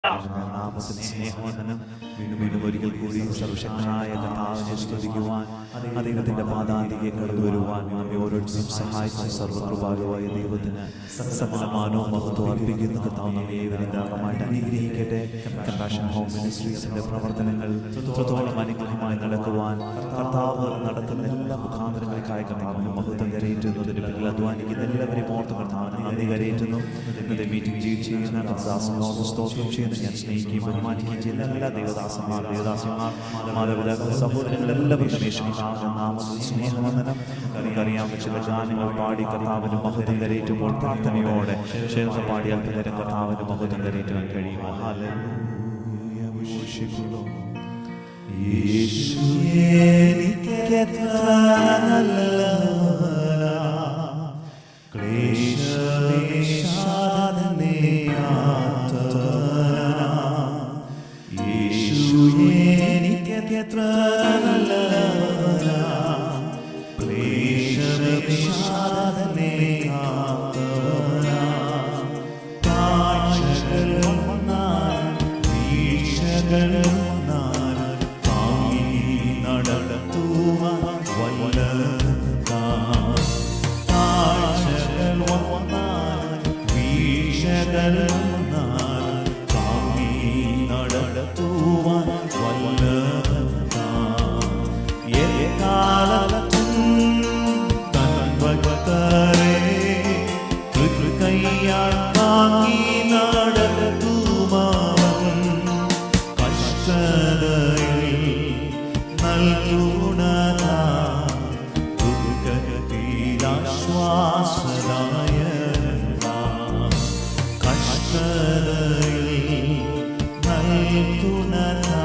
നാമത്തിന് സ്നേഹവന്ദനം വീണ്ടും വീണ്ടും ഒരിക്കൽ കൂടി സർവശക്തനായ കർത്താവിനെ സ്തുതിക്കുവാൻ അദ്ദേഹത്തിന്റെ പാതാന്തിയെ കടന്നു വരുവാൻ നമ്മെ ഓരോരുത്തരും സഹായിച്ച സർവകൃപാലുവായ ദൈവത്തിന് സകലമാനവും മഹത്വം അർപ്പിക്കുന്ന കർത്താവ് നമ്മെ ഏവരും ധാരാളമായിട്ട് അനുഗ്രഹിക്കട്ടെ കമ്പാഷൻ ഹോം മിനിസ്ട്രീസിന്റെ പ്രവർത്തനങ്ങൾ എത്രത്തോളം അനുഗ്രഹമായി നടക്കുവാൻ കർത്താവ് നടത്തുന്ന എല്ലാ മുഖാന്തരങ്ങൾക്കായ കർത്താവിന് മഹത്വം കരയേറ്റുന്നതിന് പിന്നിൽ അധ്വാനിക്കുന്ന എല്ലാവരെയും ഓർത്ത് കർത്താവിന് നന്ദി കരയേറ്റുന്നു ഇന്നത്തെ മീറ്റിംഗ് ലീഡ് ചെയ്യുന്ന കർത്താസിനോട് സ്തോത്രം ചെയ്യുന്ന ഞാൻ സ്നേഹിക്കുകയും ബഹുമാനിക്കുകയും ചെയ്യുന്ന എല്ലാ ദേവദാസന്മാർ ദേവദാസന്മാർ മാതാപിതാക്കൾ സഹോദരങ്ങൾ എല്ലാവർക്കും യേശു കർത്താവിന്റെ നാമത്തിൽ സ്നേഹവന്ദനം നമുക്കറിയാം ചില ഗാനങ്ങൾ പാടി കർത്താവിന് മഹത്വം കരയേറ്റുമ്പോൾ പ്രാർത്ഥനയോടെ ചേർന്ന് പാടി അല്പനേരം കർത്താവിന് മഹത്വം കരയേറ്റുവാൻ കഴിയുമോ ഹല്ലേലൂയ വിശേഷിക്കുന്നു യേശു എനിക്കെത്ര നല്ലവനാ നടത്തുവാൻ വല്ലതാ കാഴ്ചകൾ വന്നാൽ വീഴ്ചകൾ വന്നാൽ താങ്ങി നടത്തുവാൻ വല്ലതാ എക്കാലത്തും തൻ ഭക്തരെ കൈയാൽ താങ്ങി നടത്തുമാവൻ കഷ്ടതയിൽ നൽകുണതാ ദുഃഖത്തിലാശ്വാസദായക കഷ്ടതയിൽ നൽകുണതാ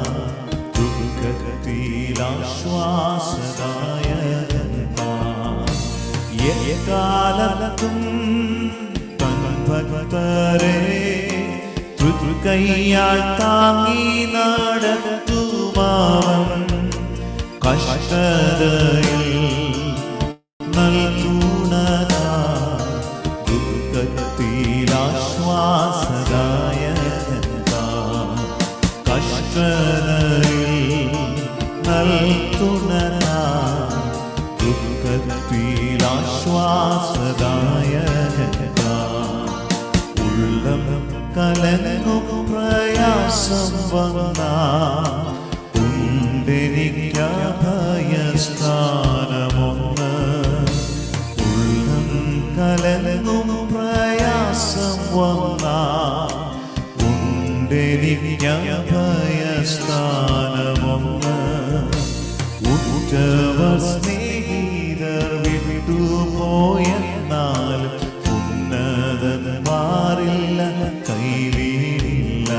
ദുഃഖത്തിലാശ്വാസദായക എക്കാലത്തും തൻ ഭക്തരെ കൈയാൽ താങ്ങി നടത്തുമാവൻ കഷ്ടതയിൽ നൽകുണതാ ദുഃഖത്തിലാശ്വാസദായക കഷ്ടതയിൽ നൽകുണതാ ദുഃഖത്തിലാശ്വാസദായക ഉള്ളം കലങ്ങും പ്രയാസം വന്ന ഉണ്ടെനിക്കഭയസ്ഥാനമൊന്ന് ഉള്ളം കലങ്ങും പ്രയാസം വന്ന ഉണ്ടെനിക്കഭയസ്ഥാനമൊന്ന് ഉറ്റവർ സ്നേഹിതർ വിട്ടുപോയെന്നാൽ ഉന്നതൻ മാറില്ല കൈവീരില്ല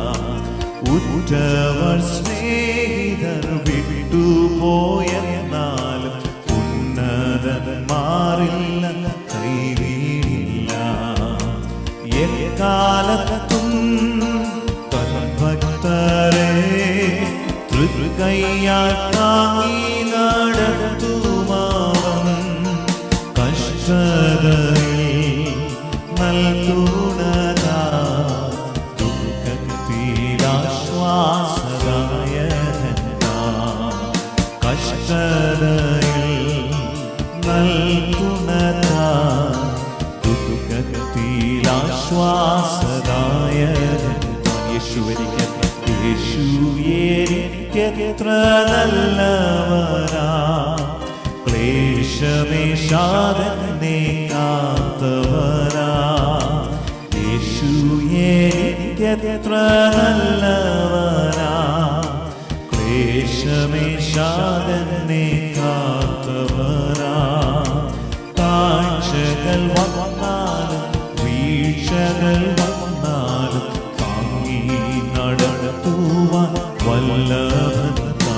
ഉറ്റവർ സ്നേഹിതർ വിട്ടുപോയെന്നാൽ ഉന്നതൻ മാറില്ല കൈവീരില്ല എക്കാലത്തും തൻ ഭക്തരെ തൃകൈയാൽ താങ്ങി നടത്തുമാവൻ കഷ്ടതയിൽ നൽകുണതാ ദുഃഖത്തിലാശ്വാസദായക കഷ്ടതയിൽ നൽകുണതാ ദുഃഖത്തിലാശ്വാസദായക യേശു എനിക്കെത്ര യേശു എനിക്കെത്ര നല്ലവനാ ക്ലേശമേശാദനെ കാത്തവനാ യേശു എനിക്കെത്ര നല്ലവനാ ക്ലേശമേശാദനെ കാത്തവനാ താഴ്ചകൾ വന്നാലും വീഴ്ചകൾ വന്നാലും താങ്ങി നടത്തുവാൻ വല്ലഭത്താ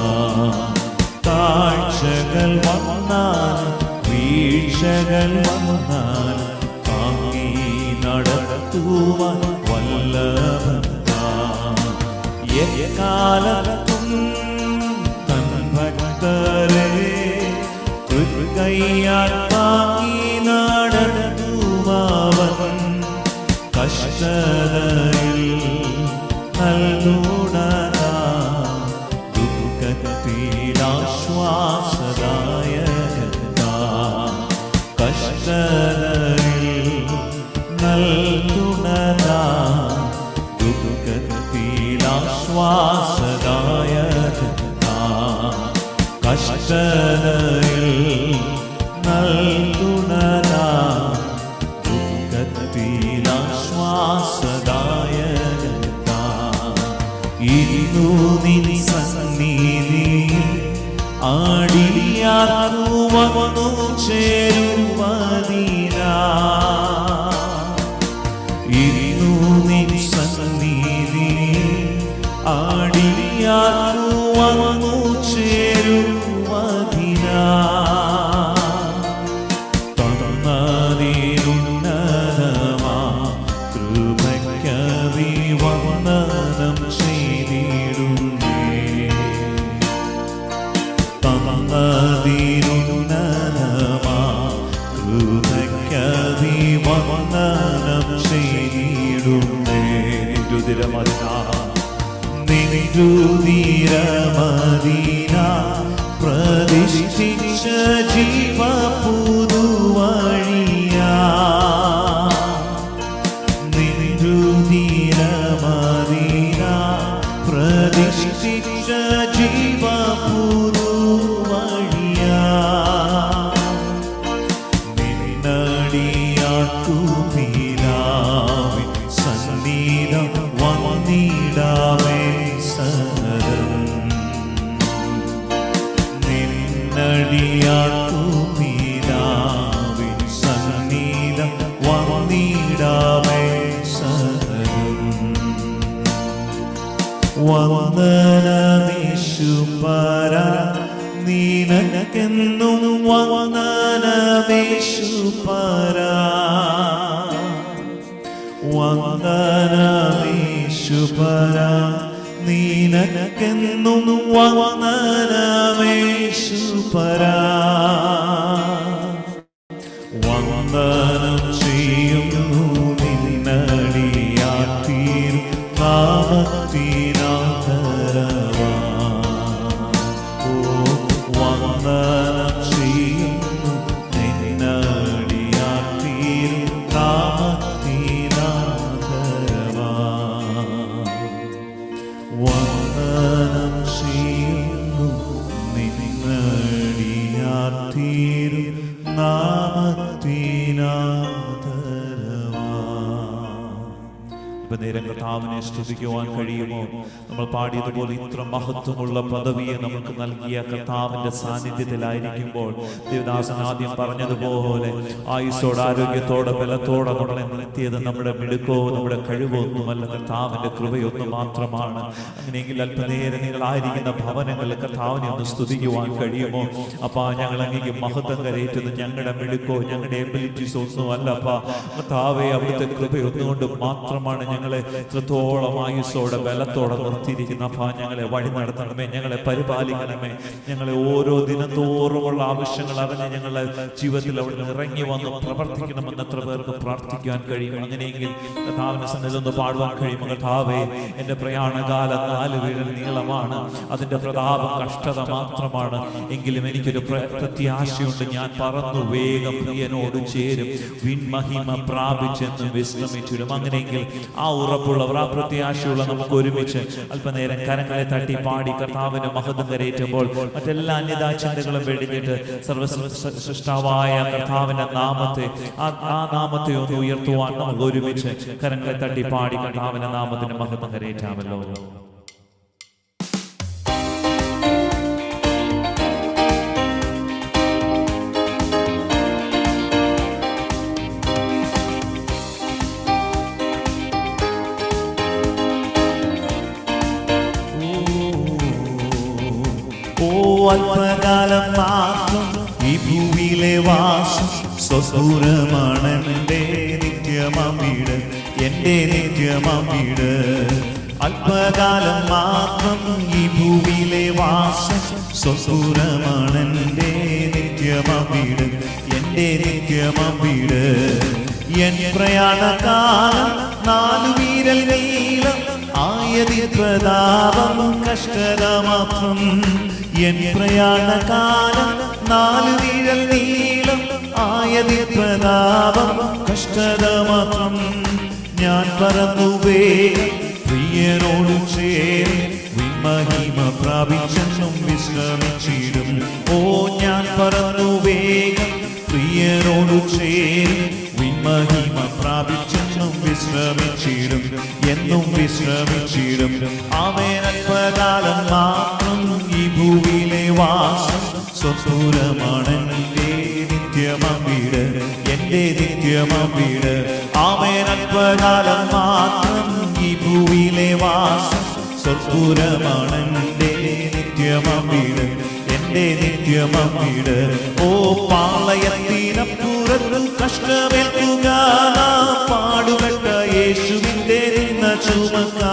താഴ്ചകൾ വന്നാലും വീഴ്ചകൾ വന്നാലും താങ്ങി നടത്തുവാൻ വല്ലഭത്താ എക്കാലത്തും തൻ ഭക്തരെ കൈയാൽ താങ്ങി നടത്തുവാൻ കഷ്ടതയിൽ നൽകുണതാ ദുഃഖത്തിലാശ്വാസദായകനാ കഷ്ടതയിൽ നൽകുണതാ ദുഃഖത്തിലാശ്വാസദായകനാ കഷ്ടതയിൽ നൽകുണതാ ദുഃഖത്തിലാശ്വാസദായകനാ ഇന്നു നിൻ സന്നിധിയിൽ ആടിയാർക്കു വന്നു ചേരുമതിനാ ഇന്നു നിൻ സന്നിധിയിൽ ആടിയാർക്കു വന്നു ചേരുമതിനാ തന്നതിരുന്നതമാ കൃപയ്ക്കവിവന്ദനം ചെയ്തിടുന്നേ തന്നതിരുന്നതമാ കൃപയ്ക്കവിവന്ദനം ചെയ്തിടുന്നേ രുതിരമതിന നിരുതിരമതിന പ്രതിഷ്ഠിച്ച ജീവ പുതുവഴിയാ നിരുതിരമതിന പ്രതിഷ്ഠിച്ച ജീവ പുതുവഴിയാ നിന്നടിയാക്കുപിതാവിൻ സന്നിധം വന്നിടാവേ സനരം നിന്നടിയാക്കുപിതാവിൻ സന്നിധം വന്നിടാവേ സനരം വന്ദനമേശുപര നീനക്കെന്നും വന്ദനമേശുപര വന്ദനമേശുപര നീനക്കെന്നും വന്ദനമേശുപര വന്ദനം ചെയ്യുന്നു നിന്നടിയാത്തീർ നാമത്തിനാധരവാ ഓ വന്ദനം ചെയ്യുന്നു നിന്നടിയാത്തീർ നാമത്തിനാധരവാ വന്ദനം ചെയ്യുന്നു നിന്നടിയാത്തീരും നാമത്തിനാദരവാ ഇപ്പൊ നേരം കർത്താവിനെ സ്തുതിക്കുവാൻ കഴിയുമോ നമ്മൾ പാടിയതുപോലെ ഇത്ര മഹത്വമുള്ള പദവിയെ നമുക്ക് നൽകിയ കർത്താവിന്റെ സാന്നിധ്യത്തിലായിരിക്കുമ്പോൾ ദേവദാസൻ ആദ്യം പറഞ്ഞതുപോലെ ആയുസോടെ ആരോഗ്യത്തോടെ ബലത്തോടെ നമ്മളെ നിർത്തിയത് നമ്മുടെ മിടുക്കോ നമ്മുടെ കഴിവോ ഒന്നുമല്ല കർത്താവിന്റെ കൃപയൊന്നു മാത്രമാണ് അങ്ങനെയെങ്കിൽ അല്പനേരം നിങ്ങളായിരിക്കുന്ന ഭവനങ്ങളിൽ കർത്താവിനെ ഒന്ന് സ്തുതിക്കുവാൻ കഴിയുമോ അപ്പാ ഞങ്ങൾ അങ്ങേക്ക് മഹത്വം കരയേറ്റത് ഞങ്ങളുടെ മിടുക്കോ ഞങ്ങളുടെ എബിലിറ്റീസ് ഒന്നും അല്ല അപ്പാ കർത്താവെ അവിടുത്തെ കൃപയൊന്നുകൊണ്ട് മാത്രമാണ് ഞങ്ങളെ ഇത്രത്തോളം ആയുസോടെ ബലത്തോടെ നിർത്തിയിരിക്കുന്ന അപ്പാ ഞങ്ങളെ വഴി നടത്തണമേ ഞങ്ങളെ പരിപാലിക്കണമേ ഞങ്ങളെ ഓരോ ദിനത്തോറുമുള്ള ആവശ്യങ്ങൾ അറിഞ്ഞ് ഞങ്ങളെ ജീവിതത്തിൽ അവിടെ ഇറങ്ങി വന്ന് പ്രവർത്തിക്കണമെന്ന് എത്ര പേർക്ക് പ്രാർത്ഥിക്കാൻ കഴിയും അങ്ങനെയെങ്കിൽ കർത്താവിന്റെ സന്നിധിയിൽ ഒന്ന് പാടുവാൻ കഴിയും കർത്താവേ എന്റെ പ്രയാണകാലം നാല് വീഴൽ നീളമാണ് അതിന്റെ പ്രതാപം കഷ്ടത മാത്രമാണ് എങ്കിലും എനിക്കൊരു പ്ര- പ്രത്യാശയുണ്ട് ഞാൻ പറന്നു വേഗം പ്രിയനോട് ചേരും വിൺമഹിമ പ്രാപിച്ചെന്ന് വിശ്രമിച്ചിരും അങ്ങനെയെങ്കിൽ ആ ഉറപ്പുള്ളവർ ആ പ്രത്യാശയുള്ള നമുക്ക് ഒരുമിച്ച് അല്പനേരം കരങ്ങളെ തട്ടി പാടി കർത്താവിന് മഹത്വം കരയേറ്റുമ്പോൾ മറ്റെല്ലാ അന്യതാചിന്തകളും വെടിഞ്ഞിട്ട് സർവ സൃഷ്ടാവായ കർത്താവിന്റെ നാമത്തെ ആ ആ നാമത്തെ ഒന്ന് ഉയർത്തുവാൻ നമുക്ക് ഒരുമിച്ച് കരങ്ങളെ തട്ടി പാടി കർത്താവിന്റെ നാമത്തിന് മഹത്വം കരയേറ്റാമല്ലോ ഓ അല്പകാലം മാത്രം ഈ ഭൂമിയിലെ വാസം സ്വസൂരമാണെന്റെ നിത്യമീട് എന്റെ നിത്യമീട് അല്പകാലം മാത്രം ഈ ഭൂമിയിലെ വാസം സ്വസൂരമാണെന്റെ നിത്യമീട് എന്റെ നിത്യമീട് എൻ പ്രയാണകാലം നാലു വീരൽ നീളം ആയ ആയതി പ്രതാപം കഷ്ടത മാത്രം എൻ പ്രയാണകാലം നാല് വീഴൽ നീളം ആയതി പ്രതാപം കഷ്ടത മാത്രം ഞാൻ പറന്നു വേഗം പ്രിയനോട് ചേരും വിമഹിമ പ്രാപിച്ചെന്നും വിശ്രമിച്ചിടും ഓ ഞാൻ പറന്നു വേഗം പ്രിയനോട് ചേരും വിമഹിമ പ്രാപിച്ചെന്നും വിശ്രമിച്ചിടും എന്നും വിശ്രമിച്ചിടും അവനൽപകാലം മാത്രം ഈ ഭൂമിയിലെ വാസം സ്വസൂരമാണ് എൻ്റെ നിത്യമം വീട് എൻ്റെ നിത്യമം വീട് അവനൽപകാലം മാത്രം ഈ ഭൂമിയിലെ വാസം സ്വസൂരമാണ് എൻ്റെ നിത്യമം വീട് എന്റെ നിത്യമം വീട് ഓ പാളയത്തിനപ്പുറത്തു കഷ്ടമേൽക്കുക പാടുപെട്ട യേശുവിന്റെ നിന്ന ചുമക്ക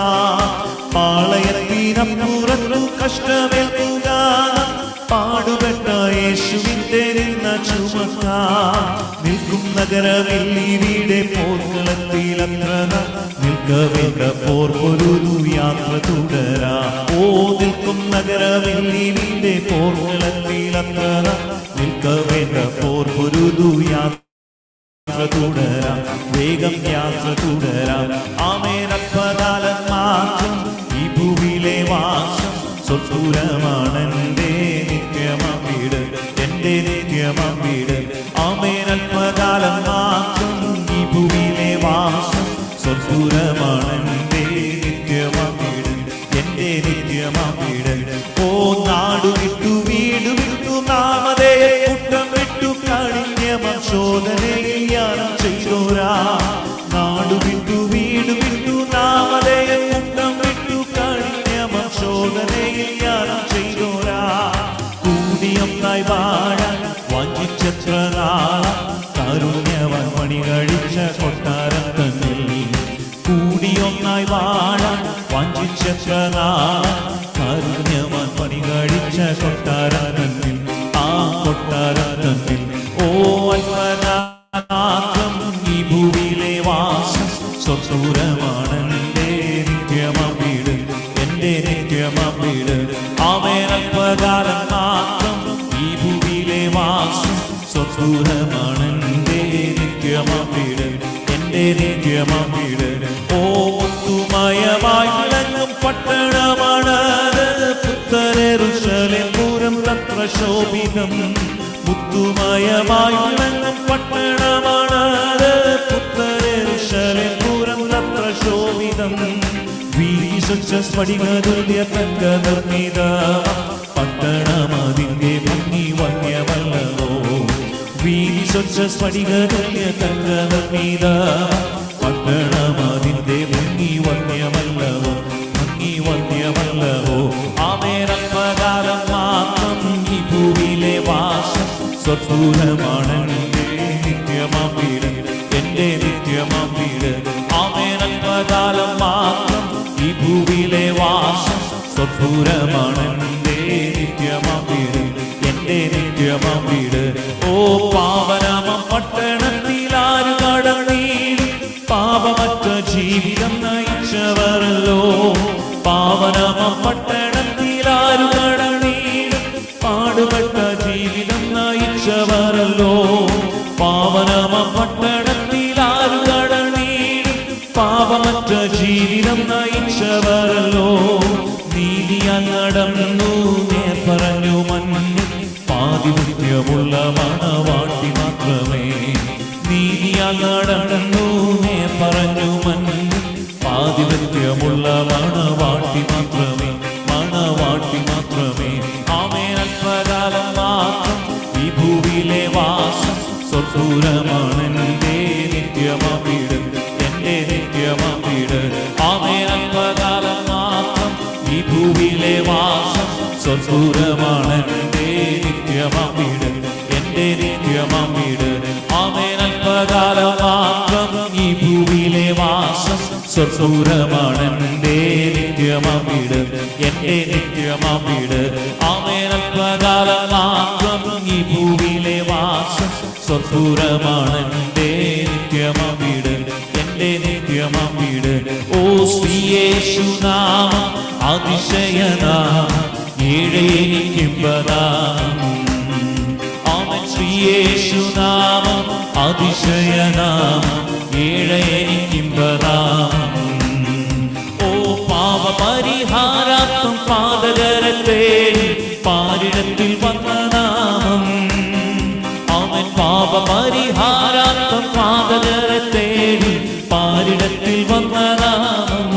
പാളയത്തിനപ്പുറത്തു കഷ്ടമേൽക്കുക പാടുപെട്ട യേശുവിന്റെ നിന്ന ചുമക്ക നിൽക്കും നഗരമിൽ ഇവിടെ പോർക്കളത്തിലത്ര നിൽക്കവേണ്ട പോർ ഒരു യാത്ര തുടരാ ഓ നിൽക്കും നഗരമിൽ ഇവിടെ പോർക്കളത്തിലത്ര നിൽക്കവേണ്ട പോർ ഒരു യാത്ര തുടരാം വേഗം യാത്ര തുടരാം ആമേനപ്പകാലം മാത്രം ഈ ഭൂമിയിലെ വാസം സ്വത്തൂരമാണ് എൻ്റെ നിത്യമം വീട് എൻ്റെ നിത്യമം വീട് ആമേനൽപ്പകാലം മാത്രം ഈ ഭൂമിയിലെ വാസം സ്വത്തൂരമാണ് എൻ്റെ നിത്യമം വീട് എൻ്റെ നിത്യമം വീട് ഓ നാടു വിട്ടു വീട് വിട്ടു നാമതയെ കുട്ടം വിട്ടു കാഠിന്യമം ശോധനയിൽ ഞാൻ ചെയ്തോരാ നാടു വിട്ടു വീട് വിട്ടു നാമതയെ കുട്ടം വിട്ടു കാഠിന്യമം ശോധനയിൽ ഞാൻ ചെയ്തോരാ കൂടിയൊന്നായി വാഴാൻ വഞ്ചിച്ചത്ര നാള കാരുണ്യവൻ മണി കഴിച്ച കൊട്ടാരം തന്നിൽ കൂടിയൊന്നായി വാഴാൻ വഞ്ചിച്ചത്ര നാള കാരുണ്യവൻ പണി കഴിച്ച കൊട്ടാരം തന്നിൽ ആ കൊട്ടാരം തന്നിൽ ഓ അൽപ്പനാഥം ഈ ഭൂമിയിലെ വാസം സ്വസൂരമാണ് എൻ്റെ നിത്യമം വീട് എൻ്റെ നിത്യമം വീട് അവനൽപ്പകാലം മാത്രം ഈ ഭൂമിയിലെ വാസം സ്വസൂരമാണ് എൻ്റെ നിത്യമം വീട് എൻ്റെ നിത്യമം വീട് ഓ മുത്തുമയമായി വിളങ്ങും പട്ടണമാണ് പുത്തരേറുശലേപുരം തത്ര ശോഭിതം മുത്തുമയമായി വിളങ്ങും പട്ടണമാണ് പുത്തരേറുശലേപുരം തത്ര ശോഭിതം വീശുച്ച സ്ഫടികതുല്യ തങ്ക നിർമ്മിത പട്ടണമതിന്റെ ഭംഗി വന്യമല്ലവോ വീശുച്ച സ്ഫടികതുല്യ തങ്ക നിർമ്മിത പട്ടണമതിന്റെ ഭംഗി വന്യമല്ലവോ ഭംഗി വന്യമല്ലവോ ആമേരൽപ്പകാലം മാത്രം ഈ ഭൂമിയിലെ വാസം സ്വത്തൂരമാണ് എൻ്റെ നിത്യമം വീട് എൻ്റെ നിത്യമം വീട് ആമേരൽപ്പകാലം മാത്രം ഈ ഭൂമിയിലെ വാസം സ്വത്തൂരമാണ് എൻ്റെ നിത്യമം വീട് എൻ്റെ നിത്യമം വീട് ഓ പാവനമം പട്ടണത്തിലാരു കടന്നീട് പാപമറ്റ ജീവിതം നയിച്ചവരല്ലോ പാവനമം പട്ടണത്തിലാരു കടന്നീട് പാടുപെട്ട ജീവിതം നയിച്ചവരല്ലോ പാവനമം പട്ടണത്തിലാരു കടന്നീട് പാപമറ്റ ജീവിതം നയിച്ചവരല്ലോ നീതിയാൽ നടന്നു നേർ പറഞ്ഞു മഞ്ഞ് പാതിമുഖ്യമുള്ള മണവാട്ടി മാത്രമേ നീതിയാൽ നടന്നു നേർ പറഞ്ഞു മഞ്ഞ് പാതിവൃത്യമുള്ള മണവാട്ടി മാത്രമേ മണവാട്ടി മാത്രമേ ആമേനൽപ്പകാലം മാത്രം ഈ ഭൂമിയിലെ വാസം സ്വത്തൂരമാണ് എൻ്റെ നിത്യമം വീട് എൻ്റെ നിത്യമം വീട് ആമേനൽപ്പകാലം മാത്രം ഈ ഭൂമിയിലെ വാസം സ്വത്തൂരമാണ് എൻ്റെ നിത്യമം വീട് എൻ്റെ നിത്യമം വീട് ആമേനൽപ്പകാലം മാത്രം ഈ ഭൂമിയിലെ വാസം സ്വത്തൂരമാണ് എൻ്റെ നിത്യമം വീട് എൻ്റെ നിത്യമം വീട് ആമേനൽപ്പകാലം മാത്രം ഈ ഭൂമിയിലെ വാസം സ്വത്തൂരമാണ് എൻ്റെ നിത്യമം വീട് എൻ്റെ നിത്യ സൗഖ്യമാം വീട് ഓ ശ്രീയേശുനാമം അതിശയനാം ഏഴേനിക്കുമ്പതാം അവൻ ശ്രീയേശുനാമം അതിശയനാമം ഏഴേനിക്കുമ്പതാം ഓ പാപപരിഹാരാർത്ഥം പാതകരത്തെ പാരിടത്തിൽ വന്ന നാമം അവൻ പാപപരിഹാരാർത്ഥം പാതകരത്തെ പാരിടത്തിൽ വന്ന നാമം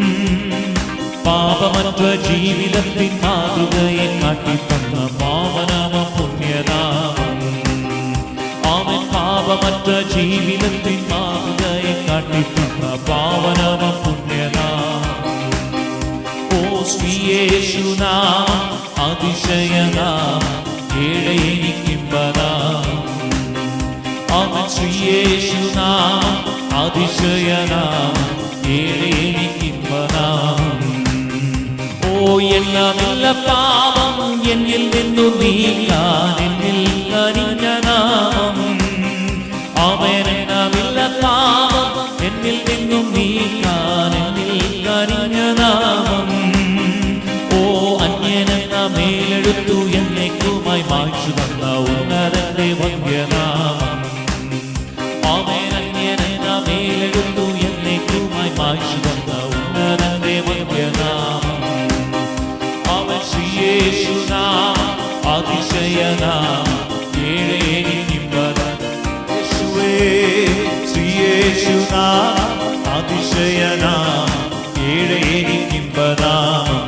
പാപമറ്റ ജീവിതത്തിൻ മാതൃകയെ കാട്ടിത്തന്ന പാവനാമ പുണ്യനാമം അവൻ പാപമറ്റ ജീവിതത്തിൻ മാതൃകയെ കാട്ടിത്തന്ന പാവനാമ പുണ്യനാമം ഓ ശ്രീയേശുനാം അതിശയനാം ഏഴയെനിക്കിമ്പനാം അവൻ ശ്രീയേശുനാം അതിശയനാം ഏഴയെനിക്കിമ്പനാം ഓ എല്ലാമില്ല പാപം എന്നിൽ നിന്നു നീക്കാൻ എന്നിൽ കരിഞ്ഞ നാമം അവനെല്ലാമില്ല പാപം എന്നിൽ നിന്നും നീക്കാൻ എന്നിൽ കരിഞ്ഞ നാമം ഓ അന്യനെന്ന മേലെടുത്തു എന്നേക്കുമായി മായ്ച്ചു തന്ന ഉന്നതന്റെ വന്യനാമം അവൻ അന്യനെന്ന മേലെടുത്തു എന്നേക്കുമായി മായ്ച്ചു തന്ന ഉന്നതന്റെ വന്യനാമം അവൻ ശ്രീയേശുനാം അതിശയനാം ഏഴേനിമ്പതാം യേശുവേ ശ്രീയേശുനാം അതിശയനാം ഏഴേനിമ്പതാം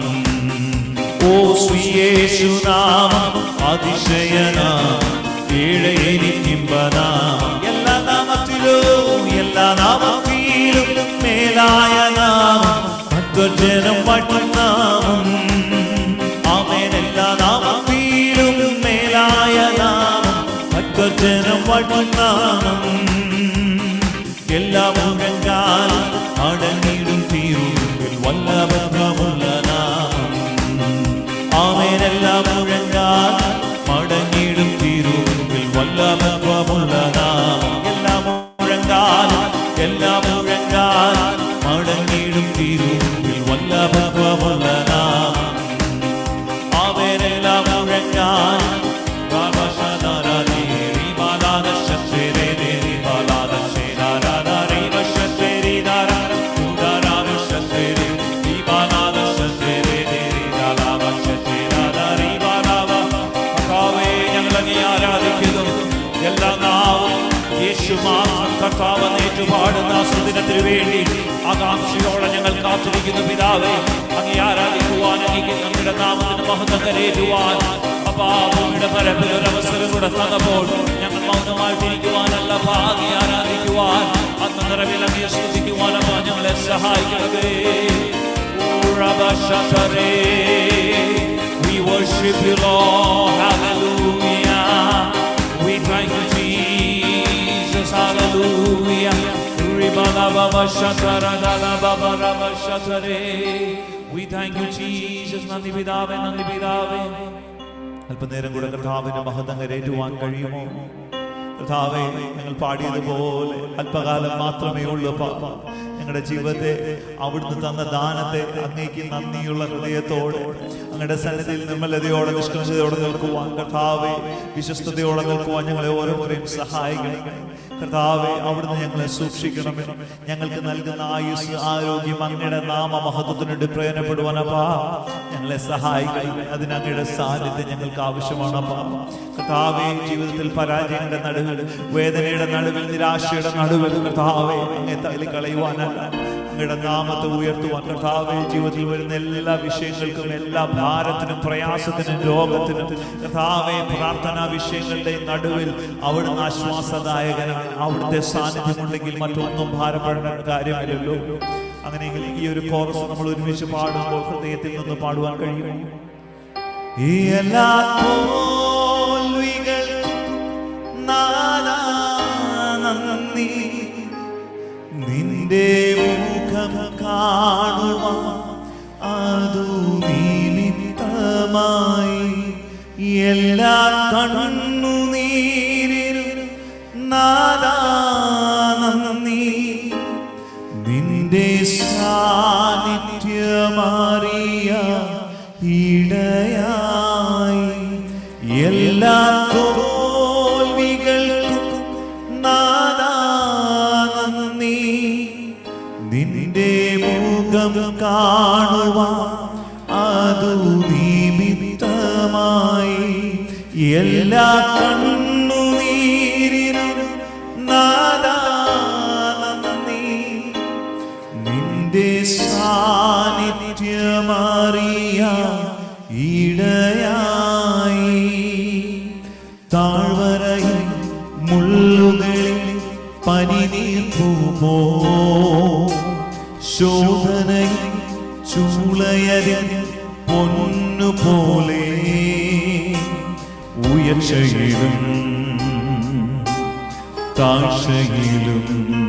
ഓ ശ്രീയേശുനാം അതിശയനാം ഏഴേനിമ്പതാം എല്ലാ നാമത്തിലും എല്ലാ നാമത്തിലും മേലായ നാമം ഭക്തജനം നാമം ആമേൻ എല്ലാ നാമത്തിലും മേലായ നാമം ഭക്തജനം നാമം എല്ലാ മുഴങ്കാലും അടങ്ങിടും തീരുവിൽ വല്ലഭമുള്ള നാമം ആമേൻ എല്ലാ മുഴങ്കാലും മടങ്ങിടും തീരുവിൽ വല്ലഭമുള്ള നാമം എല്ലാ മുഴങ്കാലും എല്ലാ മുഴങ്കാലും മടങ്ങിടും തീരുവിൽ വല്ലഭമുള്ള നാമം അവരെല്ലാം മുഴങ്ങാൻ എല്ലാ നാവും യേശു മാത്രം കർത്താവ് ഏറ്റുപാടുന്ന സുദിനത്തിന് വേണ്ടി ആകാംക്ഷയോടെ ഞങ്ങൾ കാത്തിരിക്കുന്നു പിതാവേ അങ്ങേ ആരാധിക്കുവാൻ അങ്ങേക്ക് അങ്ങയുടെ നാമത്തിന് മഹത്വം കരയേറ്റുവാൻ അപ്പാ ഭൂമിയുടെ പരപ്പിൽ ഒരു അവസരം കൂടെ തന്നപ്പോൾ ഞങ്ങൾ മൗനമായിട്ടിരിക്കുവാനല്ല ഭാഗി ആരാധിക്കുവാൻ അന്ന് നിറവിൽ അങ്ങേ സ്തുതിക്കുവാൻ അപ്പാ ഞങ്ങളെ സഹായിക്കണമേ ഓ റബശതരേ We worship you, Lord. Hallelujah. We thank you, Jesus. Hallelujah. We thank you, Jesus. നന്ദി പിതാവേ നന്ദി പിതാവേ അല്പനേരം കൂടെ കർത്താവിന്റെ മഹത്വം കരേറ്റുവാൻ കഴിയുമോ കർത്താവേ ഞങ്ങൾ പാടിയതുപോലെ അല്പകാലം മാത്രമേ ഉള്ളൂ അപ്പാ. ഞങ്ങളുടെ ജീവിതത്തെ അവിടുന്ന് തന്ന ദാനത്തെ അങ്ങേക്ക് നന്ദിയുള്ള ഹൃദയത്തോടെ അങ്ങയുടെ സന്നിധിയിൽ നിർമ്മലതയോടെ നിഷ്കളങ്കതയോടെ നിൽക്കുവാൻ കർത്താവെ വിശ്വസ്തയോടെ നിൽക്കുവാൻ ഞങ്ങളെ ഓരോരുത്തരെയും സഹായിക്കണമേ കർത്താവെ അവിടുന്ന് ഞങ്ങളെ സൂക്ഷിക്കണമേ ഞങ്ങൾക്ക് നൽകുന്ന ആയുസ് ആരോഗ്യം അങ്ങയുടെ നാമ മഹത്വത്തിനുണ്ട് പ്രയോജനപ്പെടുവാനപ്പാ ഞങ്ങളെ സഹായിക്കണമേ അതിന് അങ്ങയുടെ സാന്നിധ്യം ഞങ്ങൾക്ക് ആവശ്യമാണപ്പാ കർത്താവെ ജീവിതത്തിൽ പരാജയങ്ങളുടെ നടുവിൽ വേദനയുടെ നടുവിൽ നിരാശയുടെ നടുവിൽ കർത്താവെ അങ്ങേ തള്ളി കളയുവാനല്ല അങ്ങയുടെ നാമത്തെ ഉയർത്തുവാൻ കർത്താവെ ജീവിതത്തിൽ വരുന്ന എല്ലാ വിഷയങ്ങൾക്കും എല്ലാ ഭാരത്തിനും പ്രയാസത്തിനും രോഗത്തിനും കർത്താവെ പ്രാർത്ഥനാ വിഷയങ്ങളുടെ നടുവിൽ അവിടുന്ന് ആശ്വാസദായകനാണ് അവിടുത്തെ സാന്നിധ്യമുണ്ടെങ്കിൽ മറ്റൊന്നും ഭാരപ്പെടേണ്ട കാര്യമില്ലല്ലോ അങ്ങനെയെങ്കിൽ ഈ ഒരു കോറസ് നമ്മൾ ഒരുമിച്ച് പാടുമ്പോൾ ഹൃദയത്തിൽ നിന്ന് പാടുവാൻ കഴിയുമോ ഈ എല്ലാ തോൽവികൾക്കും നാദാ നന്ദി നിന്റെ മുഖം കാണുവാൻ അതു നിമിത്തമായി എല്ലാ കണ്ണുനീരിലും നാദാ നന്ദി നിൻ മാറിയ ഇടയായി എല്ലാ തോൽവികൾക്കും നാദാ നന്ദി നിന്റെ മുഖം കാണുവാൻ അതു നിമിത്തമായി എല്ലാ കണ്ണുനീരിനും നാദാ നന്ദി നിന്റെ സാന്നിധ്യമറിയ ഇടയായി താഴ്വരയിൽ മുള്ളുകളിൽ പനിനീർപ്പുമോ ശോധനയിൽ ചൂളയരിൽ പൊന്നുപോലെ ഉയർച്ചയിലും താഴ്ചയിലും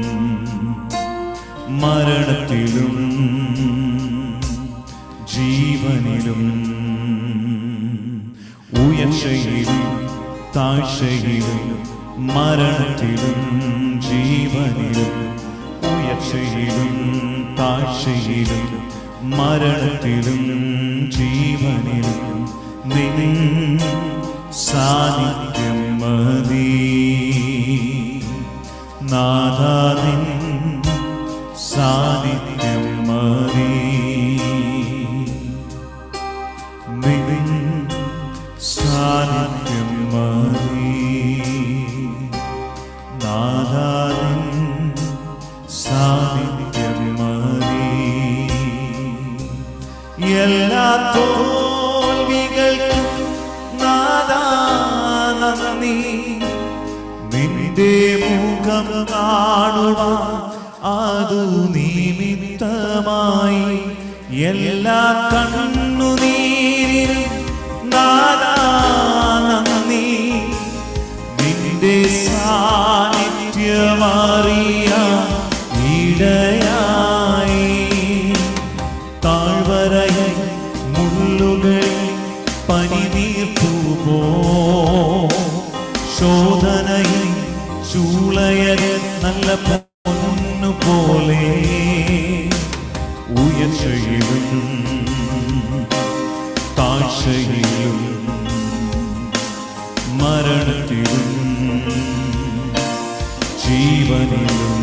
മരണത്തിലും ജീവനിലും ഉയർച്ചയിലും താഴ്ചയിലും മരണത്തിലും ജീവനിലും ഉയർച്ചയിലും താഴ്ചയിലും മരണത്തിലും ജീവനിലും നിൻ സാന്നിധ്യം മതി നാഥാനിൻ സാന്നിധ്യം മതി നിൻ സാന്നിധ്യം മതി നാഥാനിൻ സാന്നിധ്യം മതി എല്ലാ തോൽവികൾക്കും നാദാ നന്ദി നിന്റെ മുഖം കാണുവാൻ അതു നിമിത്തമായി എല്ലാ കണ്ണുനീരിനും നാദാ നന്ദി നിന്റെ സാന്നിധ്യമറിയ ഇടയായി താഴ്വരയിൽ മുള്ളുകളിൽ പനിനീർപ്പുപോ ശോധനയിൽ ചൂളയരിൽ നല്ല പൊന്നു പോലെ ഉയർച്ചയിലും താഴ്ചയിലും മരണത്തിലും ജീവനിലും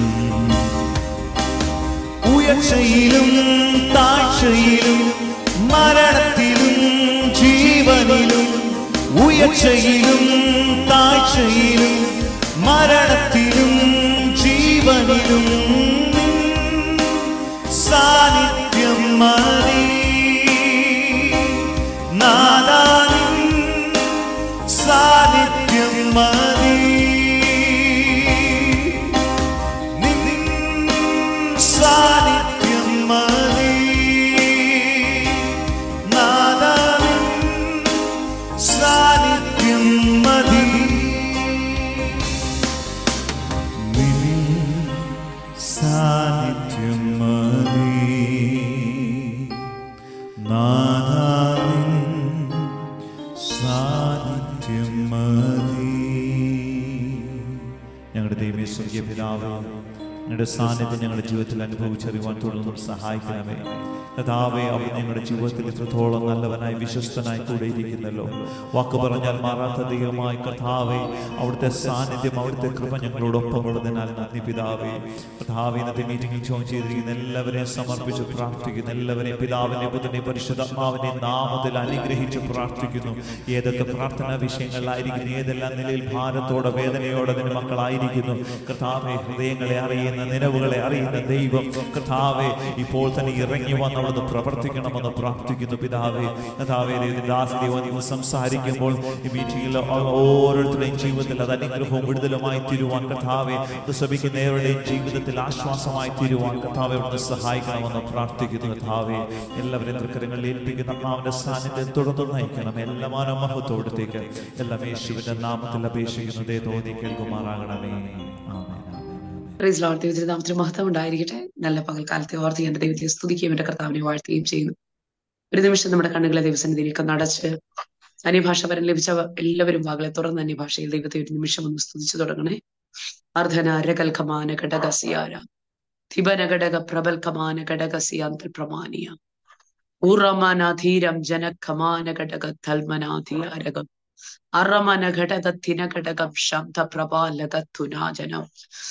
ഉയർച്ചയിലും താഴ്ചയിലും മരണത്തിലും ജീവനിലും ഉയർച്ചയിലും താഴ്ചയിലും മരണത്തിലും ജീവനിലും സാന്നിധ്യം മതി നാദാനിൻ സാന്നിധ്യം മതി നിൻ സാന്നിധ്യം മതി നാദാനിൻ സാന്നിധ്യം മതി നിൻ സാന്നിധ്യം മതി നാദാനിൻ സാന്നിധ്യം മതി ഞങ്ങളുടെ ദൈവീയ സ്വർഗീയ പിതാവ് ഞങ്ങളുടെ സാന്നിധ്യം ഞങ്ങളുടെ ജീവിതത്തിൽ അനുഭവിച്ചറിയുവാൻ തുടർന്നും സഹായിക്കണമേ കഥാവെ അവൻ ഞങ്ങളുടെ ജീവിതത്തിൽ ഇത്രത്തോളം നല്ലവനായി വിശ്വസ്തനായി കൂടെ ഇരിക്കുന്നല്ലോ വാക്ക് പറഞ്ഞാൽ മാറാത്ത ദൈവമായി കഥാവെ അവിടുത്തെ സാന്നിധ്യം അവിടുത്തെ കൃപ ഞങ്ങളോടൊപ്പം ഉള്ളതിനാൽ നന്ദി പിതാവേ കഥാവെ ഇന്നത്തെ മീറ്റിംഗിൽ ജോയിൻ ചെയ്തിരിക്കുന്ന എല്ലാവരെയും സമർപ്പിച്ച് പ്രാർത്ഥിക്കുന്നു എല്ലാവരെയും പിതാവിനെ പുത്രനെ പരിശുദ്ധാത്മാവിനെ നാമത്തിൽ അനുഗ്രഹിച്ച് പ്രാർത്ഥിക്കുന്നു ഏതൊക്കെ പ്രാർത്ഥനാ വിഷയങ്ങളിലായിരിക്കുന്നു ഏതെല്ലാം നിലയിൽ ഭാരത്തോടെ വേദനയോടെ നിന്റെ മക്കളായിരിക്കുന്നു കർത്താവെ ഹൃദയങ്ങളെ അറിയുന്ന നിലവുകളെ അറിയുന്ന ദൈവം കർത്താവെ ഇപ്പോൾ തന്നെ ഇറങ്ങി വന്ന് അവിടുന്ന് പ്രവർത്തിക്കണമെന്ന് പ്രാർത്ഥിക്കുന്നു പിതാവെ കർത്താവെ ദാസദേവൻ ഇന്ന് സംസാരിക്കുമ്പോൾ ഈ മീറ്റിംഗിൽ ഓരോരുത്തരുടെയും ജീവിതത്തിൽ അത് അനുഗ്രഹവും വിടുതലുമായി തീരുവാൻ കർത്താവെ ശ്രമിക്കുന്നവരുടെയും ജീവിതത്തിൽ ആശ്വാസമായി തീരുവാൻ കർത്താവെ അവിടുന്ന് സഹായിക്കണമെന്ന് പ്രാർത്ഥിക്കുന്നു കർത്താവെ എല്ലാവരും തൃക്കരങ്ങളിൽ ഏൽപ്പിക്കുന്ന അമ്മാവിന്റെ സാന്നിധ്യം തുടർന്ന് നയിക്കണം എല്ലാ മാനമഹത്വത്തേക്ക് എല്ലാം യേശുവിന്റെ നാമത്തിൽ അപേക്ഷിക്കുന്നതേ തോന്നി കേൾക്കുമാറാകണമേ ആമേൻ പ്രൈസ് ലോർഡ് ദൈവത്തിന്റെ നാമത്തിന് മഹത്വം ഉണ്ടായിരിക്കട്ടെ നല്ല പകൽക്കാലത്തെ ഓർത്ത് എന്റെ ദൈവത്തെ സ്തുതിക്കുകയും എന്റെ കർത്താവിനെ വാഴ്ത്തുകയും ചെയ്യുന്നു ഒരു നിമിഷം നമ്മുടെ കണ്ണുകളെ ദൈവസന്നിധിയിലേക്ക് നടച്ച് അന്യഭാഷ വരം ലഭിച്ച എല്ലാവരും വാകളെ തുറന്ന് അന്യഭാഷയിൽ ദൈവത്തെ ഒരു നിമിഷം ഒന്ന് സ്തുതിച്ചു തുടങ്ങണേ അർദ്ധന രകൽക്കമാന ഘടകസിയാര ധിബന ഘടക പ്രബൽക്കമാന ഘടകസിയാന്തർ പ്രമാണിയ ഉറമനധീരം ജനക്കമാന ഘടക തൽമനാധികാരകം അറമന ഘടകത്തിന ഘടകം ശബ്ദ പ്രഭാലകത്തുനാജനം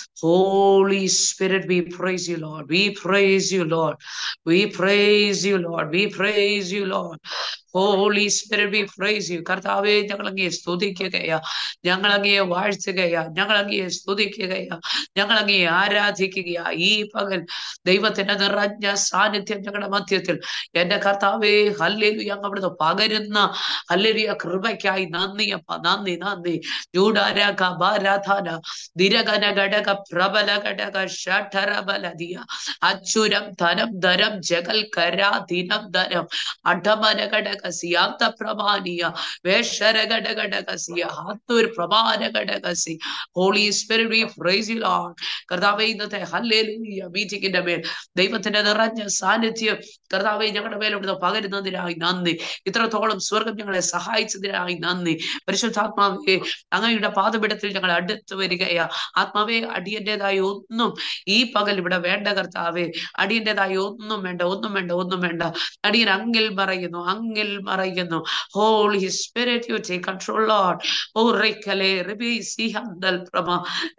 Holy Spirit, we praise you, Lord. We praise you, Lord. We praise you, Lord. We praise you, Lord. Holy Spirit, we praise you. കർത്താവെ ഞങ്ങൾ അങ്ങയെ സ്തുതിക്കുകയാ ഞങ്ങൾ അങ്ങയെ വാഴ്ത്തുകയാ ഞങ്ങൾ അങ്ങയെ സ്തുതിക്കുകയാ ഞങ്ങൾ അങ്ങയെ ആരാധിക്കുകയാ ഈ പകൽ ദൈവത്തിന്റെ നിറഞ്ഞ സാന്നിധ്യം ഞങ്ങളുടെ മധ്യത്തിൽ എന്റെ കർത്താവെ ഹല്ലേലു ഞങ്ങൾ അവിടുന്ന് പകരുന്ന ഹല്ലേലിയ കൃപയ്ക്കായി നന്ദി അപ്പ നന്ദി നന്ദി ജൂഡാരക ബാരാധാന ദിരകന ഘടക പ്രബല ഘടക ഷഠരബലദിയ അച്ചുരം ധനം ധരം ജഗൽ കരാ ദിനം ധരം അഠമന ഘടക സിയാന്ത പ്രമാണിയ വേഷര ഘടക ഘടകസിയ ഹാത്തൂർ പ്രമാന ഘടകസി holy spirit we praise you lord കർത്താവേ ഇന്നത്തെ ഹല്ലേലൂയ മീറ്റിംഗിന്റെ മേൽ ദൈവത്തിന്റെ നിറഞ്ഞ സാന്നിധ്യം കർത്താവെ ഞങ്ങളുടെ മേൽ ഇവിടുന്ന് പകരുന്നതിനായി നന്ദി ഇത്രത്തോളം സ്വർഗം ഞങ്ങളെ സഹായിച്ചതിനായി നന്ദി പരിശുദ്ധാത്മാവേ അങ്ങയുടെ പാതപിടത്തിൽ ഞങ്ങൾ അടുത്ത് വരികയാ ആത്മാവേ അടിയന്റേതായ ഒന്നും ഈ പകൽ ഇവിടെ വേണ്ട കർത്താവേ അടിയന്റേതായ ഒന്നും വേണ്ട ഒന്നും വേണ്ട ഒന്നും വേണ്ട അടിയൻ അങ്ങിൽ മറയുന്നു അങ്ങിൽ മറയുന്നു holy spirit you take control lord ഓ റേക്കലെ റിബി സിഹന്തൽ പ്രമ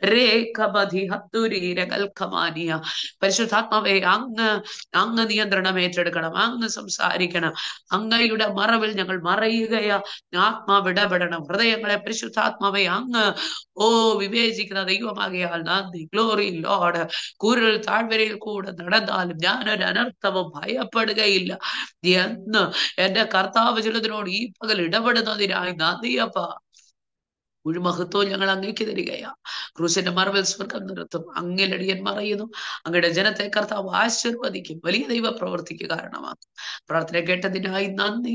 രേഖമധി ഹത്തുരീരകൽ ഖമാനിയ പരിശുദ്ധാത്മാവേ അങ്ങ് അങ്ങ് നിയന്ത്രണം ഏറ്റെടുക്കണം അങ്ങ് സംസാരിക്കണം അങ്ങയുടെ മറവിൽ ഞങ്ങൾ മറയുകയാ ആത്മാവ് ഇടപെടണം ഹൃദയങ്ങളെ പരിശുദ്ധാത്മാവെ അങ്ങ് ഓ വിവേചിക്കുന്ന ദൈവമാകിയാൽ നന്ദി ഗ്ലോറി ലോഡ് കുരൽ താഴ്വരയിൽ കൂടെ നടന്നാലും ഞാനൊരു അനർത്ഥവും ഭയപ്പെടുകയില്ല എന്ന് എന്റെ കർത്താവ് ചിലതിനോട് ഈ പകൽ ഇടപെടുന്നതിനായി നന്ദിയപ്പ മുഴുമഹത്വം ഞങ്ങൾ അങ്ങേക്ക് തരികയാ ക്രൂസിന്റെ മറവിൽ സ്വർഗം നിർത്തും അങ്ങിലടിയൻ മറയുന്നു അങ്ങയുടെ ജനത്തെ കർത്താവ് ആശീർവദിക്കും വലിയ ദൈവ പ്രവർത്തിക്ക് കാരണമാക്കും പ്രാർത്ഥന കേട്ടതിനായി നന്ദി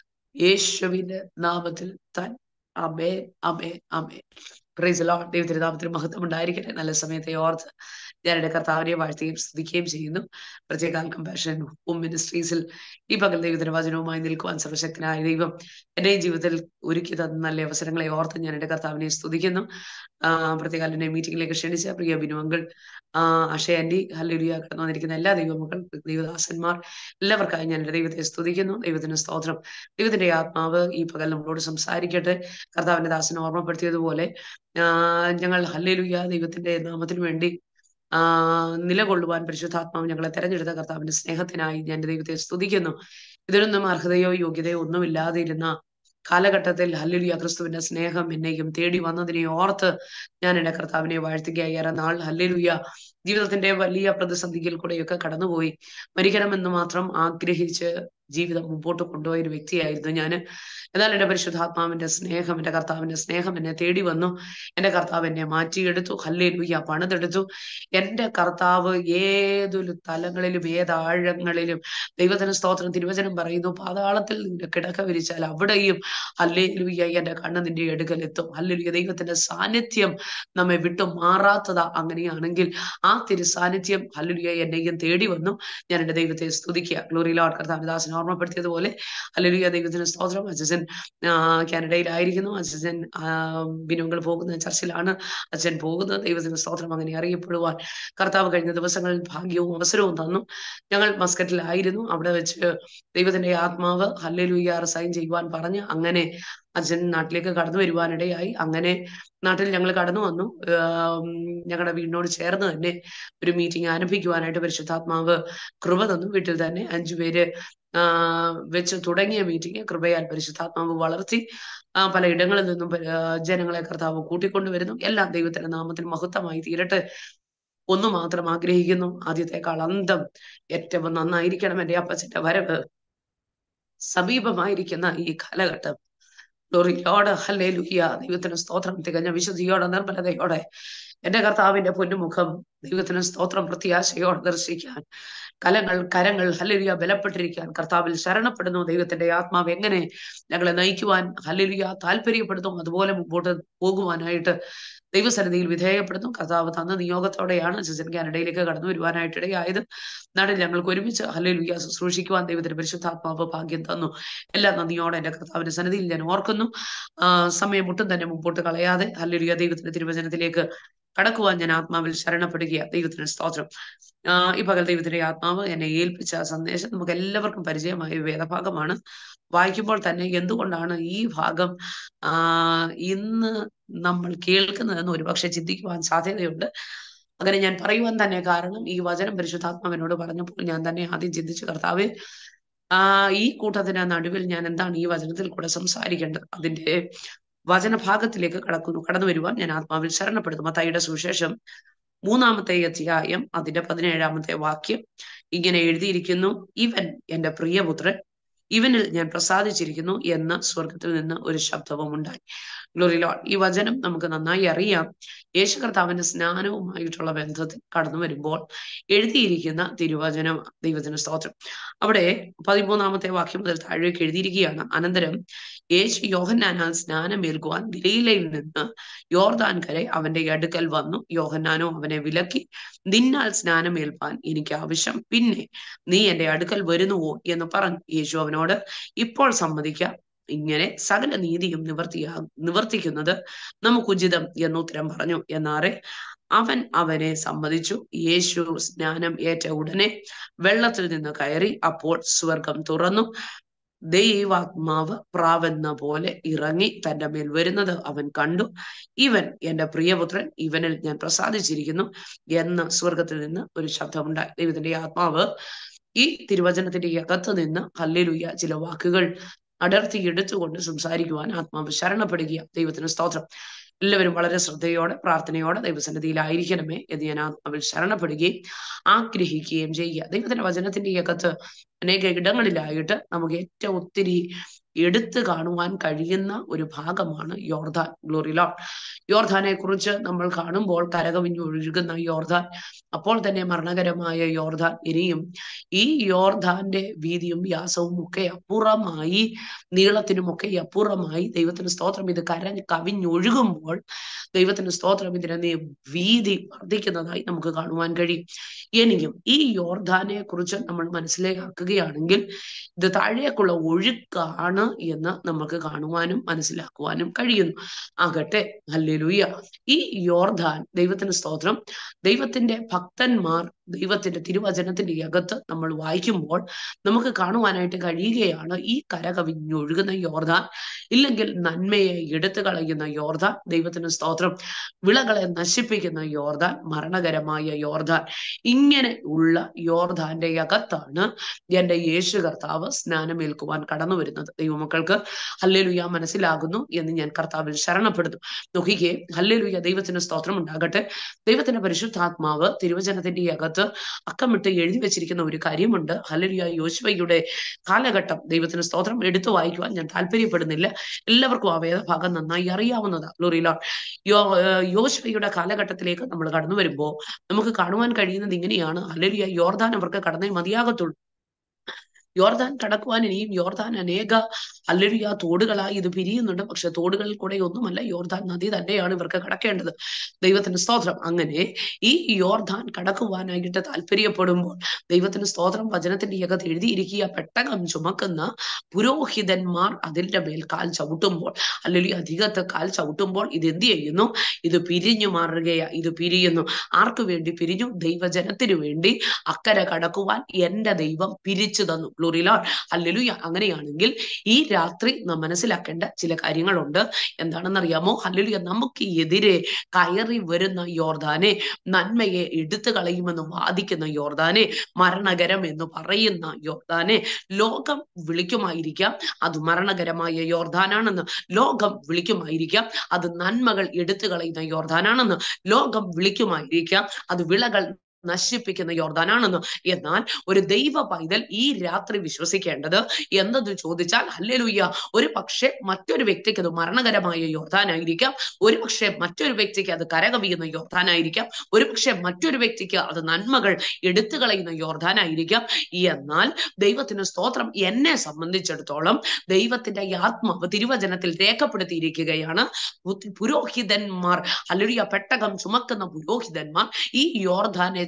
യേശുവിന്റെ നാമത്തിൽ താൻ അമേ അമേ അമേ പ്രൈസ് ലോർഡ് ദൈവത്തിന്റെ നാമത്തിൽ മഹത്വം ഉണ്ടായിരിക്കട്ടെ നല്ല സമയത്തെ ഓർത്ത് ഞാൻ എന്റെ കർത്താവിനെ വാഴ്ത്തുകയും സ്തുതിക്കുകയും ചെയ്യുന്നു പ്രത്യേക കമ്പാഷൻ ഹോം മിനിസ്ട്രീസിൽ ഈ പകൽ ദൈവത്തിന്റെ വചനവുമായി നിൽക്കുവാൻ സർവശക്തനായ ദൈവം എന്റെ ജീവിതത്തിൽ ഒരുക്കി തന്ന നല്ല അവസരങ്ങളെ ഓർത്ത് ഞാൻ എന്റെ കർത്താവിനെ സ്തുതിക്കുന്നു ആഹ് പ്രത്യേക എന്നെ മീറ്റിംഗിലേക്ക് ക്ഷണിച്ച പ്രിയ ബിനുവങ്കൾ ആഹ് അക്ഷയ ആന്റി ഹല്ലുലിയ കടന്നു വന്നിരിക്കുന്ന എല്ലാ ദൈവമക്കൾ ദൈവദാസന്മാർ എല്ലാവർക്കായി ഞാൻ എന്റെ ദൈവത്തെ സ്തുതിക്കുന്നു ദൈവത്തിന് സ്തോത്രം ദൈവത്തിന്റെ ആത്മാവ് ഈ പകൽ നമ്മളോട് സംസാരിക്കട്ടെ കർത്താവിന്റെ ദാസനെ ഓർമ്മപ്പെടുത്തിയതുപോലെ ആഹ് ഞങ്ങൾ ഹല്ലേലുയ ദൈവത്തിന്റെ നാമത്തിന് വേണ്ടി ആഹ് നിലകൊള്ളുവാൻ പരിശുദ്ധാത്മാവ് ഞങ്ങളെ തെരഞ്ഞെടുത്ത കർത്താവിന്റെ സ്നേഹത്തിനായി ഞാൻ എൻ്റെ ദൈവത്തെ സ്തുതിക്കുന്നു ഇതിനൊന്നും അർഹതയോ യോഗ്യതയോ ഒന്നുമില്ലാതെ ഇരുന്ന കാലഘട്ടത്തിൽ ഹല്ലുലിയ ക്രിസ്തുവിന്റെ സ്നേഹം എന്നെയും തേടി വന്നതിനെ ഓർത്ത് ഞാൻ എൻ്റെ കർത്താവിനെ വാഴ്ത്തുകയായി ഏറെ നാൾ ഹല്ലുലിയ ജീവിതത്തിന്റെ വലിയ പ്രതിസന്ധിയിൽ കൂടെയൊക്കെ കടന്നുപോയി മരിക്കണമെന്ന് മാത്രം ആഗ്രഹിച്ച് ജീവിതം മുമ്പോട്ട് കൊണ്ടുപോയ ഒരു വ്യക്തിയായിരുന്നു ഞാൻ എന്നാൽ എൻ്റെ പരിശുദ്ധാത്മാവിന്റെ സ്നേഹം എൻ്റെ കർത്താവിന്റെ സ്നേഹം എന്നെ തേടി വന്നു എൻ്റെ കർത്താവ് എന്നെ മാറ്റിയെടുത്തു ഹല്ലേലൂയ പണിതെടുത്തു എൻ്റെ കർത്താവ് ഏതൊരു തലങ്ങളിലും ഏതാഴങ്ങളിലും ദൈവത്തിന് സ്തോത്രം തിരുവചനം പറയുന്നു പാതാളത്തിൽ നിന്റെ കിടക്ക വിരിച്ചാൽ അവിടെയും ഹല്ലേലൂയ എൻ്റെ കണ്ണ് നിന്റെ എടുക്കലെത്തും ഹല്ലേലൂയ ദൈവത്തിന്റെ സാന്നിധ്യം നമ്മെ വിട്ടു മാറാത്തതാ അങ്ങനെയാണെങ്കിൽ ആ തിരു സാന്നിധ്യം ഹല്ലേലൂയ എന്നെയും തേടി വന്നു ഞാൻ എൻ്റെ ദൈവത്തെ സ്തുതിക്കുക ഗ്ലോറി ലോർഡ് കർത്താവിദാസൻ ഓർമ്മപ്പെടുത്തിയതുപോലെ ഹല്ലേലൂയ ദൈവത്തിന് സ്തോത്രം അച്ഛൻ കാനഡയിലായിരിക്കുന്നു അച്ഛൻ ബിനുങ്ങൾ പോകുന്ന ചർച്ചിലാണ് അച്ഛൻ പോകുന്നത് ദൈവത്തിന് സ്തോത്രം അങ്ങനെ അറിയപ്പെടുവാൻ കർത്താവ് കഴിഞ്ഞ ദിവസങ്ങളിൽ ഭാഗ്യവും അവസരവും തന്നു ഞങ്ങൾ മസ്കറ്റിലായിരുന്നു അവിടെ വെച്ച് ദൈവത്തിന്റെ ആത്മാവ് ഹല്ലേലൂയ സൈൻ ചെയ്യുവാൻ പറഞ്ഞ് അങ്ങനെ അച്ഛൻ നാട്ടിലേക്ക് കടന്നു വരുവാനിടയായി അങ്ങനെ നാട്ടിൽ ഞങ്ങൾ കടന്നു വന്നു ഞങ്ങളുടെ വീടിനോട് ചേർന്ന് തന്നെ ഒരു മീറ്റിംഗ് ആരംഭിക്കുവാനായിട്ട് പരിശുദ്ധാത്മാവ് കൃപ തന്നു വീട്ടിൽ തന്നെ അഞ്ചുപേര് വെച്ച് തുടങ്ങിയ മീറ്റിംഗ് കൃപയാൽ പരിശുദ്ധാത്മാവ് വളർത്തി പല ഇടങ്ങളിൽ നിന്നും ജനങ്ങളെ കർത്താവ് കൂട്ടിക്കൊണ്ടുവരുന്നു എല്ലാം ദൈവത്തിന്റെ നാമത്തിൽ മഹത്വമായി തീരട്ടെ ഒന്ന് മാത്രം ആഗ്രഹിക്കുന്നു ആദ്യത്തെക്കാൾ അന്തം ഏറ്റവും നന്നായിരിക്കണം എൻ്റെ അപ്പച്ചന്റെ വരവ് സമീപമായിരിക്കുന്ന ഈ കാലഘട്ടം ലോറിയോടെ ഹല്ലേ ലുഹിയ ദൈവത്തിന് സ്തോത്രം തികഞ്ഞ വിശുദ്ധിയോടെ നിർമ്മലതയോടെ എന്റെ കർത്താവിന്റെ പൊന്നുമുഖം ദൈവത്തിന് സ്തോത്രം പ്രത്യാശയോടെ ദർശിക്കാൻ കലങ്ങൾ കരങ്ങൾ ഹല്ലുലിയ ബലപ്പെട്ടിരിക്കാൻ കർത്താവിൽ ശരണപ്പെടുന്നു ദൈവത്തിന്റെ ആത്മാവ് എങ്ങനെ ഞങ്ങളെ നയിക്കുവാൻ ഹല്ലുലിയ താല്പര്യപ്പെടുന്നു അതുപോലെ മുമ്പോട്ട് പോകുവാനായിട്ട് ദൈവസന്നിധിയിൽ വിധേയപ്പെടുന്നു കർത്താവ് തന്ന നിയോഗത്തോടെയാണ് അച്ഛൻ കാനഡയിലേക്ക് കടന്നു വരുവാനായിട്ട് ഇടയായത് നാട്ടിൽ ഞങ്ങൾക്ക് ഒരുമിച്ച് ഹല്ലുലിയ ശുശ്രൂഷിക്കുവാൻ ദൈവത്തിന്റെ പരിശുദ്ധാത്മാവ് ഭാഗ്യം തന്നു എല്ലാ നന്ദിയോടെ എന്റെ കർത്താവിന്റെ സന്നിധിയിൽ ഞാൻ ഓർക്കുന്നു ആ സമയം ഒട്ടും തന്നെ മുമ്പോട്ട് കളയാതെ ഹല്ലുലിയ ദൈവത്തിന്റെ തിരുവചനത്തിലേക്ക് കടക്കുവാൻ ഞാൻ ആത്മാവിൽ ശരണപ്പെടുക ദൈവത്തിന് സ്തോത്രം ആ, ഈ പകൽ ദൈവത്തിന്റെ ആത്മാവ് എന്നെ ഏൽപ്പിച്ച ആ സന്ദേശം നമുക്ക് എല്ലാവർക്കും പരിചയമായ ഒരു വേദഭാഗമാണ് വായിക്കുമ്പോൾ തന്നെ എന്തുകൊണ്ടാണ് ഈ ഭാഗം ആ ഇന്ന് നമ്മൾ കേൾക്കുന്നതെന്ന് ഒരുപക്ഷെ ചിന്തിക്കുവാൻ സാധ്യതയുണ്ട് അങ്ങനെ ഞാൻ പറയുവാൻ തന്നെ കാരണം ഈ വചനം പരിശുദ്ധാത്മാവിനോട് പറഞ്ഞപ്പോൾ ഞാൻ തന്നെ ആദ്യം ചിന്തിച്ചു കർത്താവ് ആ ഈ കൂട്ടത്തിന്റെ നടുവിൽ ഞാൻ എന്താണ് ഈ വചനത്തിൽ കൂടെ സംസാരിക്കേണ്ടത് അതിന്റെ വചനഭാഗത്തിലേക്ക് കടക്കുന്നു കടന്നു വരുവാൻ ഞാൻ ആത്മാവിൽ ശരണപ്പെടുന്നു മത്തായിയുടെ സുവിശേഷം മൂന്നാമത്തെ അധ്യായം അതിന്റെ പതിനേഴാമത്തെ വാക്യം ഇങ്ങനെ എഴുതിയിരിക്കുന്നു ഇവൻ എന്റെ പ്രിയപുത്രൻ ഇവനിൽ ഞാൻ പ്രസാദിച്ചിരിക്കുന്നു എന്ന് സ്വർഗത്തിൽ നിന്ന് ഒരു ശബ്ദവും ഉണ്ടായി ഗ്ലോറി ലോഡ് ഈ വചനം നമുക്ക് നന്നായി അറിയാം യേശു കർത്താവിന്റെ സ്നാനവുമായിട്ടുള്ള ബന്ധത്തിൽ കടന്നു വരുമ്പോൾ എഴുതിയിരിക്കുന്ന തിരുവചനം ദൈവത്തിന് സ്തോത്രം അവിടെ പതിമൂന്നാമത്തെ വാക്യം മുതൽ താഴേക്ക് എഴുതിയിരിക്കുകയാണ് അനന്തരം യേശു യോഹന്നാനാൽ സ്നാനമേൽക്കുവാൻ ഗലീലയിൽ നിന്ന് യോർദാൻ കരെ അവന്റെ അടുക്കൽ വന്നു യോഹന്നാനോ അവനെ വിലക്കി നിന്നാൽ സ്നാനമേൽപ്പാൻ എനിക്ക് ആവശ്യം പിന്നെ നീ എന്റെ അടുക്കൽ വരുന്നുവോ എന്ന് പറഞ്ഞു യേശു അവനോട് ഇപ്പോൾ സമ്മതിക്കാം ഇങ്ങനെ സകല നീതിയും നിവർത്തിയാ നിവർത്തിക്കുന്നത് നമുക്ക് ഉചിതം എന്നുത്തരം പറഞ്ഞു എന്നാറെ അവൻ അവനെ സമ്മതിച്ചു യേശു സ്നാനം ഏറ്റ ഉടനെ വെള്ളത്തിൽ നിന്ന് കയറി അപ്പോൾ സ്വർഗം തുറന്നു ദൈവാത്മാവ് പ്രാവെന്ന പോലെ ഇറങ്ങി തന്റെ മേൽ വരുന്നത് അവൻ കണ്ടു ഇവൻ എന്റെ പ്രിയപുത്രൻ ഇവനിൽ ഞാൻ പ്രസാദിച്ചിരിക്കുന്നു എന്ന് സ്വർഗത്തിൽ നിന്ന് ഒരു ശബ്ദമുണ്ടായി ദൈവത്തിന്റെ ആത്മാവ് ഈ തിരുവചനത്തിന്റെ അകത്ത് നിന്ന് ഹല്ലേലൂയ ചില വാക്കുകൾ അടർത്തി എടുത്തുകൊണ്ട് സംസാരിക്കുവാൻ ആത്മാവ് ശരണപ്പെടുക ദൈവത്തിന് സ്തോത്രം എല്ലാവരും വളരെ ശ്രദ്ധയോടെ പ്രാർത്ഥനയോടെ ദൈവസന്നിധിയിലായിരിക്കണമേ എന്ന് ഞാൻ ആത്മാവിൽ ശരണപ്പെടുകയും ആഗ്രഹിക്കുകയും ചെയ്യുക ദൈവത്തിന്റെ വചനത്തിന്റെ അകത്ത് അനേക ഇടങ്ങളിലായിട്ട് നമുക്ക് ഏറ്റവും ഒത്തിരി എടുത്തു കാണുവാൻ കഴിയുന്ന ഒരു ഭാഗമാണ് യോർദാൻ ഗ്ലോറി ലോഡ് യോർദാനെ കുറിച്ച് നമ്മൾ കാണുമ്പോൾ കരകവിഞ്ഞ് ഒഴുകുന്ന യോർദാൻ അപ്പോൾ തന്നെ മരണകരമായ യോർദാൻ ഇനിയും ഈ യോർദാന്റെ വീതിയും വ്യാസവും ഒക്കെ അപ്പുറമായി നീളത്തിനുമൊക്കെ അപ്പുറമായി ദൈവത്തിന് സ്തോത്രം ഇത് കര കവിഞ്ഞൊഴുകുമ്പോൾ ദൈവത്തിന് സ്തോത്രം ഇതിനെ വീതി വർദ്ധിക്കുന്നതായി നമുക്ക് കാണുവാൻ കഴിയും ഇനിയും ഈ യോർദാനെ കുറിച്ച് നമ്മൾ മനസ്സിലാക്കുകയാണെങ്കിൽ ഇത് താഴേക്കുള്ള ഒഴുക്കാണ് എന്ന് നമുക്ക് കാണുവാനും മനസ്സിലാക്കുവാനും കഴിയുന്നു ആകട്ടെ ഹല്ലേലൂയ ഈ യോർദാൻ ദൈവത്തിന് സ്തോത്രം ദൈവത്തിന്റെ ഭക്തന്മാർ ദൈവത്തിന്റെ തിരുവചനത്തിന്റെ അകത്ത് നമ്മൾ വായിക്കുമ്പോൾ നമുക്ക് കാണുവാനായിട്ട് കഴിയുകയാണ് ഈ കര കവിഞ്ഞൊഴുകുന്ന യോർദാൻ ഇല്ലെങ്കിൽ നന്മയെ എടുത്തു കളയുന്ന യോർദാൻ ദൈവത്തിന് സ്തോത്രം വിളകളെ നശിപ്പിക്കുന്ന യോർദാൻ മരണകരമായ യോർദാൻ ഇങ്ങനെ ഉള്ള യോർദാന്റെ അകത്താണ് എന്റെ യേശു കർത്താവ് സ്നാനമേൽക്കുവാൻ കടന്നു വരുന്നത് ദൈവമക്കൾക്ക് ഹല്ലേലുയ മനസ്സിലാകുന്നു എന്ന് ഞാൻ കർത്താവിൽ ശരണപ്പെടുന്നു നോക്കിക്കേ ഹല്ലേലുയ ദൈവത്തിന് സ്തോത്രം ഉണ്ടാകട്ടെ ദൈവത്തിന്റെ പരിശുദ്ധാത്മാവ് തിരുവചനത്തിന്റെ അകത്ത് അക്കമിട്ട് എഴുതി വെച്ചിരിക്കുന്ന ഒരു കാര്യമുണ്ട് ഹല്ലേലുയ യോശുവയുടെ കാലഘട്ടം ദൈവത്തിന് സ്തോത്രം എടുത്തു വായിക്കുവാൻ ഞാൻ താല്പര്യപ്പെടുന്നില്ല എല്ലാവർക്കും ആ വേദഭാഗം നന്നായി അറിയാവുന്നതാണ് ലോറിയിലാണ് യോ യോശുവയുടെ കാലഘട്ടത്തിലേക്ക് നമ്മൾ കടന്നു വരുമ്പോൾ നമുക്ക് കാണുവാൻ കഴിയുന്നത് ഇങ്ങനെയാണ് ഹല്ലേലൂയ യോർദാൻ അവർക്ക് കടന്നേ മതിയാകത്തുള്ളൂ യോർദാൻ കടക്കുവാൻ ഇനിയും യോർദാൻ അനേക അല്ലരിയ തോടുകളായി ഇത് പിരിയുന്നുണ്ട് പക്ഷെ തോടുകളിൽ കൂടെ ഒന്നുമല്ല യോർദാൻ നദി തന്നെയാണ് ഇവർക്ക് കടക്കേണ്ടത് ദൈവത്തിന് സ്തോത്രം അങ്ങനെ ഈ യോർദാൻ കടക്കുവാനായിട്ട് താല്പര്യപ്പെടുമ്പോൾ ദൈവത്തിന് സ്തോത്രം വചനത്തിന്റെ അകത്ത് എഴുതിയിരിക്കുക പെട്ടകം ചുമക്കുന്ന പുരോഹിതന്മാർ അതിന്റെ മേൽ കാൽ ചവിട്ടുമ്പോൾ അല്ലെങ്കിൽ അധികത്ത് കാൽ ചവിട്ടുമ്പോൾ ഇത് എന്ത് ചെയ്യുന്നു ഇത് പിരിഞ്ഞു മാറുകയാ ഇത് പിരിയുന്നു ആർക്കു വേണ്ടി പിരിഞ്ഞു ദൈവജനത്തിനു വേണ്ടി അക്കരെ കടക്കുവാൻ എന്റെ ദൈവം പിരിച്ചു തന്നു ഗ്ലോറിലാൾ അല്ലെലുയ അങ്ങനെയാണെങ്കിൽ ഈ രാത്രി നാം മനസ്സിലാക്കേണ്ട ചില കാര്യങ്ങളുണ്ട് എന്താണെന്നറിയാമോ ഹല്ലേലൂയ നമുക്ക് എതിരെ കയറി വരുന്ന യോർദാനെ നന്മയെ എടുത്തു കളയുമെന്ന് വാദിക്കുന്ന യോർദാനെ മരണകരം എന്ന് പറയുന്ന യോർദാനെ ലോകം വിളിക്കുമായിരിക്കാം അത് മരണകരമായ യോർദാനാണെന്ന് ലോകം വിളിക്കുമായിരിക്കാം അത് നന്മകൾ എടുത്തു കളയുന്ന യോർദാനാണെന്ന് ലോകം വിളിക്കുമായിരിക്കാം അത് വിളകൾ നശിപ്പിക്കുന്ന യോർദാനാണെന്ന് എന്നാൽ ഒരു ദൈവ പൈതൽ ഈ രാത്രി വിശ്വസിക്കേണ്ടത് എന്തെന്ന് ചോദിച്ചാൽ ഹല്ലേലൂയ ഒരു പക്ഷേ മറ്റൊരു വ്യക്തിക്ക് അത് മരണകരമായ യോർദാനായിരിക്കാം ഒരു പക്ഷേ മറ്റൊരു വ്യക്തിക്ക് അത് കരകവിയുന്ന യോർദാനായിരിക്കാം ഒരു പക്ഷേ മറ്റൊരു വ്യക്തിക്ക് അത് നന്മകൾ എടുത്തു കളയുന്ന യോർദാനായിരിക്കാം എന്നാൽ ദൈവത്തിന് സ്തോത്രം എന്നെ സംബന്ധിച്ചിടത്തോളം ദൈവത്തിന്റെ ആത്മാവ് തിരുവചനത്തിൽ രേഖപ്പെടുത്തിയിരിക്കുകയാണ് പുരോഹിതന്മാർ അല്ലെങ്കിൽ പെട്ടകം ചുമക്കുന്ന പുരോഹിതന്മാർ ഈ യോർദാനെ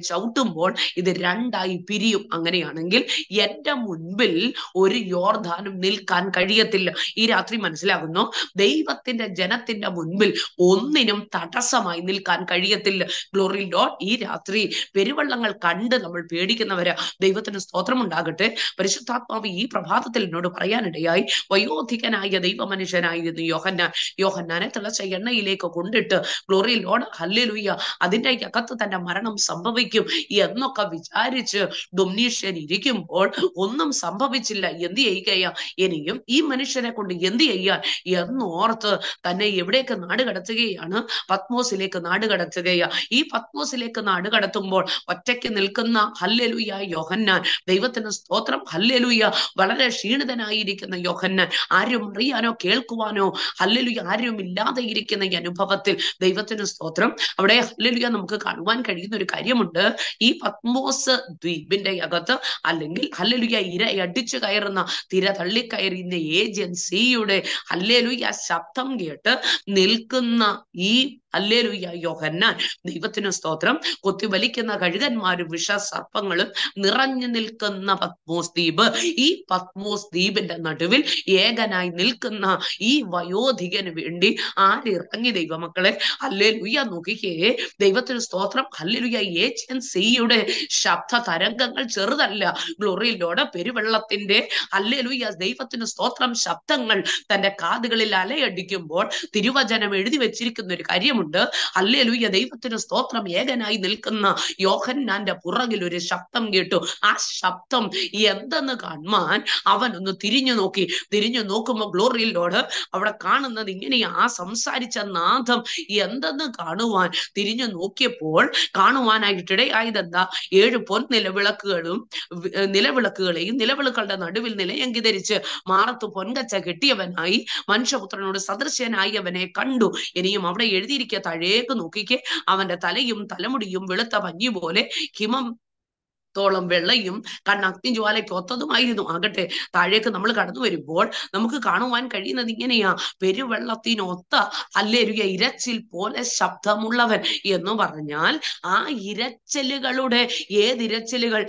ചവിട്ടുമ്പോൾ ഇത് രണ്ടായി പിരിയും അങ്ങനെയാണെങ്കിൽ എന്റെ മുൻപിൽ ഒരു യോർധാനും നിൽക്കാൻ കഴിയത്തില്ല ഈ രാത്രി മനസ്സിലാകുന്നു ദൈവത്തിന്റെ ജനത്തിന്റെ മുൻപിൽ ഒന്നിനും തടസ്സമായി നിൽക്കാൻ കഴിയത്തില്ല ഗ്ലോറി ലോഡ് ഈ രാത്രി പെരുവള്ളങ്ങൾ കണ്ട് നമ്മൾ പേടിക്കുന്നവര് ദൈവത്തിന് സ്തോത്രം ഉണ്ടാകട്ടെ പരിശുദ്ധാത്മാവ് ഈ പ്രഭാതത്തിൽ എന്നോട് പറയാനിടയായി വയോധികനായ ദൈവ മനുഷ്യനായിരുന്നു യോഹന്നാൻ യോഹന്നാനെ തിളച്ച എണ്ണയിലേക്ക് കൊണ്ടിട്ട് ഗ്ലോറി ലോഡ് ഹല്ലേലൂയ അതിന്റെ അകത്ത് തന്റെ മരണം സംഭവിക്കും എന്നൊക്കെ വിചാരിച്ച് ഡൊമിനീഷ്യൻ ഇരിക്കുമ്പോൾ ഒന്നും സംഭവിച്ചില്ല എന്ത് ചെയ്യുകയാ ഇനിയും ഈ മനുഷ്യനെ കൊണ്ട് എന്ത് ചെയ്യാൻ എന്നോർത്ത് തന്നെ എവിടേക്ക് നാട് കടത്തുകയാണ് പത്മോസിലേക്ക് നാട് കടത്തുകയാ ഈ പത്മോസിലേക്ക് നാട് കടത്തുമ്പോൾ ഒറ്റയ്ക്ക് നിൽക്കുന്ന ഹല്ലേലൂയ യോഹന്നാൻ ദൈവത്തിന് സ്തോത്രം ഹല്ലേലൂയ വളരെ ക്ഷീണിതനായിരിക്കുന്ന യോഹന്നാൻ ആരും അറിയാനോ കേൾക്കുവാനോ ഹല്ലേലൂയ ആരും ഇല്ലാതെ ഇരിക്കുന്ന ഈ അനുഭവത്തിൽ ദൈവത്തിന് സ്തോത്രം അവിടെ ഹല്ലേലൂയ നമുക്ക് കാണുവാൻ കഴിയുന്ന ഒരു കാര്യമുണ്ട് ഈ പത്മോസ് ദ്വീപിന്റെ അകത്ത് അല്ലെങ്കിൽ ഹല്ലേലൂയ ഇര അടിച്ചു കയറുന്ന തിര തള്ളിക്കയറുന്ന ഏജൻസിയുടെ ഹല്ലേലൂയ ശബ്ദം കേട്ട് നിൽക്കുന്ന ഈ ഹല്ലേലൂയ യോഹന്നാൻ ദൈവത്തിന് സ്തോത്രം കൊത്തിവലിക്കുന്ന കഴുകന്മാരും വിഷസർപ്പങ്ങളും നിറഞ്ഞു നിൽക്കുന്ന പത്മോസ് ദ്വീപ് ഈ പത്മോസ് ദ്വീപിന്റെ നടുവിൽ ഏകനായി നിൽക്കുന്ന ഈ വയോധികന് വേണ്ടി ആരിറങ്ങി ദൈവമക്കളെ ഹല്ലേലൂയ നോക്കിക്കേ ദൈവത്തിന് സ്തോത്രം ഹല്ലേലൂയ ഏജൻസിയുടെ ശബ്ദ തരംഗങ്ങൾ ചെറുതല്ല ഗ്ലോറിയിലൂടെ പെരുവെള്ളത്തിന്റെ ഹല്ലേലൂയ ദൈവത്തിന് സ്തോത്രം ശബ്ദങ്ങൾ തന്റെ കാതുകളിൽ അലയടിക്കുമ്പോൾ തിരുവചനം എഴുതി വെച്ചിരിക്കുന്ന ഒരു കാര്യമുണ്ട് ഹല്ലേലൂയ ദൈവത്തിന് സ്തോത്രം ഏകനായി നിൽക്കുന്ന യോഹന്നാന്റെ പുറകിൽ ഒരു ശബ്ദം കേട്ടു ആ ശബ്ദം എന്തെന്ന് കാണുവാൻ അവൻ ഒന്ന് തിരിഞ്ഞു നോക്കി തിരിഞ്ഞു നോക്കുമ്പോൾ ഗ്ലോറിയിലോട് അവിടെ കാണുന്നത് ഇങ്ങനെയാ ആ സംസാരിച്ച നാദം എന്തെന്ന് കാണുവാൻ തിരിഞ്ഞു നോക്കിയപ്പോൾ കാണുവാനായിട്ടിടയായതെന്താ ഏഴ് പൊൻ നിലവിളക്കുകളും വി- ഏർ നിലവിളക്കുകളെയും നിലവിളക്കുകളുടെ നടുവിൽ നിലയങ്കിധരിച്ച് മാറത്ത് പൊൻകച്ച കെട്ടിയവനായി മനുഷ്യപുത്രനോട് സദൃശ്യനായി അവനെ കണ്ടു ഇനിയും അവിടെ എഴുതിയിരിക്കുക താഴേക്ക് നോക്കിക്കേ അവന്റെ തലയും തലമുടിയും വെളുത്ത പഞ്ഞി പോലെ ഹിമം ത്തോളം വെള്ളയും കണ്ണ് അഗ്നിജ്വാലയ്ക്ക് ഒത്തതുമായിരുന്നു ആകട്ടെ താഴേക്ക് നമ്മൾ കടന്നു വരുമ്പോൾ നമുക്ക് കാണുവാൻ കഴിയുന്നത് ഇങ്ങനെയാ പെരുവെള്ളത്തിനൊത്ത അല്ലേരുക ഇരച്ചിൽ പോലെ ശബ്ദമുള്ളവൻ എന്ന് പറഞ്ഞാൽ ആ ഇരച്ചിലുകളുടെ ഏതിരച്ചിലുകൾ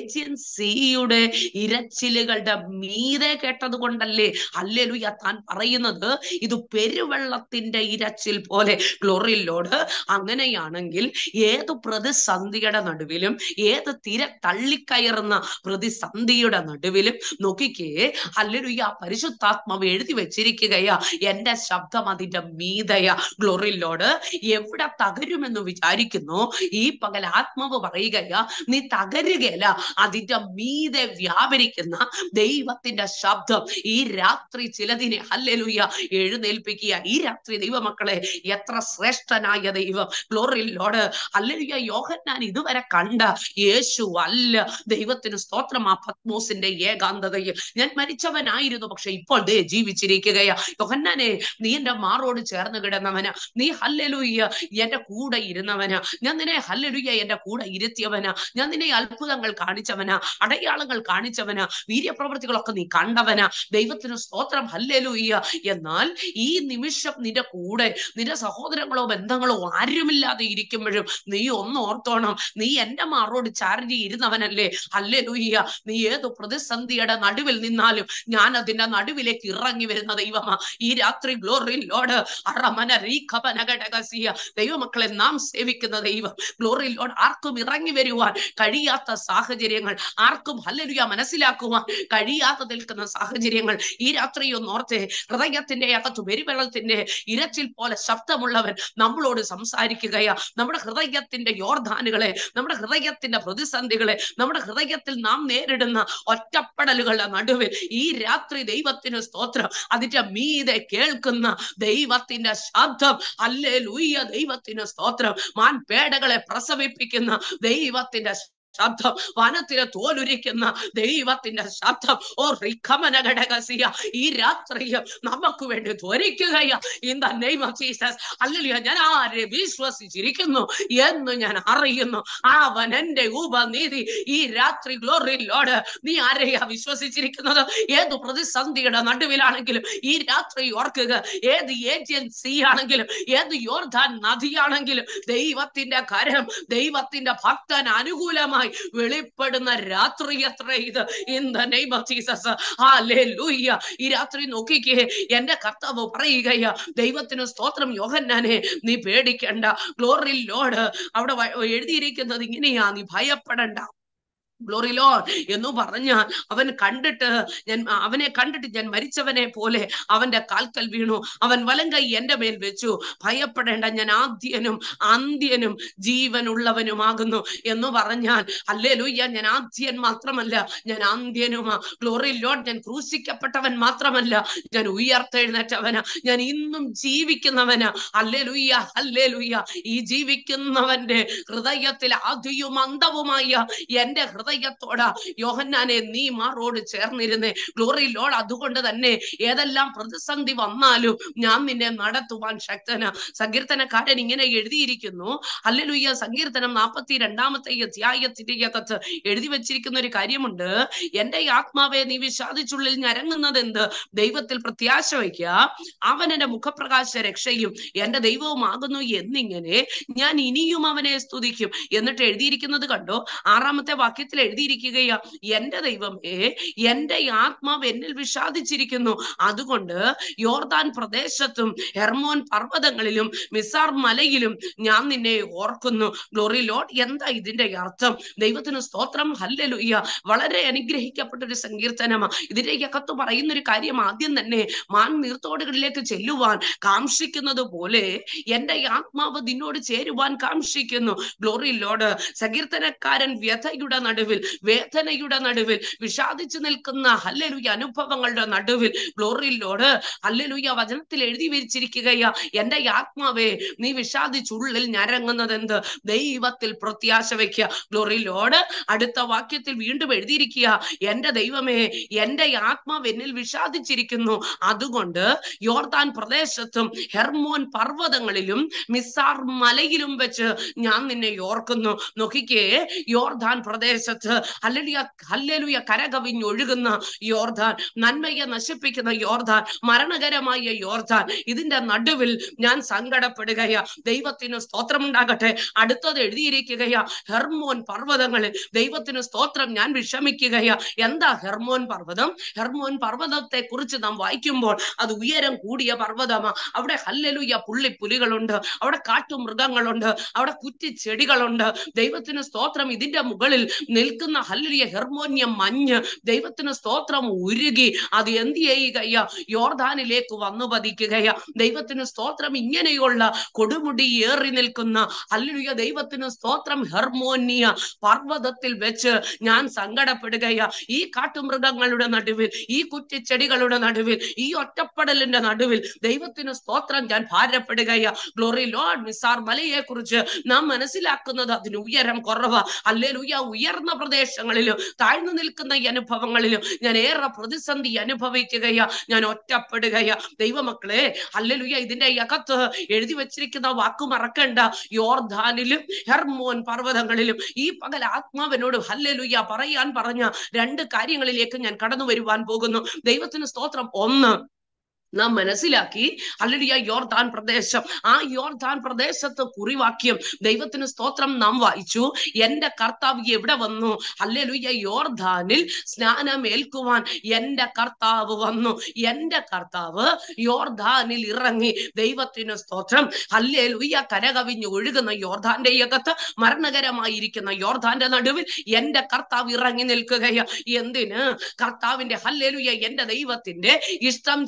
ഏജൻസിയുടെ ഇരച്ചിലുകളുടെ മീതെ കേട്ടത് കൊണ്ടല്ലേ അല്ലേലുയ താൻ പറയുന്നത് ഇത് പെരുവെള്ളത്തിന്റെ ഇരച്ചിൽ പോലെ ഗ്ലോറിലോട് അങ്ങനെയാണെങ്കിൽ ഏത് പ്രതിസന്ധിയുടെ നടുവിലും ഏത് തിര തള്ളിക്കയറുന്ന പ്രതിസന്ധിയുടെ നടുവിലും നോക്കിക്കേ അല്ലൊരുയ്യ പരിശുദ്ധാത്മാവ് എഴുതി വെച്ചിരിക്കുകയാ എന്റെ ശബ്ദം അതിന്റെ മീതയ ഗ്ലോറിലോട് എവിടെ തകരുമെന്ന് വിചാരിക്കുന്നു ഈ പകൽ ആത്മാവ് പറയുകയാ നീ തകരുകയല്ല അതിന്റെ മീതെ വ്യാപരിക്കുന്ന ദൈവത്തിന്റെ ശബ്ദം ഈ രാത്രി ചിലതിനെ ഹല്ലേലൂയ എഴുന്നേൽപ്പിക്കുക ഈ രാത്രി ദൈവമക്കളെ എത്ര ശ്രേഷ്ഠനായ ദൈവം ഗ്ലോറിലോട് ഹല്ലേലൂയ യോഹന്നാൻ ഇതുവരെ കണ്ട യേശു അല്ല ദൈവത്തിന് സ്തോത്രം ആ പത്മോസിന്റെ ഏകാന്തതയിൽ ഞാൻ മരിച്ചവനായിരുന്നു പക്ഷെ ഇപ്പോൾ ദേ ജീവിച്ചിരിക്കുകയാ യോഹന്നാനെ നീ എന്റെ മാറോട് ചേർന്ന് കിടന്നവനാ നീ ഹല്ലലുയ്യ എന്റെ കൂടെ ഇരുന്നവനാ ഞാൻ നിന്നെ ഹല്ലലുയ്യ എന്റെ കൂടെ ഇരുത്തിയവനാ ഞാൻ നിന്നെ അത്ഭുതങ്ങൾ കാണിച്ചവനാ അടയാളങ്ങൾ കാണിച്ചവനാ വീര്യപ്രവൃത്തികളൊക്കെ നീ കണ്ടവനാ ദൈവത്തിന് സ്തോത്രം ഹല്ലലുയ്യ എന്നാൽ ഈ നിമിഷം നിന്റെ കൂടെ നിന്റെ സഹോദരങ്ങളോ ബന്ധങ്ങളോ ആരുമില്ലാതെ ഇരിക്കുമ്പോഴും നീ ഒന്ന് ഓർത്തോണം നീ എന്റെ മാറോട് ചാർജ് ഇരുന്നവനല്ലേ അല്ലേ ലൂയ്യ നീ ഏത് പ്രതിസന്ധിയുടെ നടുവിൽ നിന്നാലും ഞാൻ അതിന്റെ നടുവിലേക്ക് ഇറങ്ങി വരുന്ന ദൈവമാ ഈ രാത്രി ഗ്ലോറി ലോഡ് അറമന റീഖപനഘടകസിയ ദൈവമക്കളെ നാം സേവിക്കുന്ന ദൈവം ഗ്ലോറി ലോഡ് ആർക്കും ഇറങ്ങി വരുവാൻ കഴിയാത്ത സാഹചര്യങ്ങൾ ആർക്കും ഹല്ലലുയ മനസ്സിലാക്കുവാൻ കഴിയാതെ നിൽക്കുന്ന സാഹചര്യങ്ങൾ ഈ രാത്രി ഒന്ന് ഓർത്തെ ഹൃദയത്തിന്റെ അകത്ത് പെരുവെള്ളത്തിന്റെ ഇരച്ചിൽ പോലെ ശബ്ദമുള്ളവൻ നമ്മളോട് സംസാരിക്കുകയാ നമ്മുടെ ഹൃദയത്തിന്റെ യോർധാനുകളെ നമ്മുടെ ഹൃദയത്തിന്റെ പ്രതിസന്ധികളെ നമ്മുടെ ഹൃദയത്തിൽ നാം നേരിടുന്ന ഒറ്റപ്പെടലുകളുടെ നടുവിൽ ഈ രാത്രി ദൈവത്തിന് സ്തോത്രം അതിന്റെ മീതെ കേൾക്കുന്ന ദൈവത്തിന്റെ ശബ്ദം അല്ലേ ലൂയ്യ ദൈവത്തിന് സ്തോത്രം മാൻ പേടകളെ പ്രസവിപ്പിക്കുന്ന ദൈവത്തിന്റെ ശബ്ദം വനത്തിലെ തോലുരിക്കുന്ന ദൈവത്തിന്റെ ശബ്ദം ഓ റിഖമന ഘടകസിയ ഈ രാത്രിയിൽ നമുക്ക് വേണ്ടി ധ്വനിക്കുകയ in the name of Jesus അല്ലല്ലോ ഞാൻ ആരെ വിശ്വസിച്ചിരിക്കുന്നു എന്ന് ഞാൻ അറിയുന്നു അവൻ എന്റെ ഉപനീതി ഈ രാത്രി ഗ്ലോറിലോട് നീ ആരെയാ വിശ്വസിച്ചിരിക്കുന്നത് ഏത് പ്രതിസന്ധിയുടെ നടുവിലാണെങ്കിലും ഈ രാത്രി ഓർക്കുക ഏത് ഏജൻസി ആണെങ്കിലും ഏത് യോർധാൻ നദിയാണെങ്കിലും ദൈവത്തിന്റെ കരം ദൈവത്തിന്റെ ഭക്തൻ അനുകൂലമായി വെളിപ്പെടുന്ന രാത്രി എത്ര ഇത് in the name of Jesus ഹല്ലേലൂയ ഈ രാത്രി നോക്കിക്കേ എന്റെ കർത്താവ് പറയുകയാ ദൈവത്തിന് സ്തോത്രം യോഹന്നാനെ നീ പേടിക്കണ്ട ഗ്ലോറി ലോഡ് അവിടെ വ- എഴുതിയിരിക്കുന്നത് ഇങ്ങനെയാ നീ ഭയപ്പെടണ്ട ഗ്ലോറി ലോഡ് എന്ന് പറഞ്ഞാൽ അവൻ കണ്ടിട്ട് ഞാൻ അവനെ കണ്ടിട്ട് ഞാൻ മരിച്ചവനെ പോലെ അവന്റെ കാൽക്കൽ വീണു അവൻ വലം കൈ എന്റെ മേൽ വെച്ചു ഭയപ്പെടേണ്ട ഞാൻ ആദ്യനും അന്ത്യനും ജീവനുള്ളവനുമാകുന്നു എന്ന് പറഞ്ഞാൽ അല്ലേ ലൂയ്യ ഞാൻ ആദ്യൻ മാത്രമല്ല ഞാൻ അന്ത്യനുമാ ഗ്ലോറി ലോഡ് ഞാൻ ക്രൂശിക്കപ്പെട്ടവൻ മാത്രമല്ല ഞാൻ ഉയർത്തെഴുന്നേറ്റവനാ ഞാൻ ഇന്നും ജീവിക്കുന്നവനാ അല്ലേ ലൂയ്യ അല്ലേ ലൂയ്യ ഈ ജീവിക്കുന്നവന്റെ ഹൃദയത്തിൽ ആദ്യവും അന്തവുമായ എന്റെ ഹൃദയത്തോട് യോഹന്നാനെ നീ മാറോട് ചേർന്നിരുന്നേ ഗ്ലോറി ലോഡ് അതുകൊണ്ട് തന്നെ ഏതെല്ലാം പ്രതിസന്ധി വന്നാലും ഞാൻ നിന്നെ നടത്തുവാൻ ശക്തന സങ്കീർത്തനക്കാരൻ ഇങ്ങനെ എഴുതിയിരിക്കുന്നു അല്ലെലുയ്യ സങ്കീർത്തനം നാൽപ്പത്തി രണ്ടാമത്തെ അധ്യായത്തിന്റെ അകത്ത് എഴുതി വെച്ചിരിക്കുന്ന ഒരു കാര്യമുണ്ട് എന്റെ ആത്മാവെ നീ വിഷാദിച്ചുള്ളിൽ ഞരങ്ങുന്നത് എന്ത് ദൈവത്തിൽ പ്രത്യാശ വയ്ക്കുക അവൻ എന്റെ മുഖപ്രകാശ രക്ഷയും എന്റെ ദൈവവുമാകുന്നു എന്നിങ്ങനെ ഞാൻ ഇനിയും അവനെ സ്തുതിക്കും എന്നിട്ട് എഴുതിയിരിക്കുന്നത് കണ്ടോ ആറാമത്തെ വാക്യത്തിൽ എഴുതിയിരിക്കുകയാ എന്റെ ദൈവമേ എന്റെ ആത്മാവ് എന്നിൽ വിഷാദിച്ചിരിക്കുന്നു അതുകൊണ്ട് യോർദാൻ പ്രദേശത്തും ഹെർമോൻ പർവ്വതങ്ങളിലും മിസാർ മലയിലും ഞാൻ നിന്നെ ഓർക്കുന്നു ഗ്ലോറി ലോഡ് എന്താ ഇതിന്റെ അർത്ഥം ദൈവത്തിന് സ്തോത്രം ഹല്ലേലൂയ വളരെ അനുഗ്രഹിക്കപ്പെട്ട ഒരു സങ്കീർത്തനമാണ് ഇതിന്റെ അകത്ത് പറയുന്ന ഒരു കാര്യം ആദ്യം തന്നെ മാൻ നീർത്തോടുകളിലേക്ക് ചെല്ലുവാൻ കാംക്ഷിക്കുന്നത് പോലെ എന്റെ ആത്മാവ് നിന്നോട് ചേരുവാൻ കാംക്ഷിക്കുന്നു ഗ്ലോറി ലോഡ് സങ്കീർത്തനക്കാരൻ വ്യഥയുടെ നടുവിൽ വേദനയുടെ നടുവിൽ വിഷാദിച്ചു നിൽക്കുന്ന ഹല്ലലുയ അനുഭവങ്ങളുടെ നടുവിൽ ഗ്ലോറി ലോഡ് ഹല്ലലുയ വചനത്തിൽ എഴുതി വെച്ചിരിക്കുകയാ എന്റെ ആത്മാവേ നീ വിഷാദിച്ചുള്ളിൽ ഞരങ്ങുന്നത് എന്ത് ദൈവത്തിൽ പ്രത്യാശ വയ്ക്കുക ഗ്ലോറി ലോഡ് അടുത്ത വാക്യത്തിൽ വീണ്ടും എഴുതിയിരിക്കുക എന്റെ ദൈവമേ എന്റെ ആത്മാവ് എന്നിൽ വിഷാദിച്ചിരിക്കുന്നു അതുകൊണ്ട് യോർദാൻ പ്രദേശത്തും ഹെർമോൻ പർവ്വതങ്ങളിലും മിസാർ മലയിലും വെച്ച് ഞാൻ നിന്നെ ഓർക്കുന്നു നോക്കിക്കേ യോർദാൻ പ്രദേശത്ത് ഹല്ലേലൂയ ഹല്ലേലൂയ കരകവിഞ്ഞൊഴുകുന്ന യോർദാൻ നന്മയെ നശിപ്പിക്കുന്ന യോർദാൻ മരണകരമായ യോർദാൻ ഇതിന്റെ നടുവിൽ ഞാൻ സങ്കടപ്പെടുകയാ ദൈവത്തിന് സ്തോത്രമുണ്ടാകട്ടെ അടുത്തത് എഴുതിയിരിക്കുകയാ ഹെർമോൻ പർവ്വതങ്ങളിൽ ദൈവത്തിന് സ്തോത്രം ഞാൻ വിഷമിക്കുകയാ എന്താ ഹെർമോൻ പർവ്വതം ഹെർമോൻ പർവ്വതത്തെ കുറിച്ച് നാം വായിക്കുമ്പോൾ അത് ഉയരം കൂടിയ പർവ്വതമാ അവിടെ ഹല്ലലുയ പുള്ളിപ്പുലികളുണ്ട് അവിടെ കാട്ടുമൃഗങ്ങളുണ്ട് അവിടെ കുറ്റിച്ചെടികളുണ്ട് ദൈവത്തിന് സ്തോത്രം ഇതിന്റെ മുകളിൽ നിൽക്കുന്ന ഹല്ലുലിയ ഹെർമോനിയ മഞ്ഞ് ദൈവത്തിന് സ്തോത്രം ഉരുകി അത് എന്ത് ചെയ്യുകയ്യ യോർദാനിലേക്ക് വന്നു പതിക്കുകയ ദൈവത്തിന് സ്തോത്രം ഇങ്ങനെയുള്ള കൊടുമുടി ഏറി നിൽക്കുന്ന ഹല്ലുലിയ ദൈവത്തിന് സ്തോത്രം ഹെർമോനിയ പർവ്വതത്തിൽ വെച്ച് ഞാൻ സങ്കടപ്പെടുകയ ഈ കാട്ടുമൃഗങ്ങളുടെ നടുവിൽ ഈ കുറ്റിച്ചെടികളുടെ നടുവിൽ ഈ ഒറ്റപ്പെടലിന്റെ നടുവിൽ ദൈവത്തിന് സ്തോത്രം ഞാൻ ഭാരപ്പെടുകയ ഗ്ലോറി ലോഡ് മിസാർ മലയെ കുറിച്ച് നാം മനസ്സിലാക്കുന്നത് അതിന് ഉയരം കുറവ് അല്ലേലൂയ ഉയർന്ന പ്രദേശങ്ങളിലും താഴ്ന്നു നിൽക്കുന്ന ഈ അനുഭവങ്ങളിലും ഞാൻ ഏറെ പ്രതിസന്ധി അനുഭവിക്കുകയാ ഞാൻ ഒറ്റപ്പെടുകയാ ദൈവമക്കളെ അല്ലേലൂയ ഇതിന്റെ അകത്ത് എഴുതി വെച്ചിരിക്കുന്ന വാക്ക് മറക്കണ്ട യോർധാനിലും ഹെർമോൻ പർവ്വതങ്ങളിലും ഈ പകൽ ആത്മാവിനോട് ഹല്ലേലൂയ പറയാൻ പറഞ്ഞ രണ്ട് കാര്യങ്ങളിലേക്ക് ഞാൻ കടന്നു വരുവാൻ പോകുന്നു ദൈവത്തിന് സ്തോത്രം ഒന്ന് നാം മനസ്സിലാക്കി അല്ലടിയ യോർദാൻ പ്രദേശം ആ യോർദാൻ പ്രദേശത്ത് കുറിവാക്യം ദൈവത്തിന് സ്തോത്രം നാം വായിച്ചു എന്റെ കർത്താവ് എവിടെ വന്നു അല്ലെലുയ്യ യോർദാനിൽ സ്നാനമേൽക്കുവാൻ എന്റെ കർത്താവ് വന്നു എന്റെ കർത്താവ് യോർദാനിൽ ഇറങ്ങി ദൈവത്തിന് സ്തോത്രം അല്ലേലുയ്യ കരകവിഞ്ഞ് ഒഴുകുന്ന യോർദാന്റെ അകത്ത് മരണകരമായിരിക്കുന്ന യോർദാന്റെ നടുവിൽ എന്റെ കർത്താവ് ഇറങ്ങി നിൽക്കുകയ എന്തിന് കർത്താവിന്റെ ഹല്ലേലുയ്യ എന്റെ ദൈവത്തിന്റെ ഇഷ്ടം ചെയ്യാൻ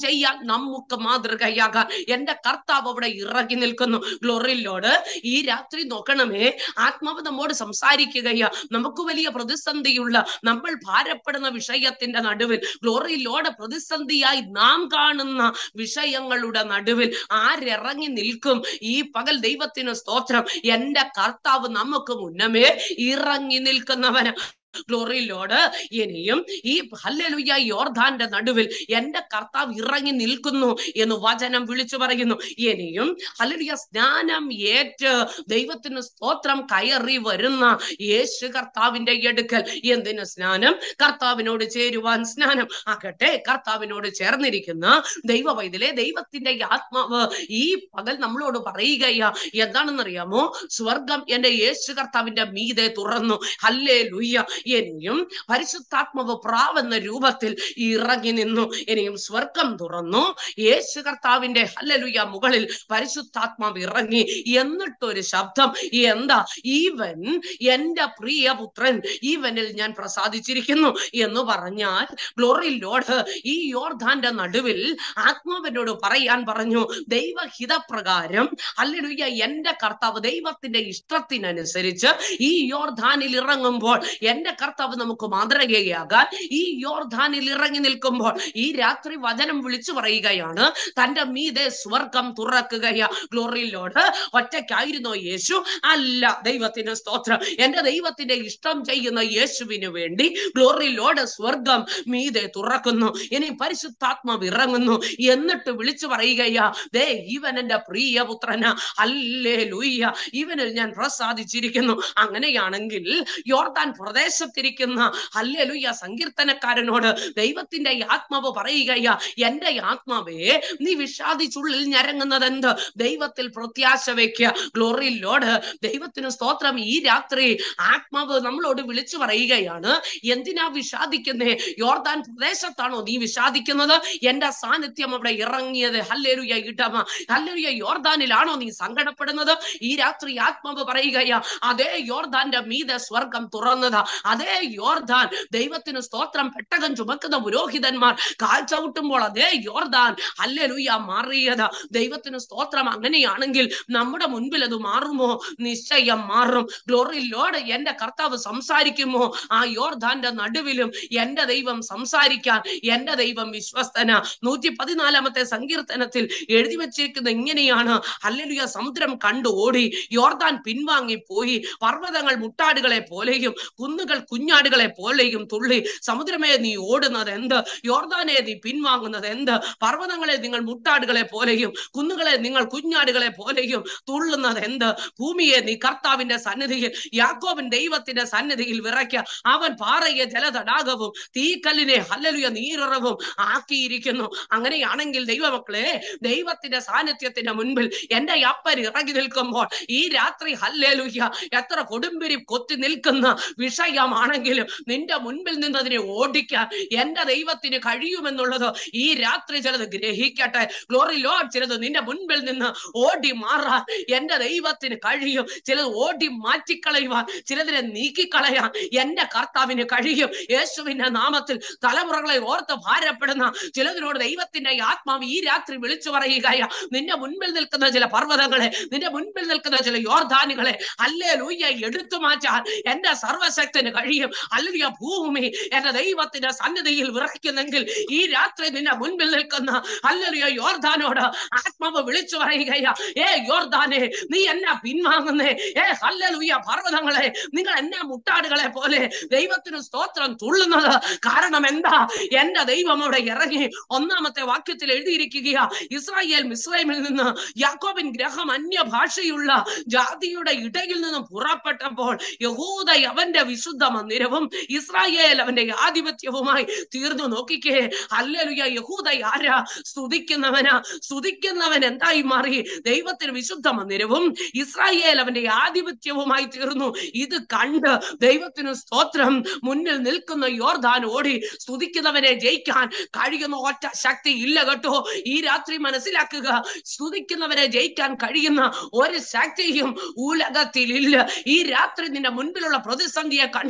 നമുക്ക് മാതൃകയാകാൻ എന്റെ കർത്താവ് അവിടെ ഇറങ്ങി നിൽക്കുന്നു ഗ്ലോറിലോട് ഈ രാത്രി നോക്കണമേ ആത്മാവ് നമ്മോട് സംസാരിക്കുകയാ നമുക്ക് വലിയ പ്രതിസന്ധിയുള്ള നമ്മൾ ഭാരപ്പെടുന്ന വിഷയത്തിന്റെ നടുവിൽ ഗ്ലോറിലോട് പ്രതിസന്ധിയായി നാം കാണുന്ന വിഷയങ്ങളുടെ നടുവിൽ ആരിറങ്ങി നിൽക്കും ഈ പകൽ ദൈവത്തിന് സ്തോത്രം എന്റെ കർത്താവ് നമുക്ക് മുന്നമേ ഇറങ്ങി നിൽക്കുന്നവന് ഗ്ലോറിയിലോട് ഇനിയും ഈ ഹല്ലേലൂയ യോർദാന്റെ നടുവിൽ എന്റെ കർത്താവ് ഇറങ്ങി നിൽക്കുന്നു എന്ന് വചനം വിളിച്ചു പറയുന്നു ഇനിയും ഹല്ലേലൂയ സ്നാനം ഏറ്റ് ദൈവത്തിന് സ്തോത്രം കയറി വരുന്ന യേശു കർത്താവിന്റെ എടുക്കൽ എന്തിന് സ്നാനം കർത്താവിനോട് ചേരുവാൻ സ്നാനം ആകട്ടെ കർത്താവിനോട് ചേർന്നിരിക്കുന്ന ദൈവ വൈദ്യലെ ദൈവത്തിന്റെ ആത്മാവ് ഈ പകൽ നമ്മളോട് പറയുകയാ എന്താണെന്നറിയാമോ സ്വർഗം എന്റെ യേശു കർത്താവിന്റെ മീതെ തുറന്നു ഹല്ലേ ലുയ്യ ഇനിയും പരിശുദ്ധാത്മാവ് പ്രാവെന്ന രൂപത്തിൽ ഇറങ്ങി നിന്നു ഇനിയും സ്വർഗം തുറന്നു യേശു കർത്താവിന്റെ ഹല്ലലുയ മുകളിൽ പരിശുദ്ധാത്മാവ് ഇറങ്ങി എന്നിട്ടൊരു ശബ്ദം എന്താ ഈവൻ എന്റെ പ്രിയപുത്രൻ ഈവനിൽ ഞാൻ പ്രസാദിച്ചിരിക്കുന്നു എന്ന് പറഞ്ഞാൽ ഗ്ലോറി ലോഡ് ഈ യോർധാന്റെ നടുവിൽ ആത്മാവിനോട് പറയാൻ പറഞ്ഞു ദൈവഹിതപ്രകാരം ഹല്ലേലൂയ എന്റെ കർത്താവ് ദൈവത്തിന്റെ ഇഷ്ടത്തിനനുസരിച്ച് ഈ യോർധാനിൽ ഇറങ്ങുമ്പോൾ എന്റെ കർത്താവ് നമുക്ക് മാതൃകയാകാൻ ഈ യോർധാനിൽ ഇറങ്ങി നിൽക്കുമ്പോൾ ഈ രാത്രി വചനം വിളിച്ചു പറയുകയാണ് തന്റെ മീതെ സ്വർഗം തുറക്കുകയാ ഗ്ലോറിയിലോട് ഒറ്റയ്ക്കായിരുന്നോ യേശു അല്ല ദൈവത്തിന് സ്തോത്രം എന്റെ ദൈവത്തിന്റെ ഇഷ്ടം ചെയ്യുന്ന യേശുവിന് വേണ്ടി ഗ്ലോറിയിലോട് സ്വർഗം മീതെ തുറക്കുന്നു ഇനി പരിശുദ്ധാത്മാവ് ഇറങ്ങുന്നു എന്നിട്ട് വിളിച്ചു പറയുകയാ ദേ ഇവൻ എന്റെ പ്രിയപുത്രന അല്ലേ ലൂയ്യ ഇവനിൽ ഞാൻ പ്രസാദിച്ചിരിക്കുന്നു അങ്ങനെയാണെങ്കിൽ യോർദാൻ പ്രദേശത്തിരിക്കുന്ന അല്ലേ ലൂയ്യ സങ്കീർത്തനക്കാരനോട് ദൈവത്തിന്റെ ആത്മാവ് പറയുകയാ എന്റെ ആത്മാവേ നീ വിഷാദിച്ചുള്ളിൽ ഞരങ്ങുന്നത് എന്ത് ദൈവത്തിൽ പ്രത്യാശ വെക്കുക ഗ്ലോറി ലോഡ് ദൈവത്തിന് സ്തോത്രം ഈ രാത്രി ആത്മാവ് നമ്മളോട് വിളിച്ചു പറയുകയാണ് എന്തിനാ വിഷാദിക്കുന്നേ യോർദാൻ പ്രദേശത്താണോ നീ വിഷാദിക്കുന്നത് എന്റെ സാന്നിധ്യം അവിടെ ഇറങ്ങിയത് ഹല്ലേലുയ ഇടമ ഹല്ലേലുയ യോർദാനിലാണോ നീ സങ്കടപ്പെടുന്നത് ഈ രാത്രി ആത്മാവ് പറയുകയാ അതേ യോർദാന്റെ മീതെ സ്വർഗം തുറന്നതാ അതേ യോർദാൻ ദൈവത്തിന് സ്തോത്രം പെട്ടകം ചുമക്കുന്ന പുരോഹിതന്മാർ കാൽ ചവിട്ടുമ്പോൾ അതേ യോർദാൻ ഹല്ലേലുയ മാറിയതാ ദൈവത്തിന് സ്തോത്രം അങ്ങനെയാണെങ്കിൽ നമ്മുടെ മുൻപിൽ അത് മാറുമോ നിശ്ചയം മാറും ഗ്ലോറി ലോഡ് എന്റെ കർത്താവ് സംസാരിക്കുമോ ആ യോർദാന്റെ നടുവിലും എന്റെ ദൈവം സംസാരിക്കാൻ എന്റെ ദൈവം വിശ്വസ്തന നൂറ്റി പതിനാലാമത്തെ സങ്കീർത്തനത്തിൽ എഴുതി വെച്ചിരിക്കുന്ന ഇങ്ങനെയാണ് ഹല്ലേലൂയ സമുദ്രം കണ്ടു ഓടി യോർദാൻ പിൻവാങ്ങി പോയി പർവ്വതങ്ങൾ മുട്ടാടുകളെ പോലെയും കുന്നുകൾ കുഞ്ഞാടുകളെ പോലെയും തുള്ളി സമുദ്രമേ നീ ഓടുന്നത് എന്ത് യോർദാനെ നീ പിൻവാങ്ങുന്നത് എന്ത് പർവ്വതങ്ങളെ നിങ്ങൾ മുട്ടാടുകളെ പോലെയും കുന്നുകളെ നിങ്ങൾ കുഞ്ഞാടുകളെ പോലെയും തുള്ളുന്നത് എന്ത് ഭൂമിയെ നീ കർത്താവിന്റെ സന്നിധിയിൽ യാക്കോബൻ ദൈവത്തിന്റെ സന്നിധിയിൽ വിറയ്ക്ക അവൻ പാറയെ ജലതടാകവും തീക്കല്ലിനെ ഹല്ലലുയ നീരുറവും ആക്കിയിരിക്കുന്നു അങ്ങനെയാണെങ്കിൽ ദൈവമക്കളെ ദൈവത്തിന്റെ സാന്നിധ്യത്തിന്റെ മുൻപിൽ എന്റെ അപ്പൻ ഇറങ്ങി നിൽക്കുമ്പോൾ ഈ രാത്രി ഹല്ലേലുയ എത്ര കൊടുമ്പിരി കൊത്തി നിൽക്കുന്ന വിഷയമാണെങ്കിലും നിന്റെ മുൻപിൽ നിന്നതിനെ ഓടിക്കാൻ എന്റെ ദൈവത്തിന് കഴിയുമെന്നുള്ളത് ഈ രാത്രി ചിലത് ഗ്രഹിക്കട്ടെ ഗ്ലോറി ലോഡ് ചിലത് നിന്റെ മുൻപിൽ നിന്ന് ഓടി മാറാൻ എന്റെ ദൈവത്തിന് കഴിയും ചിലത് ഓടി മാറ്റിക്കളയുവാൻ ചിലതിനെ നീക്കിക്കളയാൻ എന്റെ കർത്താവിന് കഴിയും യേശുവിന്റെ നാമത്തിൽ തലമുറകളെ ഓർത്ത് ഭാരപ്പെടുന്ന ചിലതിനോട് ദൈവത്തിന്റെ ആത്മാവ് ഈ രാത്രി വിളിച്ചു പറയുകയാ നിന്റെ മുൻപിൽ നിൽക്കുന്ന ചില പർവ്വതങ്ങളെ നിന്റെ മുൻപിൽ നിൽക്കുന്ന ചില യോർധാനുകളെ അല്ലേ ലൂയ്യ എടുത്തു മാറ്റാൻ എന്റെ സർവശക്തന് കഴിയും അല്ലെങ്കിൽ ഭൂമി എന്റെ ദൈവത്തിന്റെ സന്നിധിയിൽ വിറയ്ക്കുന്നെങ്കിൽ ഈ രാത്രി നിന്റെ മുൻപിൽ നിൽക്കുന്ന അല്ലറിയ യോർദാനോട് ആത്മാവ് വിളിച്ചു പറയുകയാ ഏ യോർദാനെ നീ എന്നെ പിൻവാങ്ങുന്നേ ഏ ഹല്ലലുയ പർവ്വതങ്ങളെ നിങ്ങൾ എന്നെ മുട്ടാടുകളെ പോലെ ദൈവത്തിന് സ്തോത്രം തുള്ളുന്നത് കാരണം എന്താ എന്റെ ദൈവം അവിടെ ഇറങ്ങി ഒന്നാമത്തെ വാക്യത്തിൽ എഴുതിയിരിക്കുകയാ ഇസ്രായേൽ മിസ്രൈമിൽ നിന്ന് യാക്കോബിൻ ഗ്രഹം അന്യഭാഷയുള്ള ജാതിയുടെ ഇടയിൽ നിന്ന് പുറപ്പെട്ടപ്പോൾ യഹൂദ അവന്റെ വിശുദ്ധ മന്ദിരവും ഇസ്രായേൽ അവന്റെ ആധിപത്യവുമായി തീർന്നു നോക്കിക്കേ അല്ലലുയ യഹൂദ ആരാ സ്തുതിക്കുന്നവനാ സ്തുതിക്കുന്നവൻ എന്തായി മാറി ദൈവത്തിന് വിശുദ്ധ മന്ദിരവും ഇസ്രായേൽ അവന്റെ ആധിപത്യവുമായി തീർന്നു ഇത് കണ്ട് ദൈവത്തിന് സ്തോത്രം മുന്നിൽ നിൽക്കുന്ന യോർദാൻ ഓടി സ്തുതിക്കുന്നവനെ ജയിക്കാൻ കഴിയുന്ന ഒറ്റ ശക്തി ഇല്ല കേട്ടോ ഈ രാത്രി മനസ്സിലാക്കുക സ്തുതിക്കുന്നവരെ ജയിക്കാൻ കഴിയുന്ന ഒരു ശക്തിയും ഉലകത്തിലില്ല ഈ രാത്രി നിന്റെ മുൻപിലുള്ള പ്രതിസന്ധിയെ കണ്ട്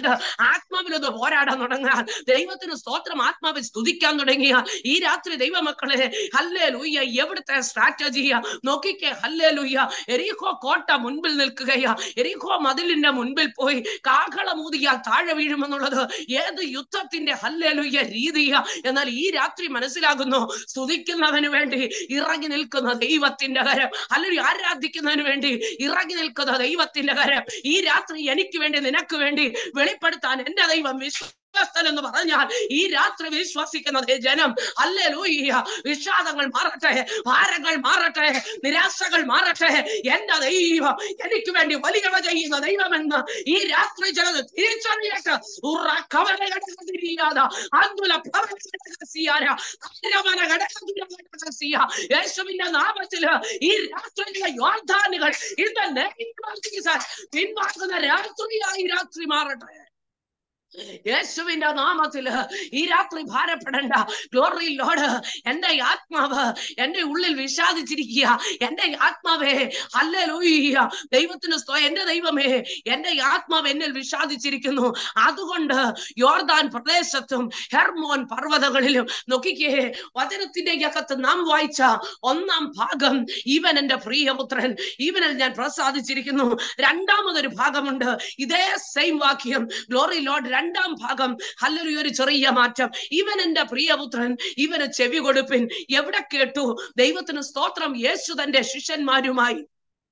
കൊണ്ട് ആത്മാവിലൊന്ന് പോരാടാൻ തുടങ്ങാൻ ദൈവത്തിന് സ്തോത്രം ആത്മാവിൽ സ്തുതിക്കാൻ തുടങ്ങിയ ഈ രാത്രി ദൈവമക്കളെ ഹല്ലേ ലൂയ്യ എവിടുത്തെ സ്ട്രാറ്റജിയ നോക്കിക്കേ ഹല്ലേ ലൂയ്യ എരീഹോ കോട്ട മുൻപിൽ നിൽക്കുകയാ എരീഹോ മതിലിന്റെ മുൻപിൽ പോയി കാഹളമൂതിയാൽ താഴെ വീഴുമെന്നുള്ളത് ഏത് യുദ്ധത്തിന്റെ ഹല്ലേ ലൂയ്യ രീതിയാ എന്നാൽ ഈ രാത്രി മനസ്സിലാകുന്നു സ്തുതിക്കുന്നതിന് വേണ്ടി ഇറങ്ങി നിൽക്കുന്ന ദൈവത്തിന്റെ കരം അല്ലെങ്കിൽ ആരാധിക്കുന്നതിന് വേണ്ടി ഇറങ്ങി നിൽക്കുന്ന ദൈവത്തിന്റെ കരം ഈ രാത്രി എനിക്ക് വേണ്ടി നിനക്ക് വേണ്ടി വെളിപ്പെടുത്താൻ എന്റെ ദൈവം വിശ്വസ്തൻ എന്ന് പറഞ്ഞാൽ ഈ രാത്രി വിശ്വസിക്കുന്നത് ജനം അല്ലേ ലൂയ്യ വിഷാദങ്ങൾ മാറട്ടെ ഭാരങ്ങൾ മാറട്ടെ നിരാശകൾ മാറട്ടെ എന്റെ ദൈവം എനിക്ക് വേണ്ടി വലിയവ ചെയ്യുന്ന ദൈവമെന്ന് ഈ രാത്രി ചിലത് തിരിച്ചറിയട്ടെ ഉറക്കവരകടകതിരിയാതെ അന്തുല പ്രവചനകസിയാര അരവന ഘടകസിയ യേശുവിന്റെ നാമത്തില് ഈ രാത്രിയിലെ യോദ്ധാനുകൾ ഇന്ന് പിൻവാങ്ങുന്ന രാത്രിയായി രാത്രി മാറട്ടെ യേശുവിന്റെ നാമത്തില് ഈ രാത്രി ഭാരപ്പെടേണ്ട ഗ്ലോറി ലോഡ് എന്റെ ആത്മാവ് എന്റെ ഉള്ളിൽ വിഷാദിച്ചിരിക്കുക എന്റെ ആത്മാവേ അല്ലൂയ്യ ദൈവത്തിന് സ്തോ എന്റെ ദൈവമേ എന്റെ ആത്മാവ് എന്നിൽ വിഷാദിച്ചിരിക്കുന്നു അതുകൊണ്ട് യോർദാൻ പ്രദേശത്തും ഹെർമോൻ പർവ്വതങ്ങളിലും നോക്കിക്കേ വചനത്തിന്റെ അകത്ത് നാം വായിച്ച ഒന്നാം ഭാഗം ഇവൻ എന്റെ പ്രിയപുത്രൻ ഇവനിൽ ഞാൻ പ്രസാദിച്ചിരിക്കുന്നു രണ്ടാമതൊരു ഭാഗമുണ്ട് ഇതേ സെയിം വാക്യം ഗ്ലോറി ലോഡ് രണ്ടാം ഭാഗം ഹല്ലൊരു ഒരു ചെറിയ മാറ്റം ഇവൻ എന്റെ പ്രിയപുത്രൻ ഇവന് ചെവി കൊടുപ്പിൻ എവിടെ കേട്ടു ദൈവത്തിന് സ്തോത്രം യേശു തന്റെ ശിഷ്യന്മാരുമായി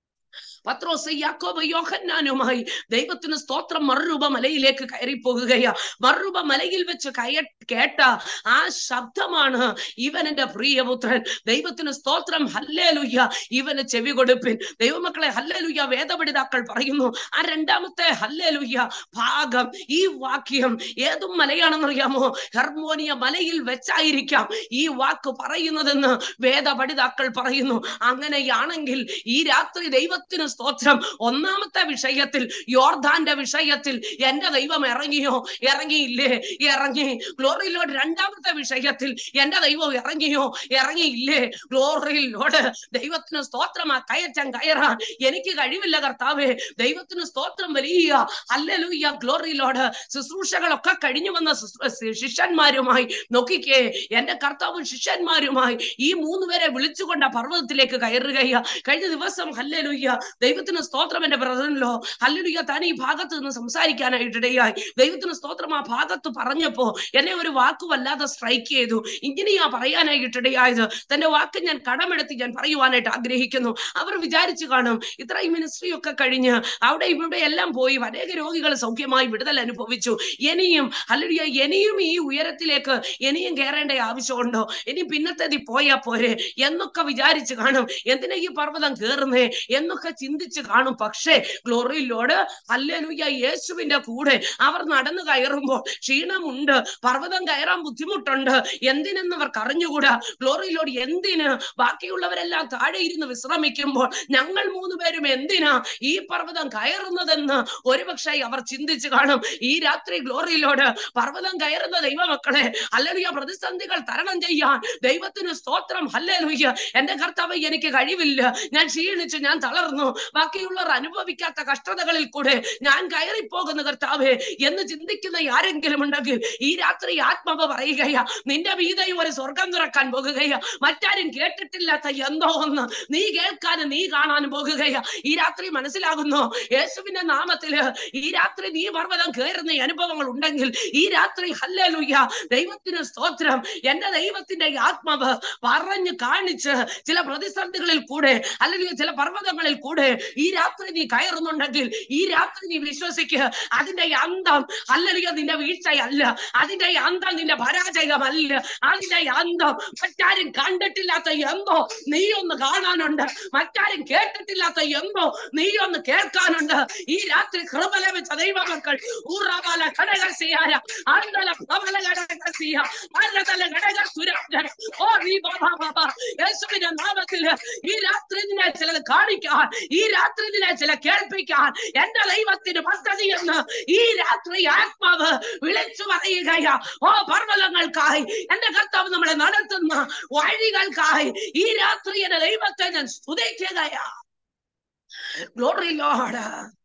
പത്രോസ് യാക്കോബ് യോഹന്നാനുമായി ദൈവത്തിന് സ്തോത്രം മറുരൂപ മലയിലേക്ക് കയറി പോകുകയാ മറുരൂപ മലയിൽ വെച്ച് കയ കേട്ട ആ ശബ്ദമാണ് ഇവൻ എന്റെ പ്രിയപുത്രൻ ദൈവത്തിന് സ്തോത്രം ഹല്ലേലുയ്യ ഇവന് ചെവി കൊടുപ്പിൻ ദൈവമക്കളെ ഹല്ലേലുയ്യ വേദപഠിതാക്കൾ പറയുന്നു ആ രണ്ടാമത്തെ ഹല്ലേലുയ്യ ഭാഗം ഈ വാക്യം ഏതും മലയാണെന്നറിയാമോ ഹെർമോനിയ മലയിൽ വെച്ചായിരിക്കാം ഈ വാക്ക് പറയുന്നതെന്ന് വേദപഠിതാക്കൾ പറയുന്നു അങ്ങനെയാണെങ്കിൽ ഈ രാത്രി ദൈവത്തിന് സ്തോത്രം ഒന്നാമത്തെ വിഷയത്തിൽ യോർദാന്റെ വിഷയത്തിൽ എന്റെ ദൈവം ഇറങ്ങിയോ ഇറങ്ങിയില്ലേ ഇറങ്ങി ഗ്ലോറിയിലോട് രണ്ടാമത്തെ വിഷയത്തിൽ എന്റെ ദൈവം ഇറങ്ങിയോ ഇറങ്ങിയില്ലേ ഗ്ലോറിയിലോട് ദൈവത്തിന് സ്തോത്രം ആ കയറ്റം കയറാൻ എനിക്ക് കഴിവില്ല കർത്താവേ ദൈവത്തിന് സ്തോത്രം വലിയ അല്ലലൂയ്യ ഗ്ലോറിയിലോട് ശുശ്രൂഷകളൊക്കെ കഴിഞ്ഞു വന്ന ശിഷ്യന്മാരുമായി നോക്കിക്കേ എന്റെ കർത്താവും ശിഷ്യന്മാരുമായി ഈ മൂന്ന് പേരെ വിളിച്ചുകൊണ്ട് ആ പർവ്വതത്തിലേക്ക് കയറുകയ്യ കഴിഞ്ഞ ദിവസം ഹല്ലലുയ്യ ദൈവത്തിന് സ്തോത്രം എന്റെ ബ്രദറിനല്ലോ ഹല്ലലുയ്യ താൻ ഈ ഭാഗത്ത് നിന്ന് സംസാരിക്കാനായിട്ടിടയായി ദൈവത്തിന് സ്തോത്രം ആ ഭാഗത്ത് പറഞ്ഞപ്പോ എന്നെ ഒരു വാക്ക് വല്ലാതെ സ്ട്രൈക്ക് ചെയ്തു ഇങ്ങനെയാ പറയാനായിട്ടിടയായത് തന്റെ വാക്ക് ഞാൻ കടമെടുത്ത് ഞാൻ പറയുവാനായിട്ട് ആഗ്രഹിക്കുന്നു അവർ വിചാരിച്ചു കാണും ഇത്രയും മിനിസ്ട്രി ഒക്കെ കഴിഞ്ഞ് അവിടെ ഇവിടെ എല്ലാം പോയി അനേക രോഗികൾ സൗഖ്യമായി വിടുതൽ അനുഭവിച്ചു ഇനിയും ഹല്ലേലൂയ ഇനിയും ഈ ഉയരത്തിലേക്ക് ഇനിയും കയറേണ്ട ആവശ്യമുണ്ടോ ഇനി പിന്നത്തേത് പോയാ പോരെ എന്നൊക്കെ വിചാരിച്ചു കാണും എന്തിനാ ഈ പർവ്വതം കയറുന്നേ എന്നൊക്കെ ചിന്തിച്ച് കാണും പക്ഷേ ഗ്ലോറിയിലോട് ഹല്ലേലൂയ യേശുവിന്റെ കൂടെ അവർ നടന്നു കയറുമ്പോൾ ക്ഷീണമുണ്ട് പർവ്വതം കയറാൻ ബുദ്ധിമുട്ടുണ്ട് എന്തിനെന്ന് അവർക്ക് അറിഞ്ഞുകൂടാ ഗ്ലോറിയിലോട് എന്തിന് ബാക്കിയുള്ളവരെല്ലാം താഴെ ഇരുന്ന് വിശ്രമിക്കുമ്പോൾ ഞങ്ങൾ മൂന്ന് പേരും എന്തിനാ ഈ പർവ്വതം കയറുന്നതെന്ന് ഒരുപക്ഷെ അവർ ചിന്തിച്ചു കാണും ഈ രാത്രി ഗ്ലോറിയിലോട് പർവ്വതം കയറുന്ന ദൈവമക്കളെ ഹല്ലേലൂയ പ്രതിസന്ധികൾ തരണം ചെയ്യാൻ ദൈവത്തിന് സ്തോത്രം ഹല്ലേലൂയ എന്റെ കർത്താവ് എനിക്ക് കഴിവില്ല ഞാൻ ക്ഷീണിച്ചു ഞാൻ തളർന്നു ബാക്കിയുള്ളവർ അനുഭവിക്കാത്ത കഷ്ടതകളിൽ കൂടെ ഞാൻ കയറിപ്പോകുന്ന കർത്താവേ എന്ന് ചിന്തിക്കുന്ന ആരെങ്കിലും ഉണ്ടെങ്കിൽ ഈ രാത്രി ആത്മാവ് പറയുകയാ നിന്റെ വീതയും ഒരു സ്വർഗം തുറക്കാൻ പോകുകയാ മറ്റാരും കേട്ടിട്ടില്ലാത്ത എന്തോ ഒന്ന് നീ കേൾക്കാനും നീ കാണാനും പോകുകയാ ഈ രാത്രി മനസ്സിലാകുന്നു യേശുവിന്റെ നാമത്തില് ഈ രാത്രി നീ പർവ്വതം കയറുന്ന അനുഭവങ്ങൾ ഉണ്ടെങ്കിൽ ഈ രാത്രി ഹല്ലേലൂയ ദൈവത്തിന് സ്തോത്രം എന്റെ ദൈവത്തിന്റെ ആത്മാവ് പറഞ്ഞു കാണിച്ച് ചില പ്രതിസന്ധികളിൽ കൂടെ അല്ലെങ്കിൽ ചില പർവ്വതങ്ങളിൽ കൂടെ ഈ രാത്രി നീ കയറുന്നുണ്ടെങ്കിൽ ഈ രാത്രി നീ വിശ്വസിക്കുക അതിന്റെ അന്തം അല്ലെങ്കിൽ നിന്റെ വീഴ്ചയല്ല അതിന്റെ അന്തം നിന്റെ പരാജയമല്ല അതിന്റെ അന്തം മറ്റാരും കണ്ടിട്ടില്ലാത്ത എന്തോ നീ ഒന്ന് കാണാനുണ്ട് മറ്റാരും കേട്ടിട്ടില്ലാത്ത എന്തോ നീ ഒന്ന് കേൾക്കാനുണ്ട് ഈ രാത്രി കൃപ ലഭിച്ച ദൈവമക്കൾ ഊറാബാല ഘടകസിയായ അന്തല പ്രബല ഘടകസിയ അല്ലതല ഘടക സുരക്ഷ ഓ നീ ബാബാ ബാബാ യേശുവിന്റെ നാമത്തില് ഈ രാത്രി നിന്നെ ചിലത് കാണിക്കാൻ ഈ രാത്രി നിന്നെ ചില കേൾപ്പിക്കാൻ എന്റെ ദൈവത്തിന് പദ്ധതി എന്ന് ഈ രാത്രി ആത്മാവ് വിളിച്ചു പറയുകയാ ഓ പർവ്വതങ്ങൾക്കായി എന്റെ കർത്താവ് നമ്മളെ നടത്തുന്ന വഴികൾക്കായി ഈ രാത്രി എന്റെ ദൈവത്തെ ഞാൻ സ്തുതിക്കുകയാ ഗ്ലോറി ലോഡ്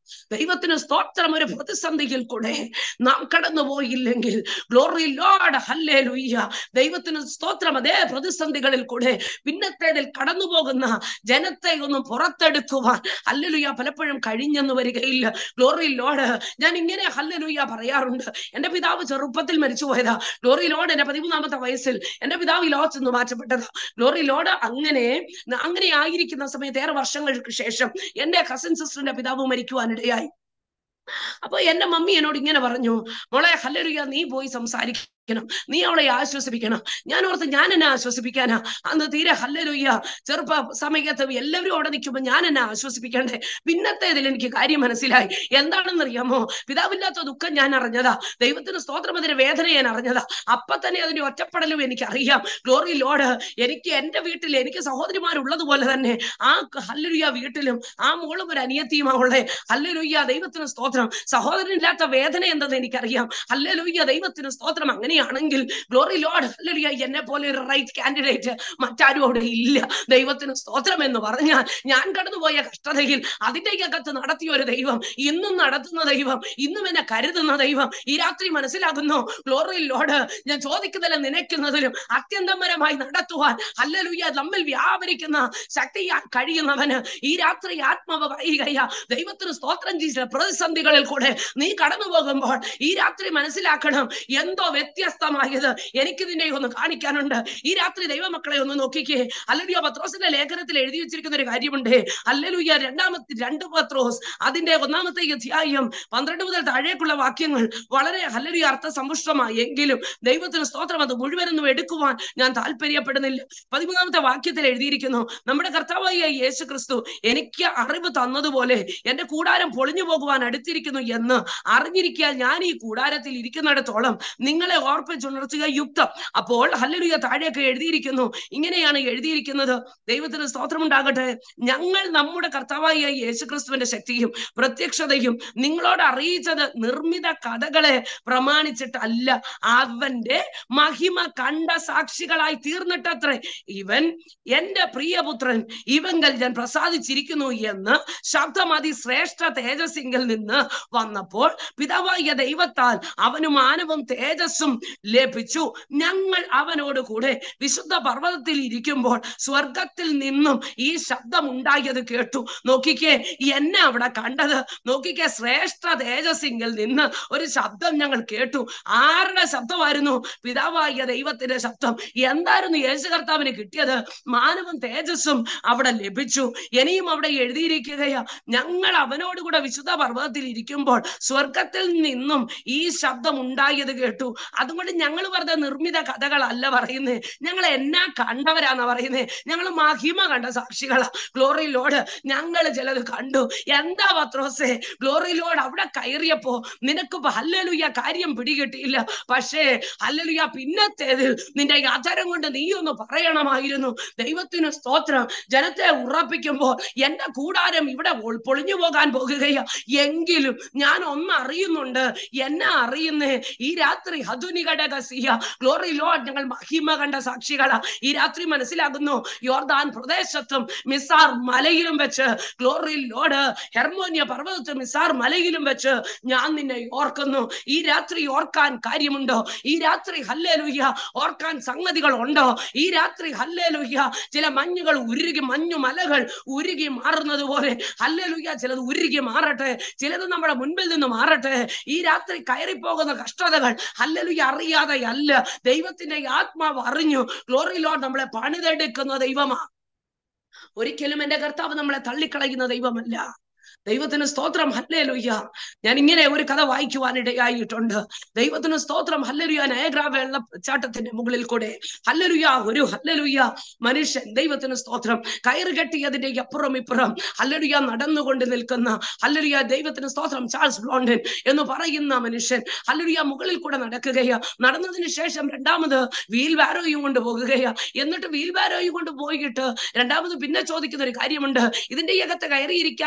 ദൈവത്തിന് സ്തോത്രം ഒരു പ്രതിസന്ധിയിൽ കൂടെ നാം കടന്നുപോയില്ലെങ്കിൽ ഗ്ലോറി ലോഡ് ഹല്ലേ ലുയ്യ ദൈവത്തിന് സ്തോത്രം അതേ പ്രതിസന്ധികളിൽ കൂടെ പിന്നത്തേതിൽ കടന്നു പോകുന്ന ജനത്തെ ഒന്ന് പുറത്തെടുക്കുവാൻ ഹല്ലേലൂയ പലപ്പോഴും കഴിഞ്ഞെന്ന് വരികയില്ല ഗ്ലോറി ലോഡ് ഞാൻ ഇങ്ങനെ ഹല്ലേലൂയ പറയാറുണ്ട് എന്റെ പിതാവ് ചെറുപ്പത്തിൽ മരിച്ചുപോയതാ ഗ്ലോറി ലോഡ് എന്റെ പതിമൂന്നാമത്തെ വയസ്സിൽ എന്റെ പിതാവ് ഈ ലോകത്ത് നിന്ന് മാറ്റപ്പെട്ടതാ ഗ്ലോറി ലോഡ് അങ്ങനെ അങ്ങനെ ആയിരിക്കുന്ന സമയത്ത് ഏറെ വർഷങ്ങൾക്ക് ശേഷം എന്റെ കസിൻ സിസ്റ്ററിന്റെ പിതാവ് മരിക്കുവാനിടയായി അപ്പൊ എന്റെ മമ്മി എന്നോട് ഇങ്ങനെ പറഞ്ഞു മോളെ ഹല്ലേലൂയ നീ പോയി സംസാരിക്കണം നീ അവളെ ആശ്വസിപ്പിക്കണം ഞാൻ ഓർത്ത് ഞാൻ എന്നെ ആശ്വസിപ്പിക്കാനാ അന്ന് തീരെ ഹല്ലേലൂയ ചെറുപ്പ സമയത്ത് എല്ലാവരും അവിടെ നിൽക്കുമ്പോ ഞാൻ എന്നെ ആശ്വസിപ്പിക്കണ്ടേ പിന്നത്തേതിൽ എനിക്ക് കാര്യം മനസ്സിലായി എന്താണെന്നറിയാമോ പിതാവില്ലാത്ത ദുഃഖം ഞാൻ അറിഞ്ഞതാ ദൈവത്തിന് സ്തോത്രം അതിന്റെ വേദന ഞാൻ അറിഞ്ഞതാ അപ്പൊ തന്നെ അതിന്റെ ഒറ്റപ്പെടലും എനിക്ക് അറിയാം ഗ്ലോറി ലോഡ് എനിക്ക് എന്റെ വീട്ടിൽ എനിക്ക് സഹോദരിമാരുള്ളതുപോലെ തന്നെ ആ ഹല്ലുയ്യ വീട്ടിലും ആ മോളും ഒരു അനിയത്തിയുമാ ഉള്ളേ ഹല്ലുയ്യ ദൈവത്തിന് സ്തോത്രം സഹോദരനില്ലാത്ത വേദന എന്തെന്ന് എനിക്കറിയാം ഹല്ലുയ്യ ദൈവത്തിന് സ്തോത്രം അങ്ങനെയാണെങ്കിൽ ഗ്ലോറി ലോഡ് ഹല്ലുയ്യ എന്നെ പോലെ ഒരു റൈറ്റ് കാൻഡിഡേറ്റ് മറ്റാരും അവിടെ ഇല്ല ദൈവത്തിന് സ്തോത്രം എന്ന് പറഞ്ഞാൽ ഞാൻ കടന്നുപോയ കഷ്ടതയിൽ അതിന്റെ അകത്ത് നടത്തിയ ഒരു ദൈവം ഇന്നും നടത്തുന്ന ദൈവം ഇന്നും എന്നെ കരുതുന്ന ദൈവം ഈ രാത്രി മനസ്സിലാകുന്നു ഗ്ലോറി ലോഡ് ഞാൻ ചോദിക്കുന്നതിലും നനയ്ക്കുന്നതിലും അത്യന്തപരമായി നടത്തുവാൻ ഹല്ലേലൂയ നമ്മിൽ വ്യാപരിക്കുന്ന ശക്തിയാൻ കഴിയുന്നവന് ഈ രാത്രി ആത്മാവ് പറയുകയാ ദൈവത്തിന് സ്തോത്രം ചെയ്ത പ്രതിസന്ധികളിൽ കൂടെ നീ കടന്നു പോകുമ്പോൾ ഈ രാത്രി മനസ്സിലാക്കണം എന്തോ വ്യത്യസ്തമായത് എനിക്ക് നിന്നെ ഒന്ന് കാണിക്കാനുണ്ട് ഈ രാത്രി ദൈവമക്കളെ ഒന്ന് നോക്കിക്കേ അല്ലലുയ പത്രോസിന്റെ ലേഖനത്തിൽ എഴുതി വെച്ചിരിക്കുന്ന ഒരു കാര്യമുണ്ട് അല്ലലുയ രണ്ടാമത്തെ രണ്ട് പത്രോസ് അതിന്റെ ഒന്നാമത്തെ അധ്യായം പന്ത്രണ്ട് മുതൽ താഴേക്കുള്ള വാക്യങ്ങൾ വളരെ ഹല്ലലുയ അർത്ഥസമ്പുഷ്ടമായി എങ്കിലും ദൈവത്തിന് സ്തോത്രം അത് മുഴുവനൊന്നും എടുക്കുവാൻ ഞാൻ താല്പര്യപ്പെടുന്നില്ല പതിമൂന്നാമത്തെ വാക്യത്തിൽ എഴുതിയിരിക്കുന്നു നമ്മുടെ കർത്താവായ യേശു ക്രിസ്തു എനിക്ക് അറിവ് തന്നതുപോലെ എന്റെ കൂടാരം പൊളിഞ്ഞു പോകുവാൻ അടുത്തിരിക്കുന്നു എന്ന് അറിഞ്ഞിരിക്കാൻ ഞാൻ ഈ കൂടാരത്തിൽ ഇരിക്കുന്നിടത്തോളം നിങ്ങളെ ഓർപ്പിച്ചുണർത്തുക യുക്തം അപ്പോൾ ഹല്ലലുയ താഴെയൊക്കെ എഴുതിയിരിക്കുന്നു ഇങ്ങനെയാണ് എഴുതിയിരിക്കുന്നത് ദൈവത്തിന് സ്തോത്രം ഉണ്ടാകട്ടെ ഞങ്ങൾ നമ്മുടെ കർത്താവായ യേശു ക്രിസ്തുവിന്റെ ശക്തിയും പ്രത്യക്ഷതയും നിങ്ങളോട് അറിയിച്ചത് നിർമ്മിത കഥകളെ പ്രമാണിച്ചിട്ടല്ല അവന്റെ മഹിമ കണ്ട സാക്ഷികളായി തീർന്നിട്ടത്രേ ഇവൻ എന്റെ പ്രിയപുത്രൻ ഇവങ്കൽ ഞാൻ പ്രസാദിച്ചിരിക്കുന്നു എന്ന് ശബ്ദം അതിശ്രേഷ്ഠ തേജസ്സിങ്കിൽ നിന്ന് വന്നപ്പോൾ പിതാവായ ദൈവത്താൽ അവന് മാനവും തേജസ്സും ലഭിച്ചു ഞങ്ങൾ അവനോട് കൂടെ വിശുദ്ധ പർവ്വതത്തിൽ ഇരിക്കുമ്പോൾ സ്വർഗത്തിൽ നിന്നും ഈ ശബ്ദം ഉണ്ടായത് കേട്ടു നോക്കിക്കേ എന്നെ അവിടെ കണ്ടത് നോക്കിക്കേ ശ്രേഷ്ഠ തേജസ്സിങ്കിൽ നിന്ന് ഒരു ശബ്ദം ഞങ്ങൾ കേട്ടു ആരുടെ ശബ്ദമായിരുന്നു പിതാവായ ദൈവത്തിന്റെ ശബ്ദം എന്തായിരുന്നു യേശു കർത്താവിന് കിട്ടിയത് മാനവും തേജസ്സും അവിടെ ലഭിച്ചു ഇനിയും അവിടെ എഴുതിയിരിക്കുകയാ ഞങ്ങൾ അവനോട് കൂടെ വിശുദ്ധ പർവ്വതത്തിൽ ഇരിക്കുമ്പോൾ സ്വർഗത്തിൽ നിന്നും ഈ ശബ്ദം ഉണ്ടായത് കേട്ടു അതുകൊണ്ട് ഞങ്ങൾ വെറുതെ നിർമ്മിത കഥകളല്ല പറയുന്നത് ഞങ്ങൾ എന്നാ കണ്ടവരാന്നാ പറയുന്നത് ഞങ്ങൾ മഹിമ കണ്ട സാക്ഷികളാ ഗ്ലോറി ലോഡ് ഞങ്ങൾ ചിലത് കണ്ടു എന്താ പത്രോസേ ഗ്ലോറി ലോഡ് അവിടെ കയറിയപ്പോ നിനക്ക് ഹല്ലലുയ കാര്യം പിടികിട്ടിയില്ല പക്ഷേ ഹല്ലലുയ പിന്നത്തേതിൽ നിന്റെ അധരം കൊണ്ട് നീ ഒന്ന് പറയണമായിരുന്നു ദൈവത്തിന് സ്തോത്രം ജനത്തെ ഉറപ്പിക്കുമ്പോൾ എന്റെ കൂടാരം ഇവിടെ ഒൾ- പൊളിഞ്ഞു പോകാൻ പോകുകയാ എങ്കിലും ഞാൻ ഒന്ന് അറിയുന്നുണ്ട് എന്നെ അറിയുന്നേ ഈ രാത്രി ഹതുനികടകസിയ ഗ്ലോറി ലോഡ് ഞങ്ങൾ മഹിമ കണ്ട സാക്ഷികളാ ഈ രാത്രി മനസ്സിലാകുന്നു യോർദാൻ പ്രദേശത്തും മിസാർ മലയിലും വെച്ച് ഗ്ലോറി ലോഡ് ഹെർമോനിയ പർവ്വതത്തും മിസാർ മലയിലും വെച്ച് ഞാൻ നിന്നെ ഓർക്കുന്നു ഈ രാത്രി ഓർക്കാൻ കാര്യമുണ്ടോ ഈ രാത്രി ഹല്ലേലൂയ്യ ഓർക്കാൻ സംഗതികൾ ഉണ്ടോ ഈ രാത്രി ഹല്ലേലൂയ്യ ചില മഞ്ഞുകൾ ഉരുകി മഞ്ഞു മലകൾ ഉരുകി മാറുന്നത് പോലെ ഹല്ലേലൂയ്യ ചിലത് ഉരുകി മാറട്ടെ ചിലത് നമ്മുടെ മുൻപിൽ നിന്ന് മാറട്ടെ ഈ രാത്രി കയറിപ്പോകുന്ന കഷ്ടതകൾ ഹല്ലേലൂയ്യ അറിയാതെ അല്ല ദൈവത്തിന്റെ ആത്മാവ് അറിഞ്ഞു ഗ്ലോറി ലോഡ് നമ്മളെ പണിതെടുക്കുന്ന ദൈവമാ ഒരിക്കലും എന്റെ കർത്താവ് നമ്മളെ തള്ളിക്കളയുന്ന ദൈവമല്ല ദൈവത്തിന് സ്തോത്രം ഹല്ലേലൂയ്യ ഞാൻ ഇങ്ങനെ ഒരു കഥ വായിക്കുവാനിടയായിട്ടുണ്ട് ദൈവത്തിന് സ്തോത്രം ഹല്ലലുയ നയഗ്ര വെള്ളച്ചാട്ടത്തിന്റെ മുകളിൽ കൂടെ ഹല്ലലുയ ഒരു ഹല്ലലുയ മനുഷ്യൻ ദൈവത്തിന് സ്തോത്രം കയറ് കെട്ടിയതിന്റെ അപ്പുറം ഇപ്പുറം ഹല്ലലുയ നടന്നുകൊണ്ട് നിൽക്കുന്ന ഹല്ലലുയ ദൈവത്തിന് സ്തോത്രം ചാൾസ് ബ്ലോണ്ടൻ എന്ന് പറയുന്ന മനുഷ്യൻ ഹല്ലലുയ മുകളിൽ കൂടെ നടക്കുകയാ നടന്നതിന് ശേഷം രണ്ടാമത് വീൽ ബാരോയും കൊണ്ട് പോകുകയാ എന്നിട്ട് വീൽ ബാരോയും കൊണ്ട് പോയിട്ട് രണ്ടാമത് പിന്നെ ചോദിക്കുന്ന ഒരു കാര്യമുണ്ട് ഇതിന്റെ അകത്ത് കയറിയിരിക്കാനായിട്ട്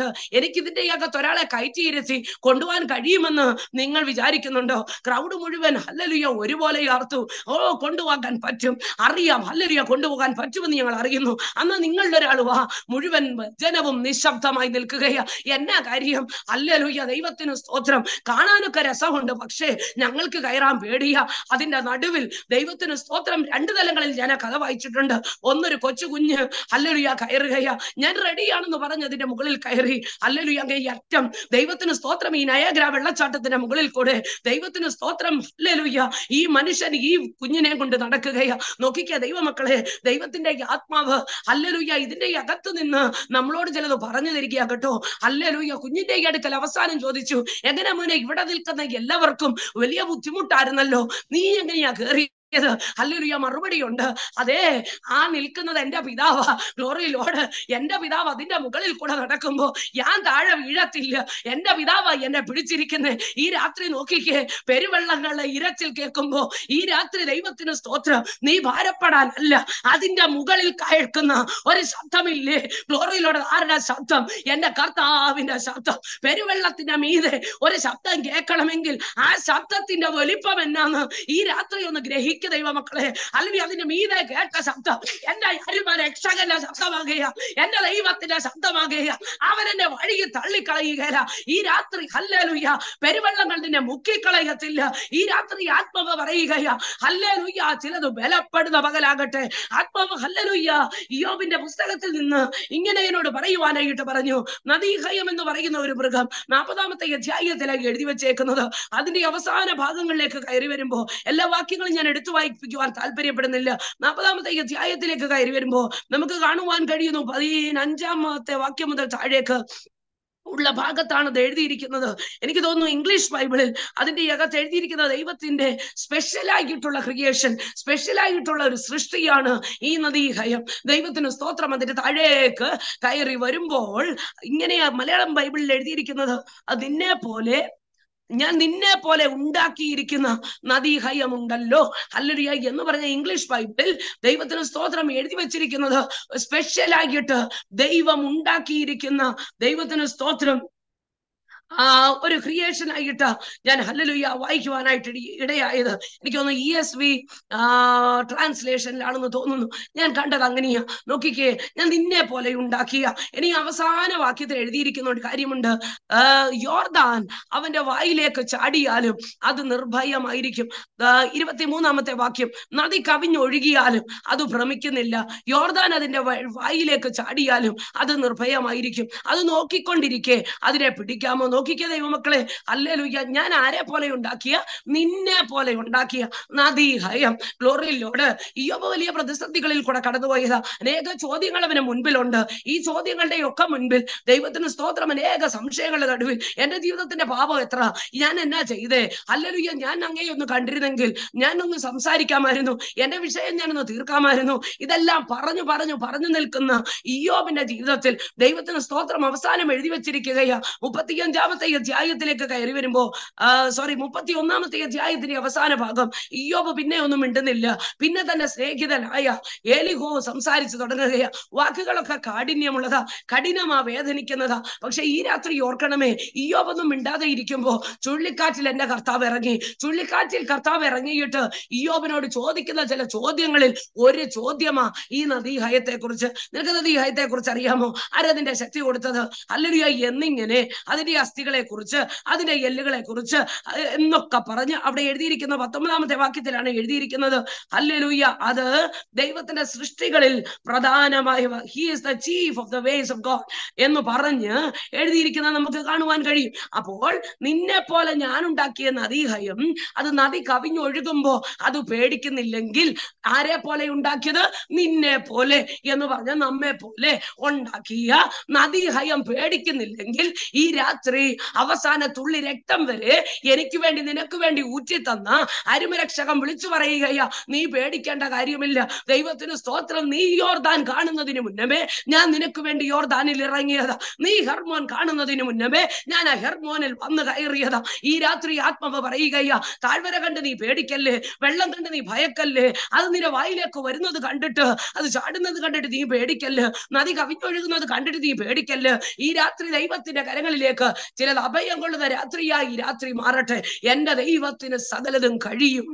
എനിക്ക് ഇതിന്റെ അകത്ത് ഒരാളെ കയറ്റിയിരുത്തി കൊണ്ടുപോകാൻ കഴിയുമെന്ന് നിങ്ങൾ വിചാരിക്കുന്നുണ്ടോ ക്രൗഡ് മുഴുവൻ ഹല്ലലുയ ഒരുപോലെ ആർത്തു ഓ കൊണ്ടുപോകാൻ പറ്റും അറിയാം ഹല്ലലുയ കൊണ്ടുപോകാൻ പറ്റുമെന്ന് ഞങ്ങൾ അറിയുന്നു അന്ന് നിങ്ങളുടെ ഒരാൾ വാ മുഴുവൻ ജനവും നിശബ്ദമായി നിൽക്കുകയാ എന്നാ കാര്യം ഹല്ലലുയ ദൈവത്തിന് സ്തോത്രം കാണാനൊക്കെ രസമുണ്ട് പക്ഷേ ഞങ്ങൾക്ക് കയറാൻ പേടിയാ അതിന്റെ നടുവിൽ ദൈവത്തിന് സ്തോത്രം രണ്ടു തലങ്ങളിൽ ഞാൻ ആ കഥ വായിച്ചിട്ടുണ്ട് ഒന്നൊരു കൊച്ചു കുഞ്ഞ് അല്ലലുയ കയറുകയാ ഞാൻ റെഡിയാണെന്ന് പറഞ്ഞ് അതിന്റെ മുകളിൽ കയറി അല്ലലുയ അങ്ങ് ഈ അറ്റം ദൈവത്തിന് സ്തോത്രം ഈ നയഗ്ര വെള്ളച്ചാട്ടത്തിന്റെ മുകളിൽ കൂടെ ദൈവത്തിന് സ്തോത്രം അല്ലലുയ ഈ മനുഷ്യൻ ഈ കുഞ്ഞിനെ കൊണ്ട് നടക്കുകയാ നോക്കിക്ക ദൈവമക്കളെ ദൈവത്തിന്റെ ഈ ആത്മാവ് അല്ലലുയ ഇതിന്റെ ഈ അകത്ത് നിന്ന് നമ്മളോട് ചിലത് പറഞ്ഞു തരിക കേട്ടോ അല്ലലുയ കുഞ്ഞിന്റെ ഈ അടുക്കൽ അവസാനം ചോദിച്ചു എങ്ങനെ മോനെ ഇവിടെ നിൽക്കുന്ന എല്ലാവർക്കും വലിയ ബുദ്ധിമുട്ടായിരുന്നല്ലോ നീ എങ്ങനെയാ കേറി അല്ലൊരു മറുപടിയുണ്ട് അതെ ആ നിൽക്കുന്നത് എന്റെ പിതാവാ ഗ്ലോറി ലോഡ് എന്റെ പിതാവ് അതിന്റെ മുകളിൽ കൂടെ നടക്കുമ്പോ ഞാൻ താഴെ വീഴത്തില്ല എന്റെ പിതാവാ എന്നെ പിടിച്ചിരിക്കുന്നേ ഈ രാത്രി നോക്കിക്കേ പെരുവെള്ളങ്ങളുടെ ഇരച്ചിൽ കേൾക്കുമ്പോ ഈ രാത്രി ദൈവത്തിന് സ്തോത്രം നീ ഭാരപ്പെടാനല്ല അതിന്റെ മുകളിൽ കേൾക്കുന്ന ഒരു ശബ്ദമില്ലേ ഗ്ലോറിയിലോട് ആരുടെ ശബ്ദം എന്റെ കർത്താവിന്റെ ശബ്ദം പെരുവെള്ളത്തിന്റെ മീതെ ഒരു ശബ്ദം കേൾക്കണമെങ്കിൽ ആ ശബ്ദത്തിന്റെ വലിപ്പം എന്നാന്ന് ഈ രാത്രി ഒന്ന് ഗ്രഹിക്കുക ദൈവമക്കളെ അല്ലെങ്കിൽ അതിന്റെ മീതെ കേട്ട ശബ്ദം എന്റെ അരുമ രക്ഷകന്റെ ശബ്ദമാകുക എന്റെ ദൈവത്തിന്റെ ശബ്ദമാകുക അവൻ എന്നെ വഴിയിൽ തള്ളിക്കളയുകയില്ല ഈ രാത്രി ഹല്ലേലുയ്യ പെരുവെള്ളങ്ങൾ നിന്നെ മുക്കിക്കളയത്തില്ല ഈ രാത്രി ആത്മാവ് പറയുകയാ ഹല്ലേലുയ്യ ചിലത് ബലപ്പെടുന്ന പകലാകട്ടെ ആത്മാവ് ഹല്ലേലുയ്യ ഇയോബിന്റെ പുസ്തകത്തിൽ നിന്ന് ഇങ്ങനെ എന്നോട് പറയുവാനായിട്ട് പറഞ്ഞു നദീഹയം എന്ന് പറയുന്ന ഒരു മൃഗം നാൽപ്പതാമത്തെ അധ്യായത്തിലേക്ക് എഴുതി വെച്ചേക്കുന്നത് അതിന്റെ അവസാന ഭാഗങ്ങളിലേക്ക് കയറി വരുമ്പോ എല്ലാ വാക്യങ്ങളും ഞാൻ എടുത്തു വായിപ്പിക്കുവാൻ താല്പര്യപ്പെടുന്നില്ല നാൽപ്പതാമത്തെ അധ്യായത്തിലേക്ക് കയറി വരുമ്പോ നമുക്ക് കാണുവാൻ കഴിയുന്നു പതിനഞ്ചാമത്തെ വാക്യം മുതൽ താഴേക്ക് ഉള്ള ഭാഗത്താണ് ഇത് എഴുതിയിരിക്കുന്നത് എനിക്ക് തോന്നുന്നു ഇംഗ്ലീഷ് ബൈബിളിൽ അതിന്റെ അകത്ത് എഴുതിയിരിക്കുന്ന ദൈവത്തിന്റെ സ്പെഷ്യൽ ആയിട്ടുള്ള ക്രിയേഷൻ സ്പെഷ്യൽ ആയിട്ടുള്ള ഒരു സൃഷ്ടിയാണ് ഈ നദീഹയം ദൈവത്തിന് സ്തോത്രം അതിന്റെ താഴേക്ക് കയറി വരുമ്പോൾ ഇങ്ങനെയാ മലയാളം ബൈബിളിൽ എഴുതിയിരിക്കുന്നത് അത് നിന്നെ പോലെ ഞാൻ നിന്നെ പോലെ ഉണ്ടാക്കിയിരിക്കുന്ന നദീഹയമുണ്ടല്ലോ അല്ലൊരിയ എന്ന് പറഞ്ഞ ഇംഗ്ലീഷ് ബൈബിളിൽ ദൈവത്തിന് സ്തോത്രം എഴുതി വെച്ചിരിക്കുന്നത് സ്പെഷ്യൽ ആയിട്ട് ദൈവം ഉണ്ടാക്കിയിരിക്കുന്ന ദൈവത്തിന് സ്തോത്രം ആ ഒരു ക്രിയേഷൻ ആയിട്ട് ഞാൻ ഹല്ലലുയ്യ വായിക്കുവാനായിട്ട് ഇട- ഇടയായത് എനിക്ക് തോന്നുന്നു ഇ എസ് വി ട്രാൻസ്ലേഷനിലാണെന്ന് തോന്നുന്നു ഞാൻ കണ്ടത് അങ്ങനെയാ നോക്കിക്കേ ഞാൻ നിന്നെ പോലെ ഉണ്ടാക്കിയ ഇനി അവസാന വാക്യത്തിൽ എഴുതിയിരിക്കുന്ന ഒരു കാര്യമുണ്ട് ആ, യോർദാൻ അവന്റെ വായിലേക്ക് ചാടിയാലും അത് നിർഭയമായിരിക്കും ആ, ഇരുപത്തിമൂന്നാമത്തെ വാക്യം നദി കവിഞ്ഞൊഴുകിയാലും അത് ഭ്രമിക്കുന്നില്ല യോർദാൻ അതിന്റെ വ- വായിലേക്ക് ചാടിയാലും അത് നിർഭയമായിരിക്കും അത് നോക്കിക്കൊണ്ടിരിക്കെ അതിനെ പിടിക്കാമോ നോക്കിക്കേ ദൈവമക്കളെ അല്ലേ ലുയ്യ ഞാൻ ആരെ പോലെ ഉണ്ടാക്കിയ നിന്നെ പോലെ ഉണ്ടാക്കിയ നദി ഹയം ഗ്ലോറിയിലോട് ഈയോബ് വലിയ പ്രതിസന്ധികളിൽ കൂടെ കടന്നുപോയത് അനേക ചോദ്യങ്ങൾ അവന് മുൻപിലുണ്ട് ഈ ചോദ്യങ്ങളുടെ ഒക്കെ മുൻപിൽ ദൈവത്തിന് സ്തോത്രം അനേക സംശയങ്ങളുടെ നടുവിൽ എന്റെ ജീവിതത്തിന്റെ പാപം എത്ര ഞാൻ എന്നാ ചെയ്തേ അല്ലലുയ്യ ഞാൻ അങ്ങേ ഒന്ന് കണ്ടിരുന്നെങ്കിൽ ഞാൻ ഒന്ന് സംസാരിക്കാമായിരുന്നു എന്റെ വിഷയം ഞാനൊന്ന് തീർക്കാമായിരുന്നു ഇതെല്ലാം പറഞ്ഞു പറഞ്ഞു പറഞ്ഞു നിൽക്കുന്ന ഇയോബിന്റെ ജീവിതത്തിൽ ദൈവത്തിന് സ്തോത്രം അവസാനം എഴുതി വെച്ചിരിക്കുകയാ മുപ്പത്തിയഞ്ചാമത്തെ അധ്യായത്തിലേക്ക് കയറി വരുമ്പോ സോറി മുപ്പത്തി ഒന്നാമത്തെ അധ്യായത്തിന്റെ അവസാന ഭാഗം ഇയോബ് പിന്നെ ഒന്നും മിണ്ടുന്നില്ല പിന്നെ തന്നെ സ്നേഹിതനായ ഏലിഹോ സംസാരിച്ചു തുടങ്ങുകയാ വാക്കുകളൊക്കെ കാഠിന്യമുള്ളതാ കഠിനമാ വേദനിക്കുന്നതാ പക്ഷെ ഈ രാത്രി ഓർക്കണമേ ഇയോബൊന്നും മിണ്ടാതെ ഇരിക്കുമ്പോ ചുഴലിക്കാറ്റിൽ എന്റെ കർത്താവ് ഇറങ്ങി ചുഴലിക്കാറ്റിൽ കർത്താവ് ഇറങ്ങിയിട്ട് ഇയോബിനോട് ചോദിക്കുന്ന ചില ചോദ്യങ്ങളിൽ ഒരു ചോദ്യമാ ഈ നദീഹയത്തെ കുറിച്ച് നിനക്ക് നദീഹയത്തെ കുറിച്ച് അറിയാമോ ആരതിന്റെ ശക്തി കൊടുത്തത് അല്ലെങ്കിൽ എന്നിങ്ങനെ അതിന്റെ അസ്ഥികളെ കുറിച്ച് അതിന്റെ എല്ലുകളെ കുറിച്ച് എന്നൊക്കെ പറഞ്ഞ് അവിടെ എഴുതിയിരിക്കുന്ന പത്തൊമ്പതാമത്തെ വാക്യത്തിലാണ് എഴുതിയിരിക്കുന്നത് അല്ലെലൂയ അത് ദൈവത്തിന്റെ സൃഷ്ടികളിൽ പ്രധാനമായ he is the chief of the ways of God എന്ന് പറഞ്ഞ് എഴുതിയിരിക്കുന്നത് നമുക്ക് കാണുവാൻ കഴിയും അപ്പോൾ നിന്നെ പോലെ ഞാൻ ഉണ്ടാക്കിയ നദീഹയം അത് നദി കവിഞ്ഞൊഴുകുമ്പോ അത് പേടിക്കുന്നില്ലെങ്കിൽ ആരെ പോലെ ഉണ്ടാക്കിയത് നിന്നെ പോലെ എന്ന് പറഞ്ഞ നമ്മെ പോലെ ഉണ്ടാക്കിയ നദീഹയം പേടിക്കുന്നില്ലെങ്കിൽ ഈ രാത്രി അവസാന തുള്ളി രക്തം വരെ എനിക്ക് വേണ്ടി നിനക്ക് വേണ്ടി ഊറ്റി തന്ന അരുമരക്ഷകം വിളിച്ചു പറയുകയാ നീ പേടിക്കേണ്ട കാര്യമില്ല ദൈവത്തിന് സ്തോത്രം നീ യോർദാൻ കാണുന്നതിന് മുന്നമേ ഞാൻ നിനക്ക് വേണ്ടി യോർദാനിൽ ഇറങ്ങിയതാ നീ ഹെർമോൻ കാണുന്നതിന് മുന്നമേ ഞാൻ ആ ഹെർമോനിൽ വന്ന് കയറിയതാ ഈ രാത്രി ആത്മാവ് പറയുകയാ താഴ്വര കണ്ട് നീ പേടിക്കല്ലേ വെള്ളം കണ്ട് നീ ഭയക്കല്ലേ അത് നിന്റെ വായിലേക്ക് വരുന്നത് കണ്ടിട്ട് അത് ചാടുന്നത് കണ്ടിട്ട് നീ പേടിക്കല്ല് നദി കവിഞ്ഞൊഴുകുന്നത് കണ്ടിട്ട് നീ പേടിക്കല്ല് ഈ രാത്രി ദൈവത്തിന്റെ കരങ്ങളിലേക്ക് ചിലത് അഭയം കൊള്ളുന്ന രാത്രിയായി ഈ രാത്രി മാറട്ടെ എന്റെ ദൈവത്തിന് സകലതും കഴിയും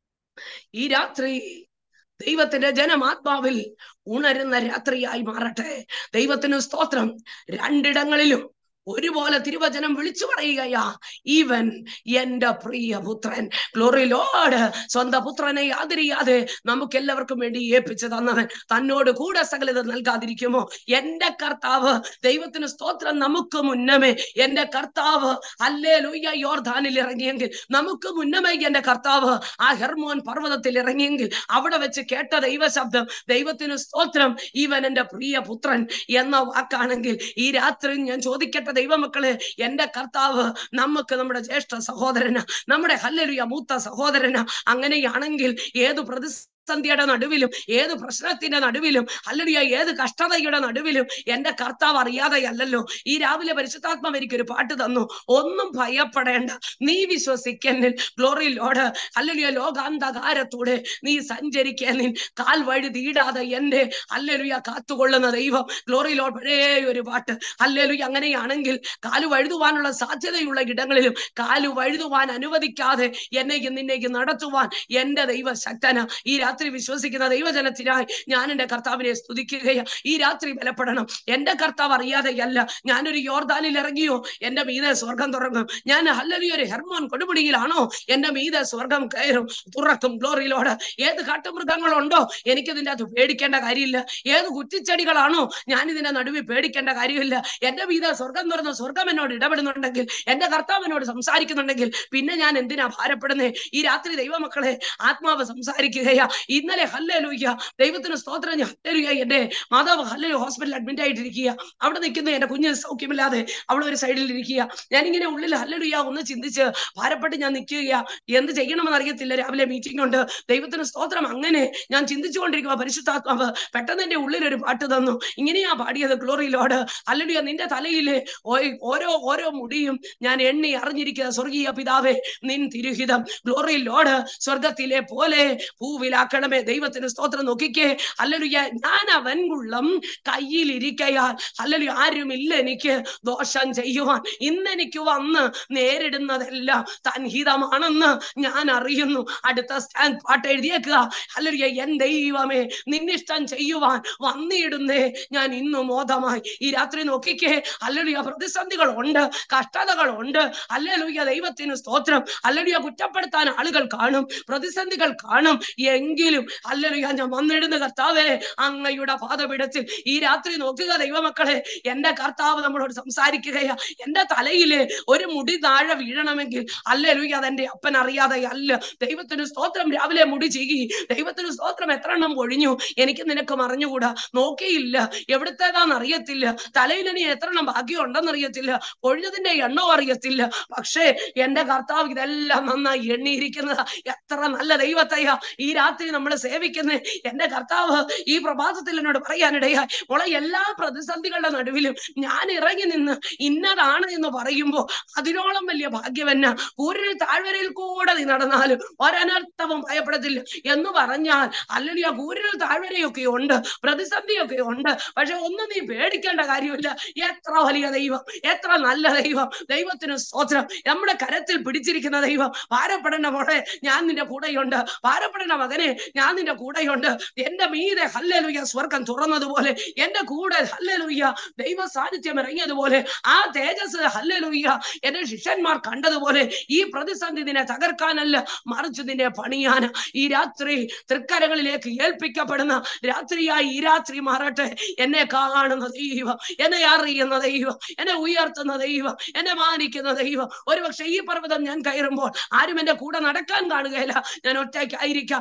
ഈ രാത്രി ദൈവത്തിന്റെ ജനമാത്മാവിൽ ഉണരുന്ന രാത്രിയായി മാറട്ടെ ദൈവത്തിന് സ്തോത്രം രണ്ടിടങ്ങളിലും ഒരുപോലെ തിരുവചനം വിളിച്ചു പറയുകയാ ഇവൻ എന്റെ പ്രിയ പുത്രൻ ഗ്ലോറി ലോഡ് സ്വന്തം പുത്രനെ യാതിരിയാതെ നമുക്ക് എല്ലാവർക്കും വേണ്ടി ഏൽപ്പിച്ചു തന്നവൻ തന്നോട് കൂടെ സകലത് നൽകാതിരിക്കുമോ എന്റെ കർത്താവ് ദൈവത്തിന് സ്തോത്രം നമുക്ക് മുന്നമേ എന്റെ കർത്താവ് അല്ലേ ലൂയ്യ യോർധാനിൽ ഇറങ്ങിയെങ്കിൽ നമുക്ക് മുന്നമേ എന്റെ കർത്താവ് ആ ഹെർമോൻ പർവ്വതത്തിൽ ഇറങ്ങിയെങ്കിൽ അവിടെ വെച്ച് കേട്ട ദൈവശബ്ദം ദൈവത്തിന് സ്തോത്രം ഇവൻ എന്റെ പ്രിയ പുത്രൻ എന്ന വാക്കാണെങ്കിൽ ഈ രാത്രി ഞാൻ ചോദിക്കട്ടെ ദൈവമക്കളെ എന്റെ കർത്താവ് നമുക്ക് നമ്മുടെ ജ്യേഷ്ഠ സഹോദരന് നമ്മുടെ ഹല്ലലുയ മൂത്ത സഹോദരന് അങ്ങനെയാണെങ്കിൽ ഏത് പ്രതിസ് പ്രതിസന്ധിയുടെ നടുവിലും ഏത് പ്രശ്നത്തിന്റെ നടുവിലും അല്ലെങ്കിൽ ഏത് കഷ്ടതയുടെ നടുവിലും എന്റെ കർത്താവ് അറിയാതെയല്ലല്ലോ ഈ രാവിലെ പരിശുദ്ധാത്മാവ് എനിക്കൊരു പാട്ട് തന്നു ഒന്നും ഭയപ്പെടേണ്ട നീ വിശ്വസിക്കന്നിൽ ഗ്ലോറി ലോഡ് അല്ലെങ്കിൽ ലോകാന്തകാരത്തൂടെ നീ സഞ്ചരിക്കാൻ നിൻ കാൽ വഴി തീടാതെ എന്റെ അല്ലെലുയ കാത്തുകൊള്ളുന്ന ദൈവം ഗ്ലോറി ലോഡ് പഴയ ഒരു പാട്ട് അല്ലെലുയ അങ്ങനെയാണെങ്കിൽ കാല് വഴുതുവാനുള്ള സാധ്യതയുള്ള ഇടങ്ങളിലും കാല് വഴുതുവാൻ അനുവദിക്കാതെ എന്നെയും നിന്നേക്കും നടത്തുവാൻ എന്റെ ദൈവശക്തന ഈ രാത്രി വിശ്വസിക്കുന്ന ദൈവജനത്തിനായി ഞാൻ എന്റെ കർത്താവിനെ സ്തുതിക്കുകയാ ഈ രാത്രി ബലപ്പെടണം എന്റെ കർത്താവ് അറിയാതെയല്ല ഞാനൊരു യോർദാനിൽ ഇറങ്ങിയോ എന്റെ മീതെ സ്വർഗം തുറങ്ങും ഞാൻ അല്ലൊരു ഒരു ഹെർമോൻ കൊടുമുടിയിലാണോ എന്റെ മീതെ സ്വർഗം കയറും തുറക്കും ഗ്ലോറിയിലോട് ഏത് കാട്ടുമൃഗങ്ങളുണ്ടോ എനിക്കിതിന്റെ അത് പേടിക്കേണ്ട കാര്യമില്ല ഏത് കുറ്റിച്ചെടികളാണോ ഞാൻ ഇതിന്റെ നടുവിൽ പേടിക്കേണ്ട കാര്യമില്ല എന്റെ മീതെ സ്വർഗം തുറന്ന് സ്വർഗം എന്നോട് ഇടപെടുന്നുണ്ടെങ്കിൽ എന്റെ കർത്താവ് എന്നോട് സംസാരിക്കുന്നുണ്ടെങ്കിൽ പിന്നെ ഞാൻ എന്തിനാ ഭാരപ്പെടുന്നേ ഈ രാത്രി ദൈവമക്കളെ ആത്മാവ് സംസാരിക്കുകയാ ഇന്നലെ ഹല്ലേലൂയ്യ ദൈവത്തിന് സ്തോത്രം ഞാൻ ഹല്ലേലൂയ്യ എന്റെ മാതാവ് ഹല്ലേലു ഹോസ്പിറ്റലിൽ അഡ്മിറ്റ് ആയിട്ടിരിക്കുക അവിടെ നിൽക്കുന്ന എന്റെ കുഞ്ഞ് സൗഖ്യമില്ലാതെ അവൾ ഒരു സൈഡിൽ ഇരിക്കുക ഞാനിങ്ങനെ ഉള്ളിൽ ഹല്ലേലൂയ്യ ഒന്ന് ചിന്തിച്ച് ഭാരപ്പെട്ട് ഞാൻ നിൽക്കുക എന്ത് ചെയ്യണമെന്ന് അറിയത്തില്ല രാവിലെ മീറ്റിംഗ് ഉണ്ട് ദൈവത്തിന് സ്തോത്രം അങ്ങനെ ഞാൻ ചിന്തിച്ചുകൊണ്ടിരിക്കുക പരിശുദ്ധാത്മാവ് പെട്ടെന്ന് എന്റെ ഉള്ളിൽ ഒരു പാട്ട് തന്നു ഇങ്ങനെയാ പാടിയത് ഗ്ലോറിയിലോട് ഹല്ലേലൂയ നിന്റെ തലയിലെ ഓ- ഓരോ ഓരോ മുടിയും ഞാൻ എണ്ണി അറിഞ്ഞിരിക്കുക സ്വർഗീയ പിതാവേ നിൻ തിരുഹിതം ഗ്ലോറിയിലോട് സ്വർഗത്തിലെ പോലെ പൂവിലാക്കണമേ ദൈവത്തിന് സ്തോത്രം നോക്കിക്കേ അല്ലലുയ ഞാൻ അവൻ ഉള്ളം കയ്യിലിരിക്കയാൽ അല്ലലു ആരുമില്ല എനിക്ക് ദോഷം ചെയ്യുവാൻ ഇന്ന് എനിക്ക് വന്ന് നേരിടുന്നതെല്ലാം തൻഹിതമാണെന്ന് ഞാൻ അറിയുന്നു അടുത്ത സ്റ്റാൻഡ് പാട്ട് എഴുതിയേക്കുക അല്ലലുയ എൻ ദൈവമേ നിന്നിഷ്ടം ചെയ്യുവാൻ വന്നിടുന്നേ ഞാൻ ഇന്നു മോദമായി ഈ രാത്രി നോക്കിക്കേ അല്ലലുയ പ്രതിസന്ധികളുണ്ട് കഷ്ടതകളുണ്ട് അല്ലലുയ ദൈവത്തിന് സ്തോത്രം അല്ലലുയ കുറ്റപ്പെടുത്താൻ ആളുകൾ കാണും പ്രതിസന്ധികൾ കാണും എങ്കിലും അല്ലലുയ ഞാൻ വന്നിടുന്ന കർത്താവേ അങ്ങയുടെ പാതപിടത്തിൽ ഈ രാത്രി നോക്കുക ദൈവമക്കളെ എന്റെ കർത്താവ് നമ്മളോട് സംസാരിക്കുകയാ എന്റെ തലയില് ഒരു മുടി താഴെ വീഴണമെങ്കിൽ അല്ലലുയ അതെന്റെ അപ്പൻ അറിയാതെ അല്ല ദൈവത്തിന് സ്തോത്രം രാവിലെ മുടി ചീകി ദൈവത്തിന് സ്തോത്രം എത്ര എണ്ണം പൊഴിഞ്ഞു എനിക്ക് നിനക്ക് മറിഞ്ഞുകൂടാ നോക്കിയില്ല എവിടുത്തേതാന്ന് അറിയത്തില്ല തലയിൽ ഇനി എത്ര എണ്ണം ബാക്കി ഉണ്ടെന്ന് അറിയത്തില്ല പൊഴിഞ്ഞതിന്റെ എണ്ണവും അറിയത്തില്ല പക്ഷേ എന്റെ കർത്താവ് ഇതെല്ലാം നന്നായി എണ്ണിയിരിക്കുന്നതാ എത്ര നല്ല ദൈവത്തെയാ ഈ രാത്രി നമ്മൾ സേവിക്കുന്നേ എന്റെ കർത്താവ് ഈ പ്രഭാതത്തിൽ എന്നോട് പറയാനിടയായി മോളെ എല്ലാ പ്രതിസന്ധികളുടെ നടുവിലും ഞാൻ ഇറങ്ങി നിന്ന് ഇന്നതാണ് എന്ന് പറയുമ്പോ അതിനോളം വലിയ ഭാഗ്യവന്ന ഒരു താഴ്വരയിൽ കൂടെ നീ നടന്നാലും ഒരനർത്ഥവും ഭയപ്പെടത്തില്ല എന്ന് പറഞ്ഞാൽ അല്ലെങ്കിൽ ആ കൂരിൽ താഴ്വരയൊക്കെ ഉണ്ട് പ്രതിസന്ധിയൊക്കെ ഉണ്ട് പക്ഷെ ഒന്നും നീ പേടിക്കേണ്ട കാര്യമില്ല എത്ര വലിയ ദൈവം എത്ര നല്ല ദൈവം ദൈവത്തിന് സ്തോത്രം നമ്മുടെ കരത്തിൽ പിടിച്ചിരിക്കുന്ന ദൈവം ഭാരപ്പെടേണ്ട മോളെ ഞാൻ നിന്റെ കൂടെയുണ്ട് ഭാരപ്പെടേണ്ട മകനെ ഞാൻ നിന്റെ കൂടെയുണ്ട് എന്റെ മീതെ ഹല്ലലുയ്യ സ്വർഗം തുറന്നതുപോലെ എന്റെ കൂടെ ഹല്ലലുയ്യ ദൈവ സാന്നിധ്യം ഇറങ്ങിയതുപോലെ ആ തേജസ് ഹല്ലലുയ്യ എന്റെ ശിഷ്യന്മാർ കണ്ടതുപോലെ ഈ പ്രതിസന്ധി നിന്നെ തകർക്കാനല്ല മറിച്ച് നിന്നെ പണിയാൻ ഈ രാത്രി തൃക്കരങ്ങളിലേക്ക് ഏൽപ്പിക്കപ്പെടുന്ന രാത്രിയായി ഈ രാത്രി മാറട്ടെ എന്നെ കാണുന്ന ദൈവം എന്നെ അറിയുന്ന ദൈവം എന്നെ ഉയർത്തുന്ന ദൈവം എന്നെ മാനിക്കുന്ന ദൈവം ഒരുപക്ഷെ ഈ പർവ്വതം ഞാൻ കയറുമ്പോൾ ആരും എന്റെ കൂടെ നടക്കാൻ കാണുകയില്ല ഞാൻ ഒറ്റയ്ക്കായിരിക്കാം പക്ഷെ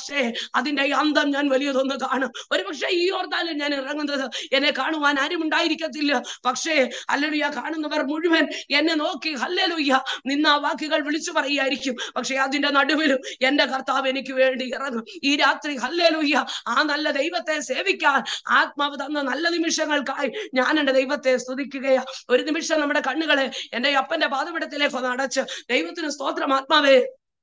പക്ഷേ അതിന്റെ അന്തം ഞാൻ വലിയതൊന്ന് കാണും ഒരുപക്ഷെ ഈ ഓർത്താലും ഞാൻ ഇറങ്ങുന്നത് എന്നെ കാണുവാൻ ആരും ഉണ്ടായിരിക്കത്തില്ല പക്ഷേ അല്ലലുയ്യ കാണുന്നവർ മുഴുവൻ എന്നെ നോക്കി ഹല്ലലുയ്യ നിന്ന ആ വാക്കുകൾ വിളിച്ചു പറയായിരിക്കും പക്ഷെ അതിന്റെ നടുവിലും എന്റെ കർത്താവ് എനിക്ക് വേണ്ടി ഇറങ്ങും ഈ രാത്രി ഹല്ലലുയ്യ ആ നല്ല ദൈവത്തെ സേവിക്കാൻ ആത്മാവ് തന്ന നല്ല നിമിഷങ്ങൾക്കായി ഞാൻ എന്റെ ദൈവത്തെ സ്തുതിക്കുകയാ ഒരു നിമിഷം നമ്മുടെ കണ്ണുകളെ എന്റെ അപ്പന്റെ പാതപിടത്തിലേക്ക് ഒന്ന് അടച്ച് ദൈവത്തിന് സ്തോത്രം ആത്മാവേ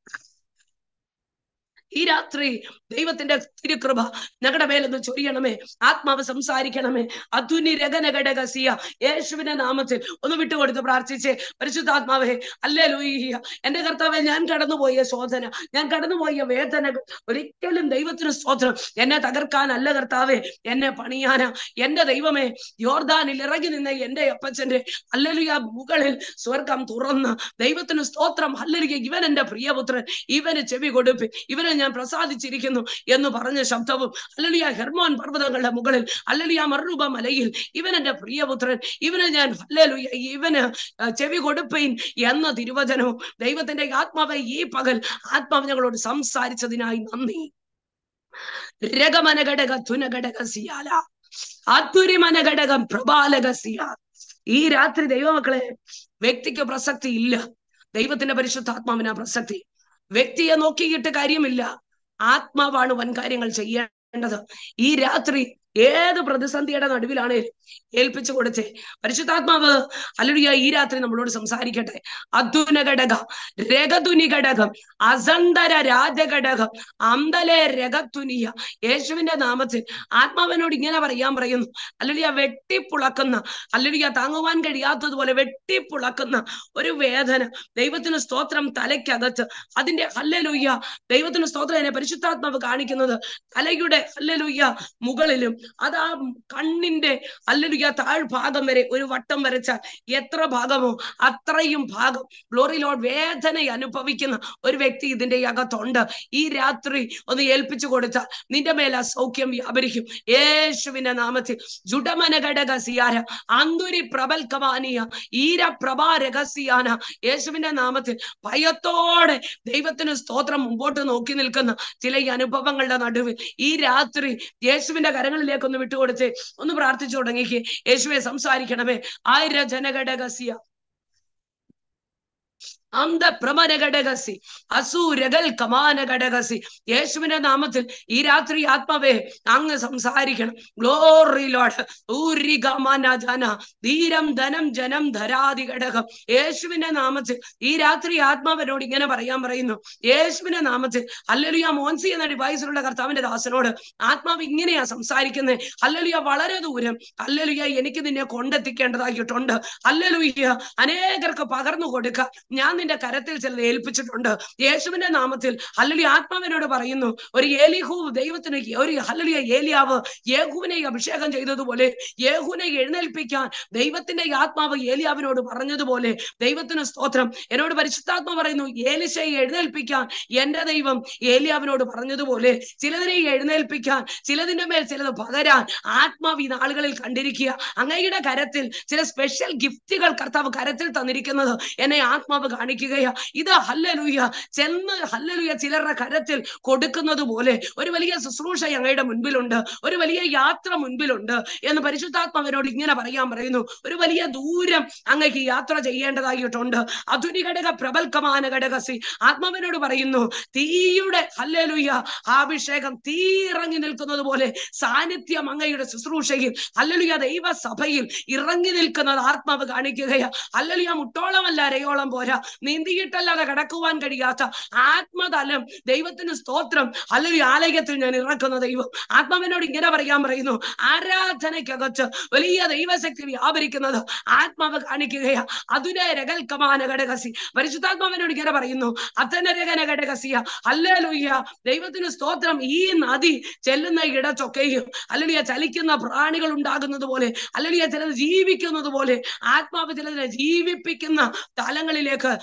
ഈ രാത്രി ദൈവത്തിന്റെ തിരുകൃപ ഞങ്ങളുടെ മേലൊന്ന് ചൊരിയണമേ ആത്മാവ് സംസാരിക്കണമേ അധുനി രഗനഘടകസിയ യേശുവിന്റെ നാമത്തിൽ ഒന്ന് വിട്ടുകൊടുത്ത് പ്രാർത്ഥിച്ചേ പരിശുദ്ധാത്മാവേ അല്ലേ ലൂയ്യ എന്റെ കർത്താവെ ഞാൻ കടന്നുപോയ ശോധന ഞാൻ കടന്നുപോയ വേദനകൾ ഒരിക്കലും ദൈവത്തിന് സ്തോത്രം എന്നെ തകർക്കാനല്ല കർത്താവെ എന്നെ പണിയാനാ എന്റെ ദൈവമേ യോർദാനിൽ ഇറങ്ങി നിന്ന എന്റെ അപ്പച്ചന്റെ അല്ലലുയ മുകളിൽ സ്വർഗം തുറന്ന് ദൈവത്തിന് സ്തോത്രം അല്ലലുയ ഇവൻ എന്റെ പ്രിയപുത്രൻ ഇവന് ചെവി കൊടുപ്പി ഇവനെ ഞാൻ പ്രസാദിച്ചിരിക്കുന്നു എന്ന് പറഞ്ഞ ശബ്ദവും അല്ലലിയ ഹെർമോൻ പർവ്വതങ്ങളുടെ മുകളിൽ അല്ലലിയ മറുരൂപ മലയിൽ ഇവൻ എന്റെ പ്രിയപുത്രൻ ഇവനെ ഞാൻ അല്ലേലുയ ഇവന് ചെവി കൊടുപ്പീൻ എന്ന തിരുവചനവും ദൈവത്തിന്റെ ആത്മാവെ ഈ പകൽ ആത്മാവ് ഞങ്ങളോട് സംസാരിച്ചതിനായി നന്ദി രഗമനഘടക തുനഘടക സിയാല അത്തുരിമനഘടകം പ്രബാലക സിയാ ഈ രാത്രി ദൈവമക്കളെ വ്യക്തിക്ക് പ്രസക്തി ഇല്ല ദൈവത്തിന്റെ പരിശുദ്ധാത്മാവിനാ പ്രസക്തി വ്യക്തിയെ നോക്കിയിട്ട് കാര്യമില്ല ആത്മാവാണ് വൻ കാര്യങ്ങൾ ചെയ്യേണ്ടത് ഈ രാത്രി ഏത് പ്രതിസന്ധിയുടെ നടുവിലാണേലും ഏൽപ്പിച്ചു കൊടുത്തേ പരിശുദ്ധാത്മാവ് അല്ലുടിയ ഈ രാത്രി നമ്മളോട് സംസാരിക്കട്ടെ അധുന ഘടകം രഗതുനി ഘടകം അസന്തര രാജഘടകം അന്തലെ രഗത്തുനിയ യേശുവിന്റെ നാമത്തിൽ ആത്മാവിനോട് ഇങ്ങനെ പറയാൻ പറയുന്നു അല്ലുടിയ വെട്ടിപ്പുളക്കുന്ന അല്ലുടിയ താങ്ങുവാൻ കഴിയാത്തതുപോലെ വെട്ടിപ്പുളക്കുന്ന ഒരു വേദന ദൈവത്തിന് സ്തോത്രം തലയ്ക്കകത്ത് അതിന്റെ ഹല്ലലുയ്യ ദൈവത്തിന് സ്തോത്രം എന്നെ പരിശുദ്ധാത്മാവ് കാണിക്കുന്നത് തലയുടെ ഹല്ലലുയ്യ മുകളിലും അത് ആ കണ്ണിന്റെ അല്ലലുയ്യ താഴ്ഭാഗം വരെ ഒരു വട്ടം വരച്ചാൽ എത്ര ഭാഗമോ അത്രയും ഭാഗം ഗ്ലോറിലോ വേദന അനുഭവിക്കുന്ന ഒരു വ്യക്തി ഇതിന്റെ അകത്തുണ്ട് ഈ രാത്രി ഒന്ന് ഏൽപ്പിച്ചു കൊടുത്താൽ നിന്റെ മേൽ ആ സൗഖ്യം വ്യാപരിക്കും യേശുവിന്റെ നാമത്തിൽ ജുഡമന ഘടക സിയാര അന്തുരി പ്രബൽ കമാനിയ ഈര പ്രഭാ രഹസ്യാന യേശുവിന്റെ നാമത്തിൽ ഭയത്തോടെ ദൈവത്തിന് സ്തോത്രം മുമ്പോട്ട് നോക്കി നിൽക്കുന്ന ചില ഈ അനുഭവങ്ങളുടെ നടുവിൽ ഈ രാത്രി യേശുവിന്റെ കരങ്ങളിലേക്ക് ഒന്ന് വിട്ടുകൊടുത്ത് ഒന്ന് പ്രാർത്ഥിച്ചു തുടങ്ങിക്ക് യേശുവെ സംസാരിക്കണമേ ആയിര ജനഘടകസിയ അന്ത പ്രമന ഘടകസി അസൂരകൾ കമാന ഘടകസി യേശുവിന്റെ നാമത്തിൽ ഈ രാത്രി ആത്മാവേ അങ്ങ് സംസാരിക്കണം ഗ്ലോറി ലോഡ് ഊരി ഗമാന ജന ധീരം ധനം ജനം ധരാതി ഘടകം യേശുവിന്റെ നാമത്തിൽ ഈ രാത്രി ആത്മാവിനോട് ഇങ്ങനെ പറയാൻ പറയുന്നു യേശുവിന്റെ നാമത്തിൽ അല്ലലുയ മോൻസി എന്ന ഡിവൈസിലുള്ള കർത്താവിന്റെ ദാസനോട് ആത്മാവ് ഇങ്ങനെയാ സംസാരിക്കുന്നത് അല്ലലുയ വളരെ ദൂരം അല്ലലുയ എനിക്ക് നിന്നെ കൊണ്ടെത്തിക്കേണ്ടതായിട്ടുണ്ട് അല്ലലുയ്യ അനേകർക്ക് പകർന്നു കൊടുക്ക ഞാൻ നിന്റെ കരത്തിൽ ചിലത് ഏൽപ്പിച്ചിട്ടുണ്ട് യേശുവിന്റെ നാമത്തിൽ ഹല്ലലി ആത്മാവിനോട് പറയുന്നു ഒരു ഏലിഹു ദൈവത്തിന് ഒരു ഹല്ലലിയ ഏലിയാവ് യേഹുവിനെ അഭിഷേകം ചെയ്തതുപോലെ യേഹുവിനെ എഴുന്നേൽപ്പിക്കാൻ ദൈവത്തിന്റെ ആത്മാവ് ഏലിയാവിനോട് പറഞ്ഞതുപോലെ ദൈവത്തിന് സ്തോത്രം എന്നോട് പരിശുദ്ധാത്മ പറയുന്നു ഏലിശയെ എഴുന്നേൽപ്പിക്കാൻ എന്റെ ദൈവം ഏലിയാവിനോട് പറഞ്ഞതുപോലെ ചിലതിനെ എഴുന്നേൽപ്പിക്കാൻ ചിലതിന്റെ മേൽ ചിലത് പകരാൻ ആത്മാവ് ഈ നാളുകളിൽ കണ്ടിരിക്കുക അങ്ങയുടെ കരത്തിൽ ചില സ്പെഷ്യൽ ഗിഫ്റ്റുകൾ കർത്താവ് കരത്തിൽ തന്നിരിക്കുന്നത് എന്നെ ആത്മാവ് കാണിക്കുകയാ ഇത് ഹല്ലലുയ ചെന്ന് ഹല്ലലുയ ചിലരുടെ കരത്തിൽ കൊടുക്കുന്നത് പോലെ ഒരു വലിയ ശുശ്രൂഷ ഞങ്ങളുടെ മുൻപിലുണ്ട് ഒരു വലിയ യാത്ര മുൻപിലുണ്ട് എന്ന് പരിശുദ്ധാത്മാവിനോട് ഇങ്ങനെ പറയാൻ പറയുന്നു ഒരു വലിയ ദൂരം അങ്ങക്ക് യാത്ര ചെയ്യേണ്ടതായിട്ടുണ്ട് അധുനി ഘടക പ്രബൽക്കമാന ഘടകസി ആത്മാവിനോട് പറയുന്നു തീയുടെ ഹല്ലലുയ അഭിഷേകം തീ ഇറങ്ങി നിൽക്കുന്നത് പോലെ സാന്നിധ്യം അങ്ങയുടെ ശുശ്രൂഷയിൽ ഹല്ലലുയ ദൈവസഭയിൽ ഇറങ്ങി നിൽക്കുന്നത് ആത്മാവ് കാണിക്കുകയാ ഹല്ലലുയ മുട്ടോളമല്ല അരയോളം പോരാ നീന്തിയിട്ടല്ലാതെ കടക്കുവാൻ കഴിയാത്ത ആത്മതലം ദൈവത്തിന് സ്തോത്രം അല്ലെങ്കിൽ ആലയത്തിൽ ഞാൻ ഇറക്കുന്ന ദൈവം ആത്മാവിനോട് ഇങ്ങനെ പറയാൻ പറയുന്നു ആരാധനയ്ക്കകത്ത് വലിയ ദൈവശക്തി വ്യാപരിക്കുന്നത് ആത്മാവ് കാണിക്കുകയാ അതുനെ രകൽക്കമാന ഘടകസി പരിശുദ്ധാത്മാവിനോട് ഇങ്ങനെ പറയുന്നു അത്തനരകന ഘടകസിയ അല്ലേലുയ്യ ദൈവത്തിന് സ്തോത്രം ഈ നദി ചെല്ലുന്ന ഇടത്തൊക്കെയും അല്ലെങ്കിൽ ചലിക്കുന്ന പ്രാണികൾ ഉണ്ടാകുന്നത് പോലെ അല്ലെങ്കിൽ ചിലത് ജീവിക്കുന്നത് പോലെ ആത്മാവ് ചിലതിനെ ജീവിപ്പിക്കുന്ന തലങ്ങളിലേക്ക്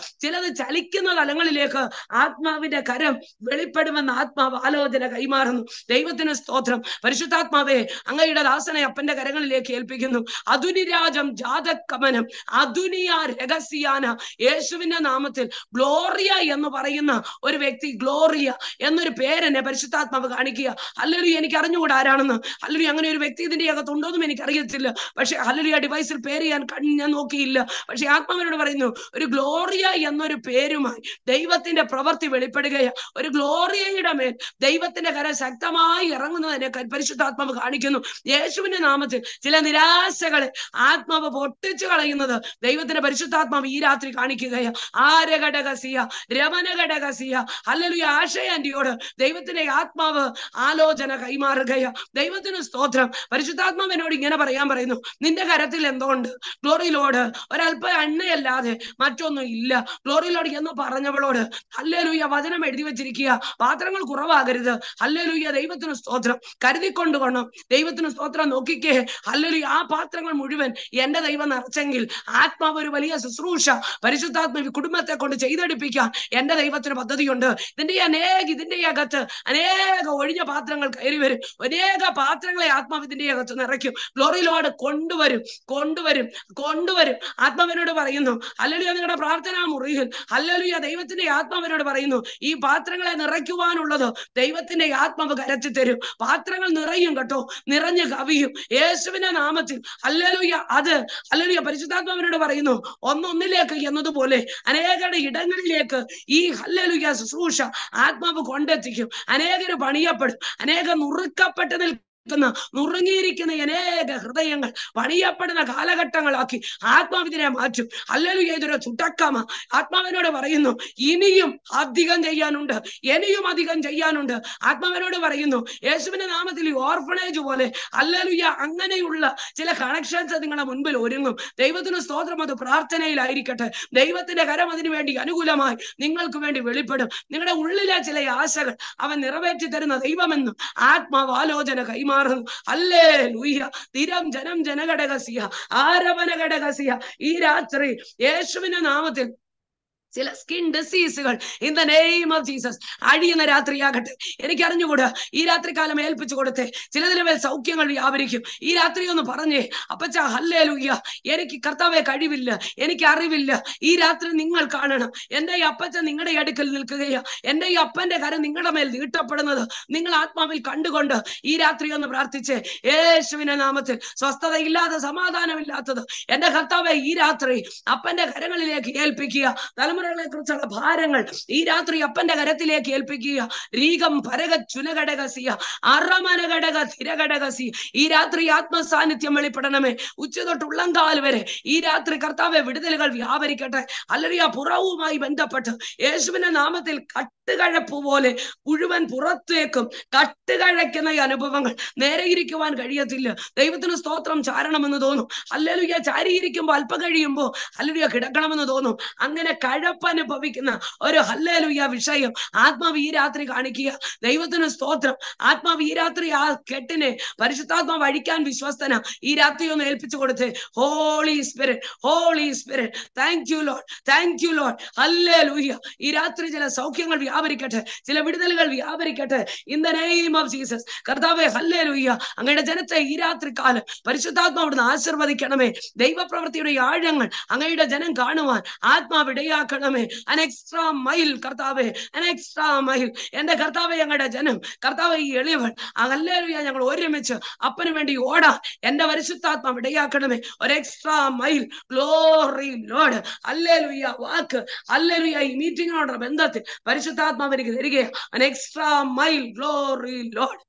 ചിലത് ചലിക്കുന്ന തലങ്ങളിലേക്ക് ആത്മാവിന്റെ കരം വെളിപ്പെടുമെന്ന് ആത്മാവ് ആലോചന കൈമാറുന്നു ദൈവത്തിന് സ്തോത്രം പരിശുദ്ധാത്മാവെ അങ്ങയുടെ ദാസനെ അപ്പന്റെ കരങ്ങളിലേക്ക് ഏൽപ്പിക്കുന്നു അധുനിരാജം ജാതകമനം അധുനിയ രഹസ്യാന യേശുവിന്റെ നാമത്തിൽ ഗ്ലോറിയ എന്ന് പറയുന്ന ഒരു വ്യക്തി ഗ്ലോറിയ എന്നൊരു പേരെന്നെ പരിശുദ്ധാത്മാവ് കാണിക്കുക അല്ലെങ്കിൽ എനിക്ക് അറിഞ്ഞുകൂടാ ആരാണെന്ന് അല്ലെങ്കിൽ അങ്ങനെ ഒരു വ്യക്തി ഇതിന്റെ അകത്തുണ്ടോന്നും എനിക്ക് അറിയത്തില്ല പക്ഷെ അല്ലെങ്കിൽ ആ ഡിവൈസിൽ പേര് ഞാൻ കണ്ണ് ഞാൻ നോക്കിയില്ല പക്ഷെ ആത്മാവിനോട് പറയുന്നു ഒരു ഗ്ലോറിയ എന്നൊരു പേരുമായി ദൈവത്തിന്റെ പ്രവൃത്തി വെളിപ്പെടുകയാ ഒരു ഗ്ലോറിയയുടെ മേൽ ദൈവത്തിന്റെ കര ശക്തമായി ഇറങ്ങുന്നതിനെ ക- പരിശുദ്ധാത്മാവ് കാണിക്കുന്നു യേശുവിന്റെ നാമത്തിൽ ചില നിരാശകളെ ആത്മാവ് പൊട്ടിച്ചു കളയുന്നത് ദൈവത്തിന്റെ പരിശുദ്ധാത്മാവ് ഈ രാത്രി കാണിക്കുകയാ ആരഘടകസിയ രമനഘടകസിയ അല്ലെങ്കിൽ ആശയ ആന്റിയോട് ദൈവത്തിന്റെ ആത്മാവ് ആലോചന കൈമാറുകയാ ദൈവത്തിന് സ്തോത്രം പരിശുദ്ധാത്മാവിനോട് ഇങ്ങനെ പറയാൻ പറയുന്നു നിന്റെ കരത്തിൽ എന്തുകൊണ്ട് ഗ്ലോറിയിലോട് ഒരല്പ എണ്ണയല്ലാതെ മറ്റൊന്നും ഇല്ല ഗ്ലോറിയിലോട് എന്ന് പറഞ്ഞവളോട് ഹല്ലേലൂയ വചനം എഴുതി വെച്ചിരിക്കുക പാത്രങ്ങൾ കുറവാകരുത് ഹല്ലേലൂയ ദൈവത്തിന് സ്തോത്രം കരുതിക്കൊണ്ട് കൊണം ദൈവത്തിന് സ്തോത്രം നോക്കിക്കേ ഹല്ലേലൂയ ആ പാത്രങ്ങൾ മുഴുവൻ എന്റെ ദൈവം നിറച്ചെങ്കിൽ ആത്മാവ് ഒരു വലിയ ശുശ്രൂഷ പരിശുദ്ധാത്മ ഈ കുടുംബത്തെ കൊണ്ട് ചെയ്തെടുപ്പിക്കാൻ എന്റെ ദൈവത്തിന് പദ്ധതിയുണ്ട് ഇതിന്റെ ഈ അനേക ഇതിന്റെ ഈ അകത്ത് അനേക ഒഴിഞ്ഞ പാത്രങ്ങൾ കയറി വരും അനേക പാത്രങ്ങളെ ആത്മാവ് ഇതിന്റെ അകത്ത് നിറയ്ക്കും ഗ്ലോറിയിലോട് കൊണ്ടുവരും കൊണ്ടുവരും കൊണ്ടുവരും ആത്മാവിനോട് പറയുന്നു അല്ലെങ്കിൽ നിങ്ങളുടെ പ്രാർത്ഥനാ മുറിയിൽ അല്ലെങ്കിൽ ദൈവത്തിന്റെ ആത്മാവിനോട് പറയുന്നു ഈ പാത്രങ്ങളെ നിറയ്ക്കുവാനുള്ളത് ദൈവത്തിന്റെ ആത്മാവ് കരത്തി തരും പാത്രങ്ങൾ നിറയും കേട്ടോ നിറഞ്ഞു കവിയും യേശുവിന്റെ നാമത്തിൽ അല്ലലുയ അത് അല്ലലുയ പരിശുദ്ധാത്മാവിനോട് പറയുന്നു ഒന്നൊന്നിലേക്ക് എന്നതുപോലെ അനേകരുടെ ഇടങ്ങളിലേക്ക് ഈ ഹല്ലലുയ ശുശ്രൂഷ ആത്മാവ് കൊണ്ടെത്തിക്കും അനേകര് പണിയപ്പെടും അനേകം നുറുക്കപ്പെട്ട് നിൽക്കുന്ന നുറുങ്ങിയിരിക്കുന്ന അനേക ഹൃദയങ്ങൾ പണിയപ്പെടുന്ന കാലഘട്ടങ്ങളാക്കി ആത്മാവിനെ മാറ്റും അല്ലലുയ ഇതൊരു തുടക്കമാ ആത്മാവിനോട് പറയുന്നു ഇനിയും അധികം ചെയ്യാനുണ്ട് ഇനിയും അധികം ചെയ്യാനുണ്ട് ആത്മാവിനോട് പറയുന്നു യേശുവിന്റെ നാമത്തിൽ ഈ ഓർഫണേജ് പോലെ അല്ലലുയ അങ്ങനെയുള്ള ചില കണക്ഷൻസ് നിങ്ങളുടെ മുൻപിൽ ഒരുങ്ങും ദൈവത്തിന് സ്തോത്രം അത് പ്രാർത്ഥനയിലായിരിക്കട്ടെ ദൈവത്തിന്റെ കരം അതിനു വേണ്ടി അനുകൂലമായി നിങ്ങൾക്ക് വേണ്ടി വെളിപ്പെടും നിങ്ങളുടെ ഉള്ളിലെ ചില ആശകൾ അവൻ നിറവേറ്റി തരുന്ന ദൈവമെന്നും ആത്മാവ് ആലോചന കൈമാറുന്നു അല്ലേ ലൂയ്യ തിരം ജനം ജനഘടകസിയ ആരവന ഘടകസിയ ഈ രാത്രി യേശുവിന്റെ നാമത്തിൽ ചില സ്കിൻ ഡിസീസുകൾ in the name of Jesus അഴിയുന്ന രാത്രിയാകട്ടെ എനിക്ക് അറിഞ്ഞുകൂടാ ഈ രാത്രികാലം ഏൽപ്പിച്ചു കൊടുത്തേ ചിലതിന് മേൽ സൗഖ്യങ്ങൾ വ്യാപരിക്കും ഈ രാത്രി ഒന്ന് പറഞ്ഞേ അപ്പച്ച ഹല്ലേ ലൂയ്യ എനിക്ക് കർത്താവെ കഴിവില്ല എനിക്ക് അറിവില്ല ഈ രാത്രി നിങ്ങൾ കാണണം എന്റെ ഈ അപ്പച്ച നിങ്ങളുടെ അടുക്കൽ നിൽക്കുകയാ എന്റെ ഈ അപ്പന്റെ കരം നിങ്ങളുടെ മേൽ നീട്ടപ്പെടുന്നത് നിങ്ങൾ ആത്മാവിൽ കണ്ടുകൊണ്ട് ഈ രാത്രി ഒന്ന് പ്രാർത്ഥിച്ച് യേശുവിന്റെ നാമത്തിൽ സ്വസ്ഥതയില്ലാതെ സമാധാനമില്ലാത്തത് എന്റെ കർത്താവെ ഈ രാത്രി അപ്പന്റെ കരങ്ങളിലേക്ക് ഏൽപ്പിക്കുക തലമുറകളെ കുറിച്ചുള്ള ഭാരങ്ങൾ ഈ രാത്രി അപ്പന്റെ കരത്തിലേക്ക് ഏൽപ്പിക്കുക രീകം പരക ചുനഘടകസിയ അറമനഘടക തിരഘടകസി ഈ രാത്രി ആത്മസാന്നിധ്യം വെളിപ്പെടണമേ ഉച്ച തൊട്ട് ഉള്ളങ്കാൽ വരെ ഈ രാത്രി കർത്താവെ വിടുതലുകൾ വ്യാപരിക്കട്ടെ അല്ലെങ്കിൽ ആ പുറവുമായി ബന്ധപ്പെട്ട് യേശുവിന്റെ നാമത്തിൽ കട്ടുകഴപ്പ് പോലെ മുഴുവൻ പുറത്തേക്കും കട്ടുകഴക്കുന്ന ഈ അനുഭവങ്ങൾ നേരെ ഇരിക്കുവാൻ കഴിയത്തില്ല ദൈവത്തിന് സ്തോത്രം ചാരണമെന്ന് തോന്നും അല്ലെലുയ ചാരിയിരിക്കുമ്പോൾ അല്പം കഴിയുമ്പോൾ അല്ലെലുയ കിടക്കണമെന്ന് തോന്നും അങ്ങനെ കഴപ്പ് അനുഭവിക്കുന്ന ഒരു ഹല്ലേലുയ വിഷയം ആത്മാവ് ഈ രാത്രി കാണിക്കുക ദൈവത്തിന് സ്തോത്രം ആത്മാവ് ഈ രാത്രി ആ കെട്ടിനെ പരിശുദ്ധാത്മാവ് അഴിക്കാൻ വിശ്വസ്തന ഈ രാത്രി ഒന്ന് ഏൽപ്പിച്ചു കൊടുത്ത് holy spirit holy spirit thank you lord thank you lord ഹല്ലേ ലൂയ ഈ രാത്രി ചില സൗഖ്യങ്ങൾ വ്യാപരിക്കട്ടെ ചില വിടുതലുകൾ വ്യാപരിക്കട്ടെ in the name of Jesus കർത്താവെ ഹല്ലേ ലൂയ അങ്ങയുടെ ജനത്തെ ഈ രാത്രി കാലം പരിശുദ്ധാത്മാവ് അവിടുന്ന് ആശീർവദിക്കണമേ ദൈവപ്രവൃത്തിയുടെ ഈ ആഴങ്ങൾ അങ്ങയുടെ ജനം കാണുവാൻ ആത്മാവ് ഇടയാക്കണമേ അൻ എക്സ്ട്രാ മൈൽ കർത്താവെ അൻ എക്സ്ട്രാ മൈൽ എന്റെ കർത്താവെ ഞങ്ങളുടെ ജനം കർത്താവെ ഈ എളിയവൻ അല്ലേലുയ ഞങ്ങൾ ഒരുമിച്ച് അപ്പന് വേണ്ടി ഓടാ എന്റെ പരിശുദ്ധാത്മാവ് ഇടയാക്കണമേ ഒരു എക്സ്ട്രാ മൈൽ ഗ്ലോറി ലോഡ് അല്ലേലുയ വാക്ക് അല്ലേലുയ ഈ മീറ്റിങ്ങിനോടുള്ള ബന്ധത്തിൽ പരിശുദ്ധാത്മാവ് എനിക്ക് തരികയാണ് അൻ എക്സ്ട്രാ മൈൽ ഗ്ലോറി ലോഡ്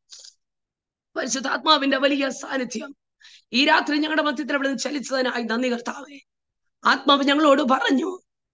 പരിശുദ്ധാത്മാവിന്റെ വലിയ സാന്നിധ്യം ഈ രാത്രി ഞങ്ങളുടെ മധ്യത്തിൽ അവിടെ നിന്ന് ചലിച്ചതിനായി നന്ദി കർത്താവേ ആത്മാവ് ഞങ്ങളോട് പറഞ്ഞു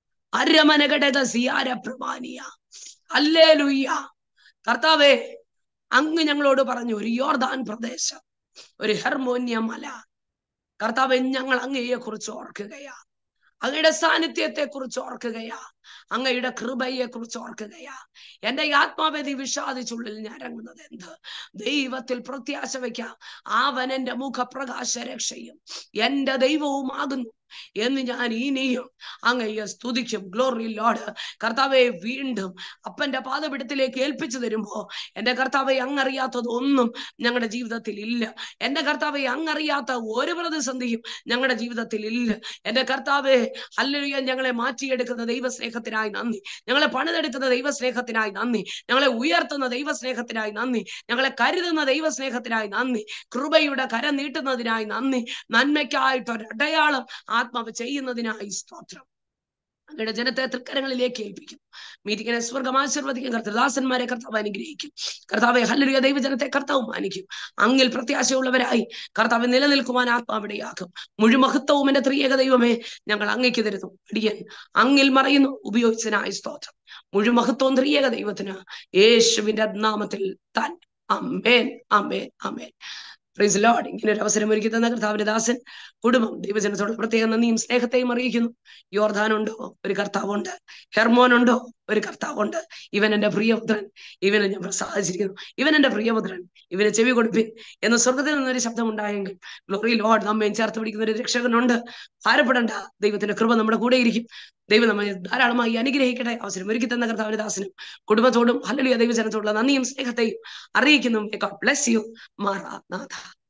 അരമനഘടക സിയാര പ്രമാണിയ അല്ലേ ലുയ്യ കർത്താവേ അങ്ങ് ഞങ്ങളോട് പറഞ്ഞു ഒരു യോർദാൻ പ്രദേശം ഒരു ഹെർമോന്യ മല കർത്താവെ ഞങ്ങൾ അങ്ങയെ കുറിച്ച് ഓർക്കുകയാ അങ്ങയുടെ സാന്നിധ്യത്തെ കുറിച്ച് ഓർക്കുകയാ അങ്ങയുടെ കൃപയെ കുറിച്ച് ഓർക്കുകയാ എന്റെ ആത്മാവേദി വിഷാദിച്ചുള്ളിൽ ഞാൻ ഇറങ്ങുന്നത് എന്ത് ദൈവത്തിൽ പ്രത്യാശ വയ്ക്കാം അവൻ എന്റെ മുഖപ്രകാശ രക്ഷയും എന്റെ ദൈവവുമാകുന്നു എന്ന് ഞാൻ ഇനിയും അങ്ങയെ സ്തുതിക്കും ഗ്ലോറി ലോഡ് കർത്താവെ വീണ്ടും അപ്പന്റെ പാദപിടത്തിലേക്ക് ഏൽപ്പിച്ചു തരുമ്പോ എന്റെ കർത്താവെ അങ്ങറിയാത്തത് ഒന്നും ഞങ്ങളുടെ ജീവിതത്തിൽ ഇല്ല എന്റെ കർത്താവെ അങ്ങറിയാത്ത ഒരു പ്രതിസന്ധിയും ഞങ്ങളുടെ ജീവിതത്തിൽ ഇല്ല എന്റെ കർത്താവെ അല്ലൊഴിയ ഞങ്ങളെ മാറ്റിയെടുക്കുന്ന ദൈവസ്നേഹത്തിനായി നന്ദി ഞങ്ങളെ പണിതെടുക്കുന്ന ദൈവസ്നേഹത്തിനായി നന്ദി ഞങ്ങളെ ഉയർത്തുന്ന ദൈവസ്നേഹത്തിനായി നന്ദി ഞങ്ങളെ കരുതുന്ന ദൈവസ്നേഹത്തിനായി നന്ദി കൃപയുടെ കര നീട്ടുന്നതിനായി നന്ദി നന്മയ്ക്കായിട്ടൊരടയാളം ആത്മാവ് ചെയ്യുന്നതിനായി സ്തോത്രം അങ്ങയുടെ ജനത്തെ തൃക്കരങ്ങളിലേക്ക് ഏൽപ്പിക്കുന്നു മീറ്റിങ്ങിനെ സ്വർഗം ആശീർവദിക്കും കർത്തദാസന്മാരെ കർത്താവ് അനുഗ്രഹിക്കും കർത്താവെ ഹല്ലുയ ദൈവജനത്തെ കർത്താവ് മാനിക്കും അങ്ങിൽ പ്രത്യാശയുള്ളവരായി കർത്താവ് നിലനിൽക്കുവാൻ ആത്മാവിടെയാക്കും മുഴുമഹത്വവും എന്റെ ത്രിയേക ദൈവമേ ഞങ്ങൾ അങ്ങയ്ക്ക് തരുന്നു അടിയൻ അങ്ങിൽ മറയുന്നു ഉപയോഗിച്ചതിനായി സ്തോത്രം മുഴുമഹത്വവും ത്രിയേക ദൈവത്തിന് യേശുവിന്റെ നാമത്തിൽ താൻ അമ്മേൻ അമ്മേൻ അമ്മേൻ പ്രീസ് ലോഡ് ഇങ്ങനെ ഒരു അവസരം ഒരുക്കി തന്ന കർത്താവിന്റെ ദാസൻ കുടുംബം ദൈവജനത്തോട് പ്രത്യേക നന്ദിയും സ്നേഹത്തെയും അറിയിക്കുന്നു യോർദാനുണ്ടോ ഒരു കർത്താവുണ്ട് ഹെർമോനുണ്ടോ ഒരു കർത്താവുണ്ട് ഇവൻ എന്റെ പ്രിയപുത്രൻ ഇവനെ ഞാൻ പ്രസാദിച്ചിരിക്കുന്നു ഇവൻ എന്റെ പ്രിയപുത്രൻ ഇവനെ ചെവി കൊടുപ്പിൻ എന്ന സ്വർഗത്തിൽ നിന്നൊരു ശബ്ദം ഉണ്ടായെങ്കിൽ ഗ്ലോറി ലോഡ് നമ്മയും ചേർത്ത് പിടിക്കുന്ന ഒരു രക്ഷകനുണ്ട് ഭാരപ്പെടേണ്ട ദൈവത്തിന്റെ കൃപ നമ്മുടെ കൂടെ ഇരിക്കും ദൈവം നമ്മെ ധാരാളമായി അനുഗ്രഹിക്കട്ടെ അവസരം ഒരുക്കി തന്ന കർത്താവിന്റെ ദാസനും കുടുംബത്തോടും ഹല്ലേലൂയ ദൈവജനത്തോടുള്ള നന്ദിയും സ്നേഹത്തെയും അറിയിക്കുന്നു ബ്ലസ് യു മാറാ നാഥ